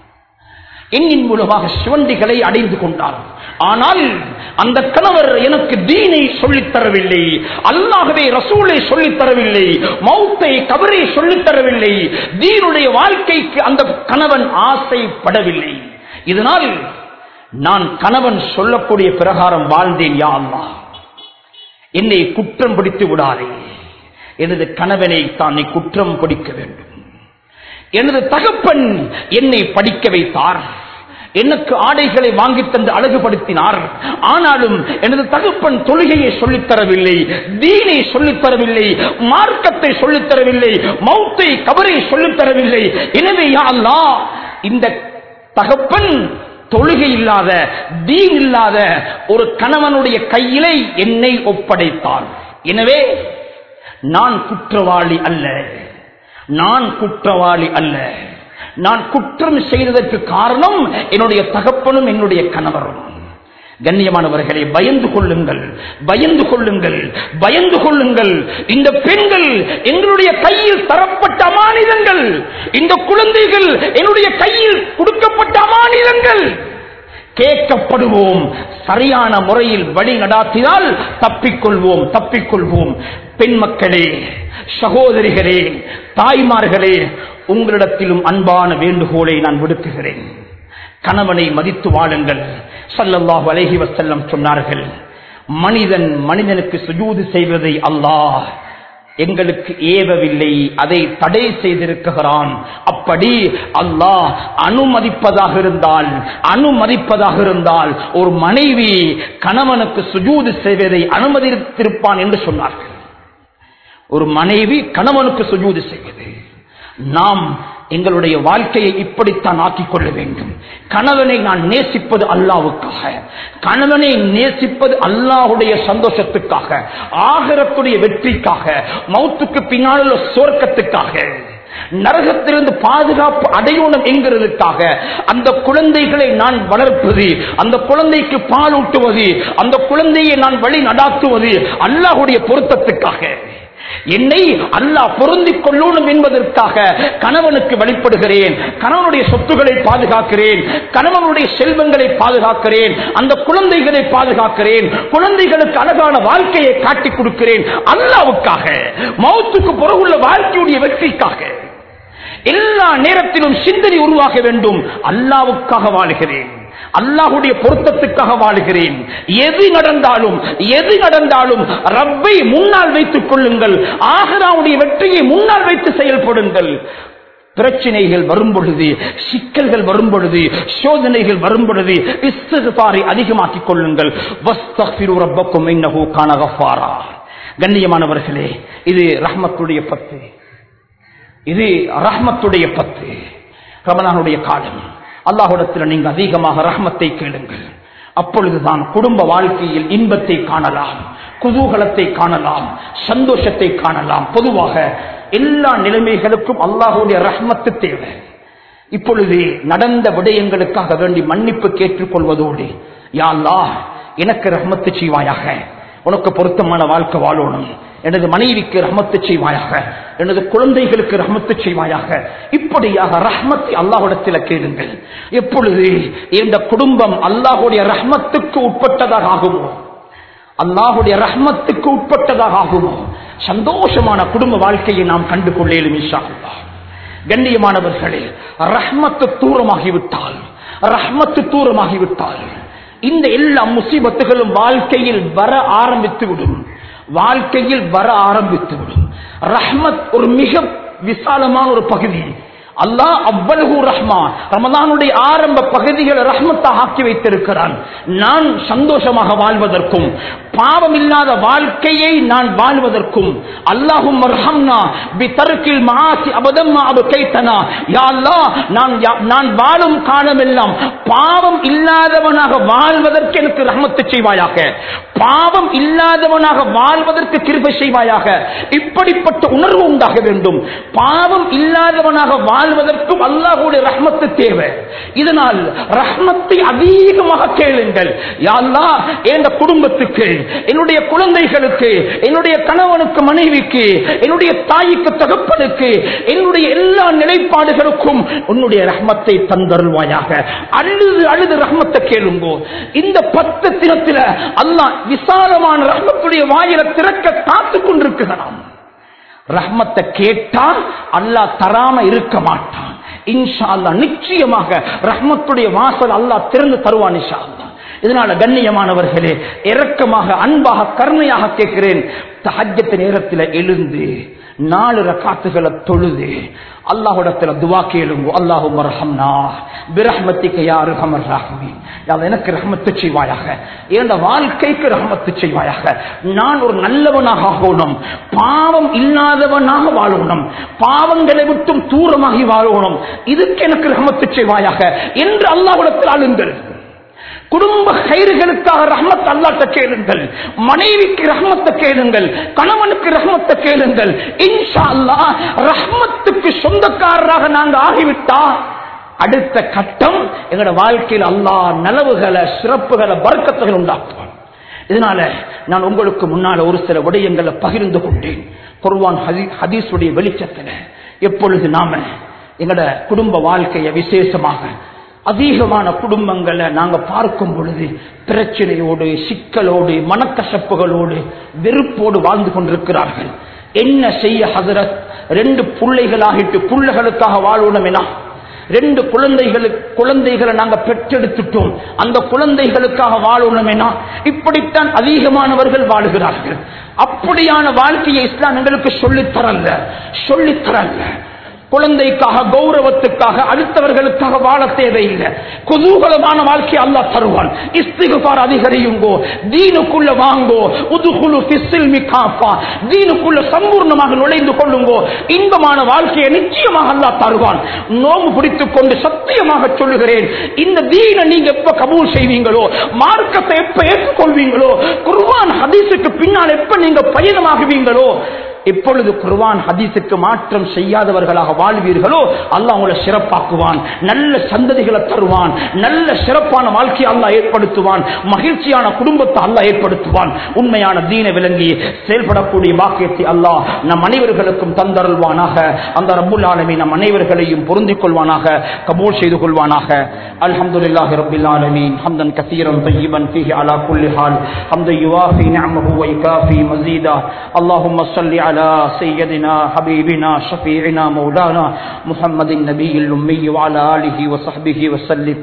எண்ணின் மூலமாக சிவண்டிகளை அடைந்து கொண்டார் ஆனால் அந்த கணவர் எனக்கு தீனை சொல்லித் தரவில்லை அல்லாகவே ரசூலை சொல்லித் தரவில்லை மௌத்தை கபரை சொல்லித் தரவில்லை தீனுடைய வாழ்க்கைக்கு அந்த கணவன் ஆசைப்படவில்லை இதனால் நான் கணவன் சொல்லக்கூடிய பிரகாரம் வாழ்ந்தேன் யா அல்லாஹ் என்னை குற்றம் பிடித்து விடாதே எனது கணவனை தான் நீ குற்றம் பிடிக்க வேண்டும் எனது தகப்பன் என்னை படிக்க வைத்தார் எனக்கு ஆடைகளை வாங்கி தந்து அழகுபடுத்தினார் ஆனாலும் எனது தகப்பன் தொழுகையை சொல்லித் தரவில்லை தீனை சொல்லித் தரவில்லை மார்க்கத்தை சொல்லித் தரவில்லை மௌத்தை கபரை சொல்லித் தரவில்லை எனவே யா அல்லாஹ் இந்த தகப்பன் தொழுகை இல்லாத தீன் இல்லாத ஒரு கணவனுடைய கையிலே என்னை ஒப்படைத்தான் எனவே நான் குற்றவாளி அல்ல நான் குற்றவாளி அல்ல நான் குற்றம் செய்ததற்கு காரணம் என்னுடைய தகப்பனும் என்னுடைய கணவரும் கண்ணியமானவர்களை பயந்து கொள்ளுங்கள் பயந்து கொள்ளுங்கள் பயந்து கொள்ளுங்கள் இந்த பெண்கள் எங்களுடைய கையில் தரப்பட்ட அமானிதங்கள் இந்த குழந்தைகள் என்னுடைய கையில் கொடுக்கப்பட்ட அமானிதங்கள் கேட்கப்படுவோம் சரியான முறையில் வழி நடாத்தினால் தப்பிக்கொள்வோம் தப்பிக்கொள்வோம் பெண் மக்களே சகோதரிகளே தாய்மார்களே உங்களிடத்திலும் அன்பான வேண்டுகோளை நான் விடுக்குகிறேன் கணவனை மதித்து வாழுங்கள் சல்லல்லாஹு அலைஹி வஸல்லம் சொன்னார்கள் மனிதன் மனிதனுக்கு சுஜூது செய்வதை அல்லாஹ் எங்களுக்கு ஏவவில்லை அதை தடை செய்திருக்கிறான் அப்படி அல்லாஹ் அனுமதிப்பதாக இருந்தால் அனுமதிப்பதாக இருந்தால் ஒரு மனைவி கணவனுக்கு சுஜூது செய்வதை அனுமதித்திருப்பான் என்று சொன்னார்கள் ஒரு மனைவி கணவனுக்கு சுஜூது செய்வது நாம் எங்களுடைய வாழ்க்கையை இப்படித்தான் ஆக்கிக் கொள்ள வேண்டும் கணவனை நான் நேசிப்பது அல்லாவுக்காக கணவனை நேசிப்பது அல்லாஹுடைய சந்தோஷத்துக்காக ஆகரத்துடைய வெற்றிக்காக மௌத்துக்கு பின்னால் உள்ள சுவர்க்கத்துக்காக நரகத்திலிருந்து பாதுகாப்பு அடையணும் என்கிறதுக்காக அந்த குழந்தைகளை நான் வளர்ப்பது அந்த குழந்தைக்கு பால் ஊட்டுவது அந்த குழந்தையை நான் வழி நடாத்துவது அல்லாஹுடைய பொருத்தத்துக்காக என்னை அல்லாஹ் பொருந்திக் கொள்ளணும் என்பதற்காக கணவனுக்கு வழிபடுகிறேன் கணவனுடைய சொத்துக்களை பாதுகாக்கிறேன் கணவனுடைய செல்வங்களை பாதுகாக்கிறேன் அந்த குழந்தைகளை பாதுகாக்கிறேன் குழந்தைகளுக்கு அழகான வாழ்க்கையை காட்டிக் கொடுக்கிறேன் அல்லாவுக்காக மௌத்துக்கு பிறகுள்ள வாழ்க்கையுடைய வெற்றிக்காக எல்லா நேரத்திலும் சிந்தனை உருவாக வேண்டும் அல்லாவுக்காக வாழுகிறேன் அல்லாஹுடைய பொருத்தத்துக்காக வாழுகிறேன் எது நடந்தாலும் எது நடந்தாலும் ரப்பை முன்னால் வைத்துக் கொள்ளுங்கள் ஆகராவுடைய வெற்றியை முன்னால் வைத்து செயல்படுங்கள் பிரச்சனைகள் வரும் பொழுது சிக்கல்கள் வரும் பொழுது சோதனைகள் வரும் பொழுது இஸ்திஃபாரை அதிகமாக்கிக் கொள்ளுங்கள் வஸ்தக்ஃபிரு ரப்பக்கும் இன்னஹு கான கஃபாரா கண்ணியமானவர்களே இது ரஹ்மத்துடைய பத்து இது ரஹ்மத்துடைய பத்து ரமலானுடைய காலம் அல்லாஹுடத்தில் நீங்க அதிகமாக ரஹ்மத்தை கேளுங்கள் அப்பொழுதுதான் குடும்ப வாழ்க்கையில் இன்பத்தை காணலாம் குதூகலத்தை காணலாம் சந்தோஷத்தை காணலாம் பொதுவாக எல்லா நிலைமைகளுக்கும் அல்லாஹுடைய ரஹ்மத்து தேவை இப்பொழுது நடந்த விடயங்களுக்காக வேண்டி மன்னிப்பு கேட்டுக்கொள்வதோடு யா அல்லாஹ் எனக்கு ரஹ்மத்து செய்வாயாக உனக்கு பொருத்தமான வாழ்க்கை வாழணும் எனது மனைவிக்கு ரஹ்மத்து செய்வாயாக எனது குழந்தைகளுக்கு ரஹ்மத்து செய்வாயாக இப்படியாக ரஹ்மத்தை அல்லாஹுடத்தில் கேளுங்கள் எப்பொழுது இந்த குடும்பம் அல்லாஹுடைய ரஹ்மத்துக்கு உட்பட்டதாக ஆகுமோ அல்லாஹுடைய ரஹ்மத்துக்கு உட்பட்டதாக ஆகுமோ சந்தோஷமான குடும்ப வாழ்க்கையை நாம் கண்டு கொள்ளேலும் இன்ஷா அல்லாஹ் கண்ணியமானவர்களே ரஹ்மத்து தூரமாகிவிட்டால் ரஹ்மத்து தூரமாகிவிட்டால் இந்த எல்லா முசீபத்துகளும் வாழ்க்கையில் வர ஆரம்பித்து விடும் வாழ்க்கையில் வர ஆரம்பித்து விடும் ரஹ்மத் ஒரு மிக விசாலமான ஒரு பகுதி அல்லாஹ் அவ்வளவு ரஹ்மான் ரமதானுடைய ஆரம்ப பகுதிகளை ரஹ்மத்தாக ஆக்கி வைத்திருக்கிறான் நான் சந்தோஷமாக வாழ்வதற்கும் பாவம் இல்லாத வாழ்க்கையை நான் வாழ்வதற்கும் அல்லாஹும் ரஹம்னா பி தருக்கில் மாசி அபதம்மா அபு கைத்தனா யா அல்லாஹ் நான் யா- நான் வாழும் காலமெல்லாம் பாவம் இல்லாதவனாக வாழ்வதற்கு எனக்கு ரஹமத்து செய்வாயாக பாவம் இல்லாதவனாக வாழ்வதற்கு கிருபை செய்வாயாக இப்படிப்பட்ட உணர்வு உண்டாக வேண்டும் பாவம் இல்லாதவனாக வாழ்வதற்கும் அல்லாஹுடைய ரஹ்மத்து தேவை இதனால் ரஹ்மத்தை அதிகமாக கேளுங்கள் யா அல்லாஹ் என் குடும்பத்துக்கு என்னுடைய குழந்தைகளுக்கு என்னுடைய கணவனுக்கு மனைவிக்கு என்னுடைய தாய்க்கு தகப்பனுக்கு என்னுடைய எல்லா நிலைப்பாடுகளுக்கும் உன்னுடைய ரஹ்மத்தை தந்தருள்வாயாக அழுது அழுது ரஹ்மத்தை கேளுங்கோ இந்த பத்து தினத்தில அல்லாஹ் விசாலமான ரஹ்மத்துடைய வாயில திறக்க காத்துக் கொண்டிருக்கிறான் ரஹ்மத்தை கேட்டால் அல்லாஹ் தராம இருக்க மாட்டான் இன்ஷா அல்லாஹ் நிச்சயமாக ரஹ்மத்துடைய வாசல் அல்லாஹ் திறந்து தருவான் இன்ஷா அல்லாஹ் இதனால கண்ணியமானவர்களே இரக்கமாக அன்பாக கருணையாக கேட்கிறேன் தஹஜ்ஜத் நேரத்தில் எழுந்து நாலு ரக்காத்துகளை தொழுது அல்லாஹ்விடத்துல துவா கேளுங்க அல்லாஹும் ரஹம்னா பிரஹ்மத்திக்கு யாரு ஹமர் ராஹ்மி எனக்கு ரஹமத்து செய்வாயாக என் வாழ்க்கைக்கு ரஹமத்து செய்வாயாக நான் ஒரு நல்லவனாக ஆகணும் பாவம் இல்லாதவனாக வாழணும் பாவங்களை விட்டும் தூரமாகி வாழணும் இதுக்கு எனக்கு ரஹமத்து செய்வாயாக என்று அல்லாஹ்விடத்தில் அழுங்கள் குடும்ப கயிறுகளுக்காக ரஹ்மத் அல்லாட்ட கேளுங்கள் மனைவிக்கு ரஹ்மத்தை கேளுங்கள் கணவனுக்கு ரஹ்மத்தை கேளுங்கள் இன்ஷா அல்லாஹ் ரஹ்மத்துக்கு சொந்தக்காரராக நாங்க ஆகிவிட்டா அடுத்த கட்டம் எங்களோட வாழ்க்கையில் அல்லாஹ் நலவுகளை சிறப்புகளை வர்க்கத்துகள் உண்டாக்குவான் இதனால நான் உங்களுக்கு முன்னால ஒரு சில விடயங்களை பகிர்ந்து கொண்டேன் குர்வான் ஹதீஸுடைய வெளிச்சத்துல எப்பொழுது நாம எங்களோட குடும்ப வாழ்க்கையை விசேஷமாக அதிகமான குடும்பங்களை நாங்க பார்க்கும் பொழுது பிரச்சனையோடு சிக்கலோடு மனக்கசப்புகளோடு வெறுப்போடு வாழ்ந்து கொண்டிருக்கிறார்கள் என்ன செய்ய ஹசரத் ரெண்டு பிள்ளைகளாகிட்டு பிள்ளைகளுக்காக வாழணும் என ரெண்டு குழந்தைகளுக்கு குழந்தைகளை நாங்க பெற்றெடுத்துட்டோம் அந்த குழந்தைகளுக்காக வாழணும் என இப்படித்தான் அதிகமானவர்கள் வாழுகிறார்கள் அப்படியான வாழ்க்கையை இஸ்லாம் எங்களுக்கு சொல்லித் தரல சொல்லித் தரல குழந்தைக்காக கௌரவத்துக்காக அடுத்தவர்களுக்காக வாழ தேவையில்லை குதூகலமான வாழ்க்கை அல்லாஹ் தருவான் இஸ்திகுபார் அதிகரியுங்கோ தீனுக்குள்ள வாங்கோ உதுகுலு ஃபிஸ்ஸில்மி காஃபா தீனுக்குள்ள சம்பூர்ணமாக நுழைந்து கொள்ளுங்கோ இன்பமான வாழ்க்கையை நிச்சயமாக அல்லாஹ் தருவான் நோம்பு பிடித்துக் கொண்டு சத்தியமாக சொல்லுகிறேன் இந்த தீனை நீங்க எப்ப கபூல் செய்வீங்களோ மார்க்கத்தை எப்ப ஏற்றுக்கொள்வீங்களோ குர்வான் ஹதீஸுக்கு பின்னால் எப்ப நீங்க பயணமாகுவீங்களோ எப்பொழுது குர்வான் ஹதீஸுக்கு மாற்றம் செய்யாதவர்களாக வாழ்வீர்களோ அல்லாஹ் உங்களை சிறப்பாக்குவான் நல்ல சந்ததிகளை தருவான் நல்ல சிறப்பான வாழ்க்கையை அல்லாஹ் ஏற்படுத்துவான் மகிழ்ச்சியான குடும்பத்தை அல்லாஹ் ஏற்படுத்துவான் உண்மையான தீன விளங்கி செயல்படக்கூடிய பாக்கியத்தை அல்லாஹ் நம் அனைவர்களுக்கும் தந்தருள்வானாக அந்த ரப்புல் ஆலமீன் நம் அனைவர்களையும் பொருந்திக் கொள்வானாக கபூல் செய்து கொள்வானாக அல்ஹம்துலில்லாஹி ரப்பில் ஆலமீன் ஹம்தன் கஸீரன் طيبا فيه على كل حال حمد يوافي نعمه ويكافي مزيدا اللهم صل على سيدنا حبيبنا شفيعنا مولانا محمد النبي الأمي وعلى آله وصحبه وسلم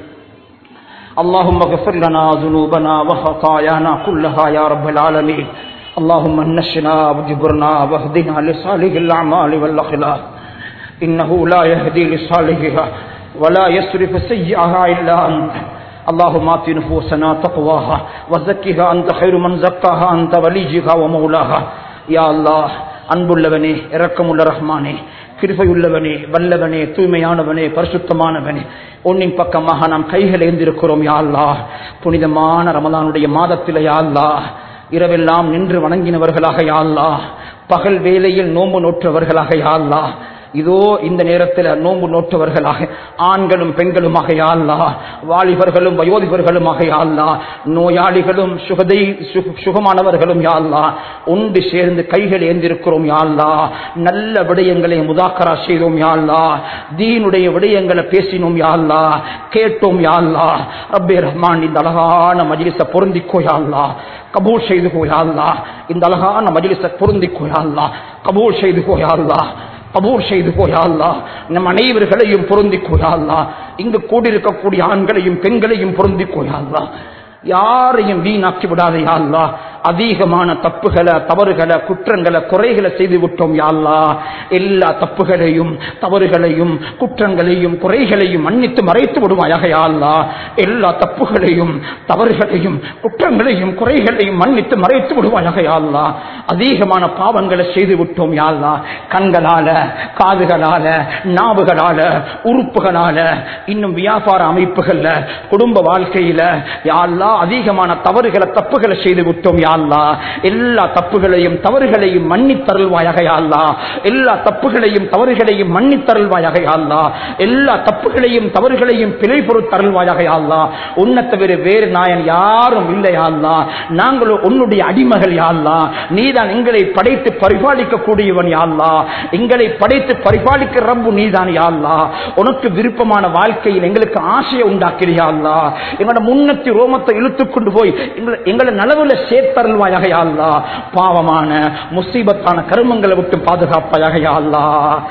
اللهم اغفر لنا ذنوبنا وخطايانا كلها يا رب العالمين اللهم نشنا وجبرنا واهدنا لصالح الأعمال والأخلاق إنه لا يهدي لصالحها ولا يصرف سيئها إلا أنت اللهم آت نفوسنا تقواها وزكها أنت خير من زكاها أنت وليجها ومولاها يا الله அன்புள்ளவனே இரக்கமுள்ள ரஹ்மானே கிருபையுள்ளவனே வல்லவனே தூய்மையானவனே பரிசுத்தமானவனே உன்னின் பக்கமாக நாம் கைகள் ஏந்திருக்கிறோம் யா அல்லாஹ் புனிதமான ரமலானுடைய மாதத்திலே யா அல்லாஹ் இரவெல்லாம் நின்று வணங்கினவர்களாக யா அல்லாஹ் பகல் வேளையில் நோன்பு நோற்றவர்களாக யா அல்லாஹ் இதோ இந்த நேரத்தில் நோன்பு நோற்றவர்களாக ஆண்களும் பெண்களுமாக யாழ்லா வாலிபர்களும் வயோதிபர்களுமாக யாழ்லா நோயாளிகளும் சுகதை சுக- சுகமானவர்களும் யாழ்லா ஒன்று சேர்ந்து கைகள் ஏந்திருக்கிறோம் யாழ்லா நல்ல விடயங்களை முதாக்கரா செய்தோம் யாழ்லா தீனுடைய விடயங்களை பேசினோம் யாழ்லா கேட்டோம் யாழ்லா ரப்பே ரஹ்மான் இந்த அழகான மஜ்லிஸ பொருந்திக்கோ யாழ்லா கபூல் செய்து கோயாள்லா இந்த அழகான மஜ்லிஸ பொருந்திக்கோ யாழ்லா கபூல் செய்து கோயாள்லா கபூர் செய்து போயாள்லா நம் அனைவர்களையும் பொருந்தி கொள்ளாள்லா இங்கு கூடியிருக்கக்கூடிய ஆண்களையும் பெண்களையும் பொருந்தி கொள்ளாள்லா யாரையும் வீணாக்கி விடாதே அல்லா அதிகமான தப்புகளை தவறுகளை குற்றங்களை குறைகளை செய்து விட்டோம் யாழ்லா எல்லா தப்புகளையும் தவறுகளையும் குற்றங்களையும் குறைகளையும் மன்னித்து மறைத்து விடுவாயாக யாழ்லா எல்லா தப்புகளையும் தவறுகளையும் குற்றங்களையும் குறைகளையும் மன்னித்து மறைத்து விடுவாயாக யாழ்லா அதிகமான பாவங்களை செய்து விட்டோம் யாழ்லா கண்களால காதுகளால நாவுகளால உறுப்புகளால இன்னும் வியாபார அமைப்புகள்ல குடும்ப வாழ்க்கையில யாழ்லா அதிகமான தவறுகளை தப்புகளை செய்து விட்டோம் யாழ்லா எல்லா தப்புகளையும் தவறுகளையும் மன்னித்தருள்வாயாக யாழ்லா எல்லா தப்புகளையும் தவறுகளையும் மன்னித்தருள்வாயாக யாழ்லா எல்லா தப்புகளையும் தவறுகளையும் பிழை பொறுத்தருள்வாயாக யாழ்லா உன்னை தவிர வேறு நாயன் யாரும் இல்லை யாழ்லா நாங்களும் உன்னுடைய அடிமகள் யாழ்லா நீதான் எங்களை படைத்து பரிபாலிக்க கூடியவன் யாழ்லா எங்களை படைத்து பரிபாலிக்க ரப்பு நீதான் யாழ்லா உனக்கு விருப்பமான வாழ்க்கையில் எங்களுக்கு ஆசையை உண்டாக்கிறியாள்லா எங்களோட முன்னத்தி ரோமத்தை இழுத்துக் கொண்டு போய் எங்களை- எங்களை நலவுல சேர்த்தருள்வாயாக யாழ்லா பாவமான முசீபத்தான கருமங்களை விட்டு பாதுகாப்பாயாக யாழ்லா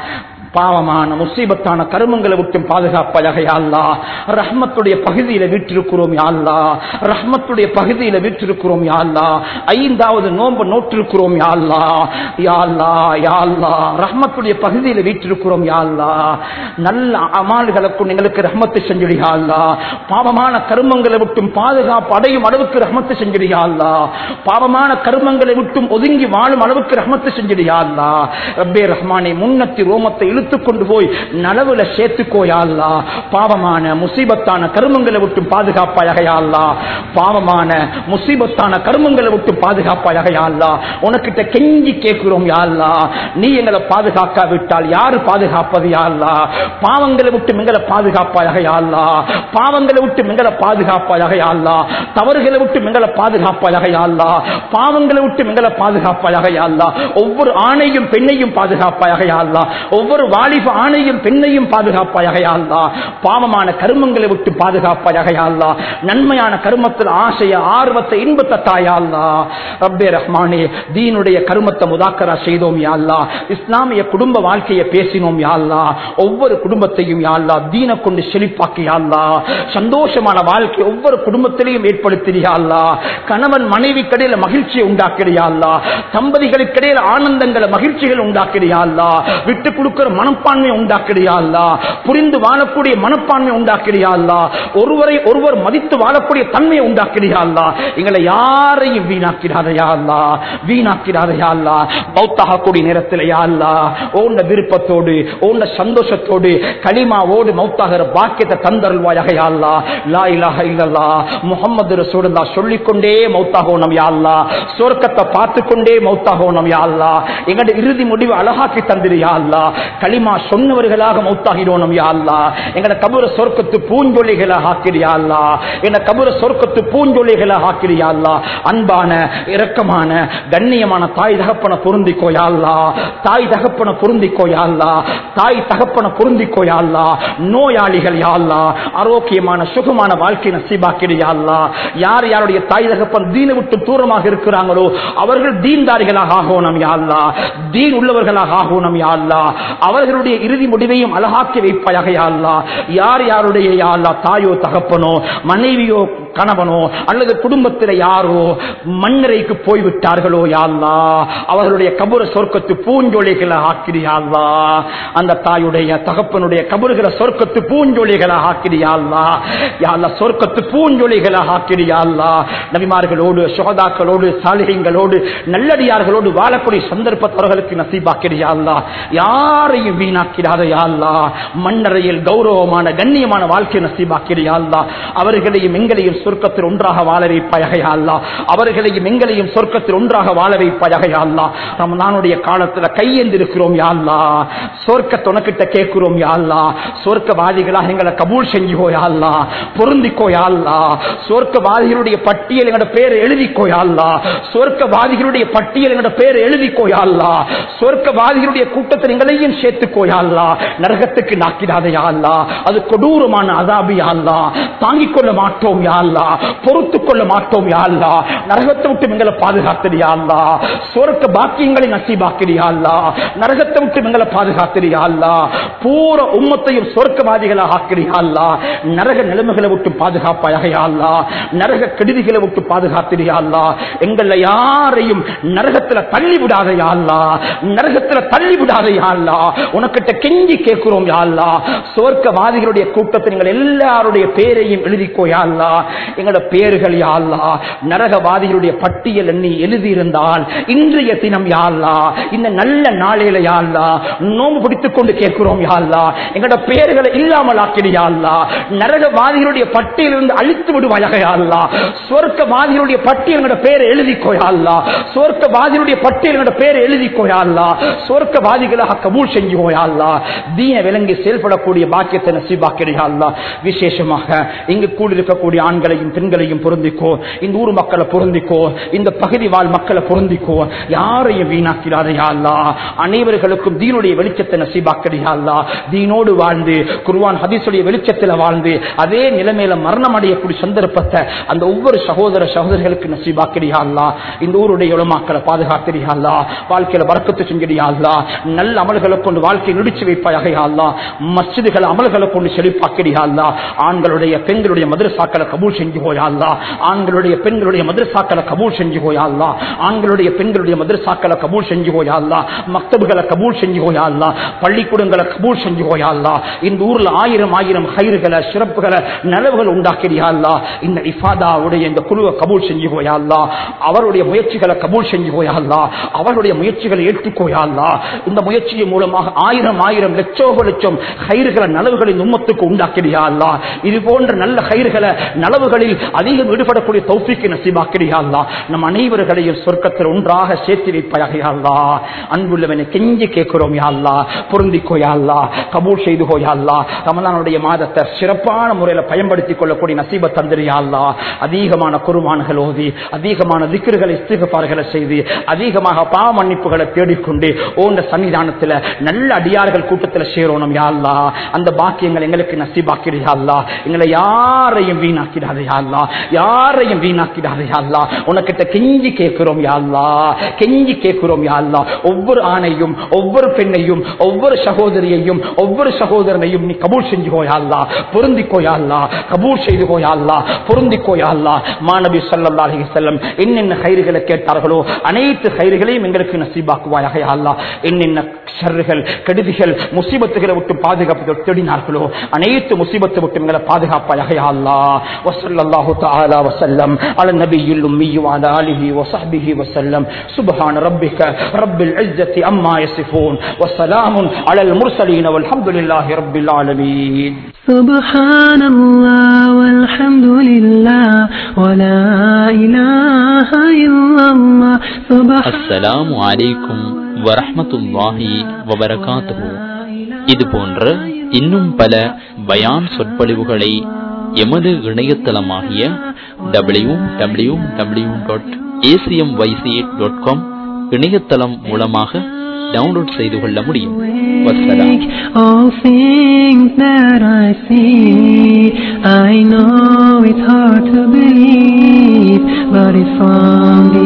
பாவமான முசீபத்தான கருமங்களை விட்டு பாதுகாப்பாயாக யாழ்லா ரஹ்மத்துடைய பகுதியில வீற்றிருக்கிறோம் யாழ்லா ரஹ்மத்துடைய பகுதியில வீற்றிருக்கிறோம் யாழ்லா ஐந்தாவது நோன்பு நோற்றிருக்கிறோம் யாழ்லா யாழ்லா யாழ்லா ரஹ்மத்துடைய பகுதியில வீற்றிருக்கிறோம் யாழ்லா நல்ல அமால்களை கொண்டு எங்களுக்கு ரஹ்மத்தை செஞ்சுடியாள்லா பாவமான கருமங்களை விட்டும் பாதுகாப்பு அடையும் அளவுக்கு ரஹ்மத்தை செஞ்சுடியாள்லா பாவமான கருமங்களை விட்டும் ஒதுங்கி வாழும் அளவுக்கு ரஹ்மத்தை செஞ்சுடியாள்லா ரப்பே ரஹ்மானே முன்னத்தி ரோமத்தை இழுத்துக் கொண்டு போய் நலவுல சேர்த்துக்கோயாள்லா பாவமான முசீபத்தான கருமங்களை விட்டும் பாதுகாப்பாயாக யாழ்லா பாவமான முசீபத்தான கருமங்களை விட்டு பாதுகாப்பாயாக யாழ்லா உனக்கிட்ட கெஞ்சி கேட்கிறோம் யாழ்லா நீ எங்களை பாதுகாக்காவிட்டால் யாரு பாதுகாப்பது யாழ்லா பாவங்களை விட்டு எங்களை பாதுகாப்பாயாக யாழ்லா பாவங்களை விட்டு எங்களை பாதுகாப்பாயாக யாழ்லா தவறுகளை விட்டு எங்களை பாதுகாப்பாயாக யாழ்லா பாவங்களை விட்டு எங்களை பாதுகாப்பாயாக யாழ்லா ஒவ்வொரு ஆணையும் பெண்ணையும் பாதுகாப்பாயாக யாழ்லா ஒவ்வொரு வாலிப ஆணையும் பெண்ணையும் பாதுகாப்பாயாக யாழ்லா பாவமான கருமங்களை விட்டு பாதுகாப்பாயாக யாழ்லா நன்மையான கருமத்தில் ஆசைய ஆர்வத்தை இன்பத்தை தாயாள்லா ரப்பே ரஹ்மானே தீனுடைய கருமத்தை முதாக்கரா செய்தோம் யாழ்லா இஸ்லாமிய குடும்ப வாழ்க்கையை பேசினோம் யாழ்லா ஒவ்வொரு குடும்பத்தையும் யாழ்லா தீன கொண்டு செழிப்பாக்கி யாழ்லா சந்தோஷமான வாழ்க்கை ஒவ்வொரு குடும்பத்திலையும் ஏற்படுத்தியாள்லா கணவன் மனைவி கடையில மகிழ்ச்சியை உண்டாக்கிறியாள்லா தம்பதிகளுக்கிடையில் ஆனந்தங்களை மகிழ்ச்சிகள் உண்டாக்கிறியாள்லா விட்டு கொடுக்கிற மனப்பான்மை உண்டாக்கிறியாள்லா புரிந்து வாழக்கூடிய மனப்பான்மை உண்டாக்கிறியாள்லா ஒருவரை ஒருவர் மதித்து வாழக்கூடிய தன்மையை உண்டாக்கிறியாள்லா எங்களை யாரையும் வீணாக்கிறாதையாள்லா வீணாக்கிறாதையாள்லா மௌத்தாகக்கூடிய நேரத்தில் யாழ்லா ஓண்ட விருப்பத்தோடு ஓண்ட சந்தோஷத்தோடு களிமாவோடு மௌத்தாகிற பாக்கியத்தை தந்தருள்வாயாக யாழ்லா லா இலாஹ இல்லல்லா முஹம்மது ரசூலுல்லா சொல்லிக்கொண்டே மௌத்தாகோனம் யாழ்லா சொர்க்கத்தை பார்த்து கொண்டே மௌத்தாகோனம் யாழ்லா எங்களுடைய இறுதி முடிவு அழகாக்கி தந்திரு யாழ்லா களிமா சொன்னவர்களாக மௌத்தாகிடோனம் யாழ்லா எங்கட கபுர சொர்க்கத்து பூஞ்சொலிகளாக ஆக்கிறியாள்லா எங்க கபுர சொர்க்கத்து பூஞ்சொலிகளாக ஆக்கிறியாள்லா அன்பான இரக்கமான கண்ணியமான தாய் தகப்பன பொருந்திக்கோயாள்லா தாய் தகப்பன பொருந்திக்கோயாள்லா தாய் தகப்பன பொருந்திக்கோயாள்லா நோயாளிகள் யாழ்லா ஆரோக்கியமான சுகமான வாழ்க்கை நசீபாக்கிறியாள்லா யார் யாருடைய தாய் தகப்பன் தீனை விட்டு தூரமாக இருக்கிறாங்களோ அவர்கள் தீன்தாரிகளாக ஆகணும் யாழ்லா தீன் உள்ளவர்களாக ஆகணும் யாழ்லா அவர்களுடைய இறுதி முடிவையும் அழகாக்கி வைப்பாயாக யாழ்லா யார் யாருடைய யாழ்லா தாயோ தகப்பனோ மனைவியோ கணவனோ அல்லது குடும்பத்தில் யாரோ மண்ணறைக்கு போய்விட்டார்களோ யாழ்லா அவர்களுடைய கபுர சொர்க்கத்து பூஞ்சொலிகளை ஆக்கிறியாள்லா அந்த தாயுடைய தகப்பனுடைய கபறுகளை சொர்க்கத்து பூஞ்சொலிகளை ஆக்கிறியாள்லா யாழ்லா சொர்க்கத்து பூஞ்சொலிகளை ஆக்கிறியாள்லா நபிமார்களோடு சுகதாக்களோடு சாலிகங்களோடு நல்லடியார்களோடு வாழக்கூடிய சந்தர்ப்பத்தவர்களுக்கு நசீபாக்கிறியாள்லா யாரையும் வீணாக்கிறாத யாழ்லா மண்ணறையில் கௌரவமான கண்ணியமான வாழ்க்கை நசீபாக்கிறியாள்லா அவர்களையும் எங்களையும் சொர்க்கத்தில் ஒன்றாக வாழ வைப்பாயாக அல்லா அவர்களையும் எங்களையும் சொர்க்கத்தில் ஒன்றாக வாழ வைப்பாயாக அல்லா ரமலானுடைய காலத்துல கையெந்திருக்கிறோம் யாழ்லா சொர்க்க உனக்கிட்ட கேட்கிறோம் யாழ்லா சொர்க்கவாதிகளாக எங்களை கபூல் செஞ்சுக்கோ யாழ்லா பொருந்திக்கோ யாழ்லா சொர்க்கவாதிகளுடைய பட்டியல் எங்களோட பேர் எழுதிக்கோ யாழ்லா சொர்க்கவாதிகளுடைய பட்டியல் எங்களோட பேர் எழுதிக்கோ யாழ்லா சொர்க்கவாதிகளுடைய கூட்டத்தில் எங்களையும் சேர்த்துக்கோ யாழ்லா நரகத்துக்கு நாக்கிடாத யாழ்லா அது கொடூரமான அதாபி யாழ்லா தாங்கிக் கொள்ள மாட்டோம் யாழ்லா அல்லா பொறுத்துக் கொள்ள மாட்டோம் யா அல்லா நரகத்தை விட்டு எங்களை பாதுகாத்திரியா அல்லா சொர்க்க பாக்கியங்களை நசீபாக்கிறியா அல்லா நரகத்தை விட்டு எங்களை பாதுகாத்திரியா அல்லா பூர உம்மத்தையும் சொர்க்கவாதிகளாக ஆக்கிறியா அல்லா நரக நிலைமைகளை விட்டு பாதுகாப்பாயாக யா அல்லா நரக கெடுதிகளை விட்டு பாதுகாத்திரியா அல்லா எங்களை யாரையும் நரகத்துல தள்ளி விடாத யா அல்லா நரகத்துல தள்ளி விடாத யா அல்லா உனக்கிட்ட கெஞ்சி கேட்கிறோம் யா அல்லா சொர்க்கவாதிகளுடைய கூட்டத்தில் நீங்கள் எல்லாருடைய பேரையும் எழுதிக்கோ யா அல்லா எங்களோட பேர்கள் யா அல்லா நரகவாதிகளுடைய பட்டியல் எண்ணி எழுதியிருந்தால் இன்றைய தினம் யா அல்லா இந்த நல்ல நாளையில யா அல்லா நோம்பு பிடித்துக் கொண்டு கேட்கிறோம் யா அல்லா எங்களோட பெயர்களை இல்லாமல் ஆக்கிறியா அல்லா நரகவாதிகளுடைய பட்டியலிருந்து அழித்து விடுவாயாக யா அல்லா சொர்க்கவாதிகளுடைய பட்டியல் எங்களோட பேரை எழுதிக்கோயா அல்லா சொர்க்கவாதிகளுடைய பட்டியல் எங்களோட பேரை எழுதிக்கோயா அல்லா சொர்க்கவாதிகளாக கபூல் செஞ்சுக்கோயா அல்லா தீன விளங்கி செயல்படக்கூடிய பாக்கியத்தை நசீபாக்கிறியா அல்லா விசேஷமாக இங்கு கூடியிருக்கக்கூடிய ஆண்களையும் பெண்களையும் பொருந்திக்கோ இந்த ஊர் மக்களை பொருந்திக்கோ இந்த பகுதி வாழ் மக்களை பொருந்திக்கோ யாரையும் வீணாக்கிறாரையா அல்லா அனைவர்களுக்கும் தீனுடைய வெளிச்சத்தை நசீபாக்கிறியா அல்லா தீனோடு வாழ்ந்து குர்வான் ஹதீசுடைய வெளிச்சத்தில் வாழ்ந்து அதே நிலைமையில மரணம் அடையக்கூடிய சந்தர்ப்பத்தை அந்த ஒவ்வொரு சகோதர சகோதரிகளுக்கு நசீபாக்கிறியா அல்லா இந்த ஊருடைய உலமாக்களை பாதுகாக்கிறியா அல்லா வாழ்க்கையில வரக்கத்து செஞ்சிடியா அல்லா நல்ல அமல்களை கொண்டு வாழ்க்கையை நடிச்சு வைப்பாயாக யா அல்லா மஸ்ஜிதுகள் அமல்களை கொண்டு செழிப்பாக்கிறியா அல்லா ஆண்களுடைய பெண்களுடைய மதரசாக்களை கபூல் செஞ்சு போயா அல்லா ஆண்களுடைய பெண்களுடைய மதரசாக்களை கபூல் செஞ்சு போயா அல்லா ஆண்களுடைய பெண்களுடைய மதரசாக்களை கபூல் செஞ்சு போயா அல்லா மக்தபுகளை கபூல் செஞ்சு போயா அல்லா பள்ளிக்கூடங்களை கபூல் செஞ்சு போயா அல்லா இந்த ஊர்ல ஆயிரம் ஆயிரம் கயிறுகளை சிறப்புகளை நலவுகள் உண்டாக்கிறியா அல்லா இந்த இஃபாதாவுடைய இந்த குழுவை கபூல் செஞ்சு போயா அல்லா அவருடைய முயற்சிகளை கபூல் செஞ்சு போயா அல்லா அவருடைய முயற்சிகளை ஏற்றுக்கோயா அல்லா இந்த முயற்சியின் மூலமாக ஆயிரம் ஆயிரம் லட்சோ லட்சம் கயிறுகளை நலவுகளை உம்மத்துக்கு உண்டாக்கிறியா அல்லா இது போன்ற நல்ல கயிறுகளை நலவுகளில் அதிகம் ஈடுபடக்கூடிய தௌஃபிக்கு நசீபாக்கிறியா அல்லா நம் அனைவர்களையும் சொர்க்கத்தில் ஒன்றாக சேர்த்து வைப்பாயாக யா அல்லா அன்புள்ளவனை கெஞ்சி கேட்கிறோம் யா அல்லா பொருந்திக்கோயா அல்லா கபூல் செய்து கோயா அல்லா ரமலானுடைய மாதத்தை சிறப்பான முறையில் பயன்படுத்திக் கொள்ளக்கூடிய நசீப தந்திரியா அல்லா அதிகமான குருமான்கள் ஓதி அதிகமான திக்கர்களை இஸ்திகபார்களை செய்து அதிகமாக பாவ மன்னிப்புகளை தேடிக்கொண்டு ஓண்ட சன்னிதானத்தில் நல்ல அடியார்கள் கூட்டத்தில் சேரணும் யா அல்லா அந்த பாக்கியங்கள் எங்களுக்கு நசீபாக்கிறியா அல்லா எங்களை யாரையும் வீணாக்கிடாதே யா அல்லா யாரையும் வீணாக்கிடாதே யா அல்லா உனக்கிட்ட கெஞ்சி கேட்கிறோம் யா அல்லா கெஞ்சி கேட்கிறோம் யா அல்லா ஒவ்வொரு ஆணையும் ஒவ்வொரு பெண்ணையும் ஒவ்வொரு சகோதரியையும் ஒவ்வொரு சகோதரனையும் நீ கபூல் செஞ்சுக்கோயா அல்லா பொருந்திக்கோயா அல்லா கபூல் செய்துகோயா அல்லா பொருந்திக்கோயா அல்லா மாணவி சல்லல்லா அலைஹி வஸல்லம் என்னென்ன கயிறுகளை கேட்டார்களோ அனைத்து கயிறுகளையும் எங்களுக்கு நசீபாக்குவாயாக யா அல்லா என்னென்ன ஷர்றுகள் கெடுதிகள் முசீபத்துகளை விட்டு பாதுகாப்பு தேடினார்களோ அனைத்து முசீபத்தை விட்டு எங்களை பாதுகாப்பாயாக யா அல்லா வஸல்லல்லாஹு தஆலா வஸல்லம் அலா நபியில் உம்மி வஅலா ஆலிஹி வஸஹ்பிஹி வஸல்லம் சுப்ஹான ரப்பிக ரப்பில் இஸ்ஸத்தி அம்மா யசிஃபூன் வஸலாமுன் அலல் முர்சலீன் வல்ஹம்துலில்லாஹி ரப்பில் ஆலமீன் سبحان الله والحمد لله ولا إله إلا الله سبحان அஸ்ஸலாமு அலைக்கும் வரஹ்மத்துல்லாஹி வபரகாத்துஹு இது போன்ற இன்னும் பல பயான் சொற்பொழிவுகளை எமது இணையதளமாகிய W W W dot ACM YC dot com இணையதளம் மூலமாக டவுன்லோட் செய்து கொள்ள முடியும் வசலாம் All things that I see, I know it's hard to believe, but it's from the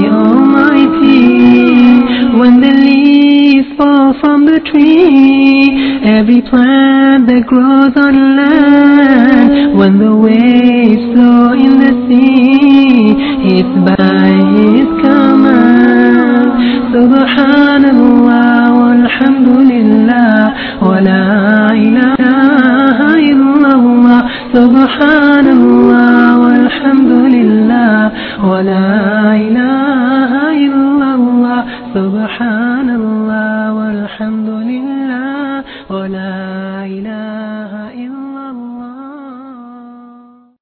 Almighty. When the leaves fall from the tree, every plant that grows on land, when the waves flow in the sea, it's by His command. Subhanallah walhamdulillah wa la ilaha illallah. Subhanallah walhamdulillah wa la ilaha illallah. Subhan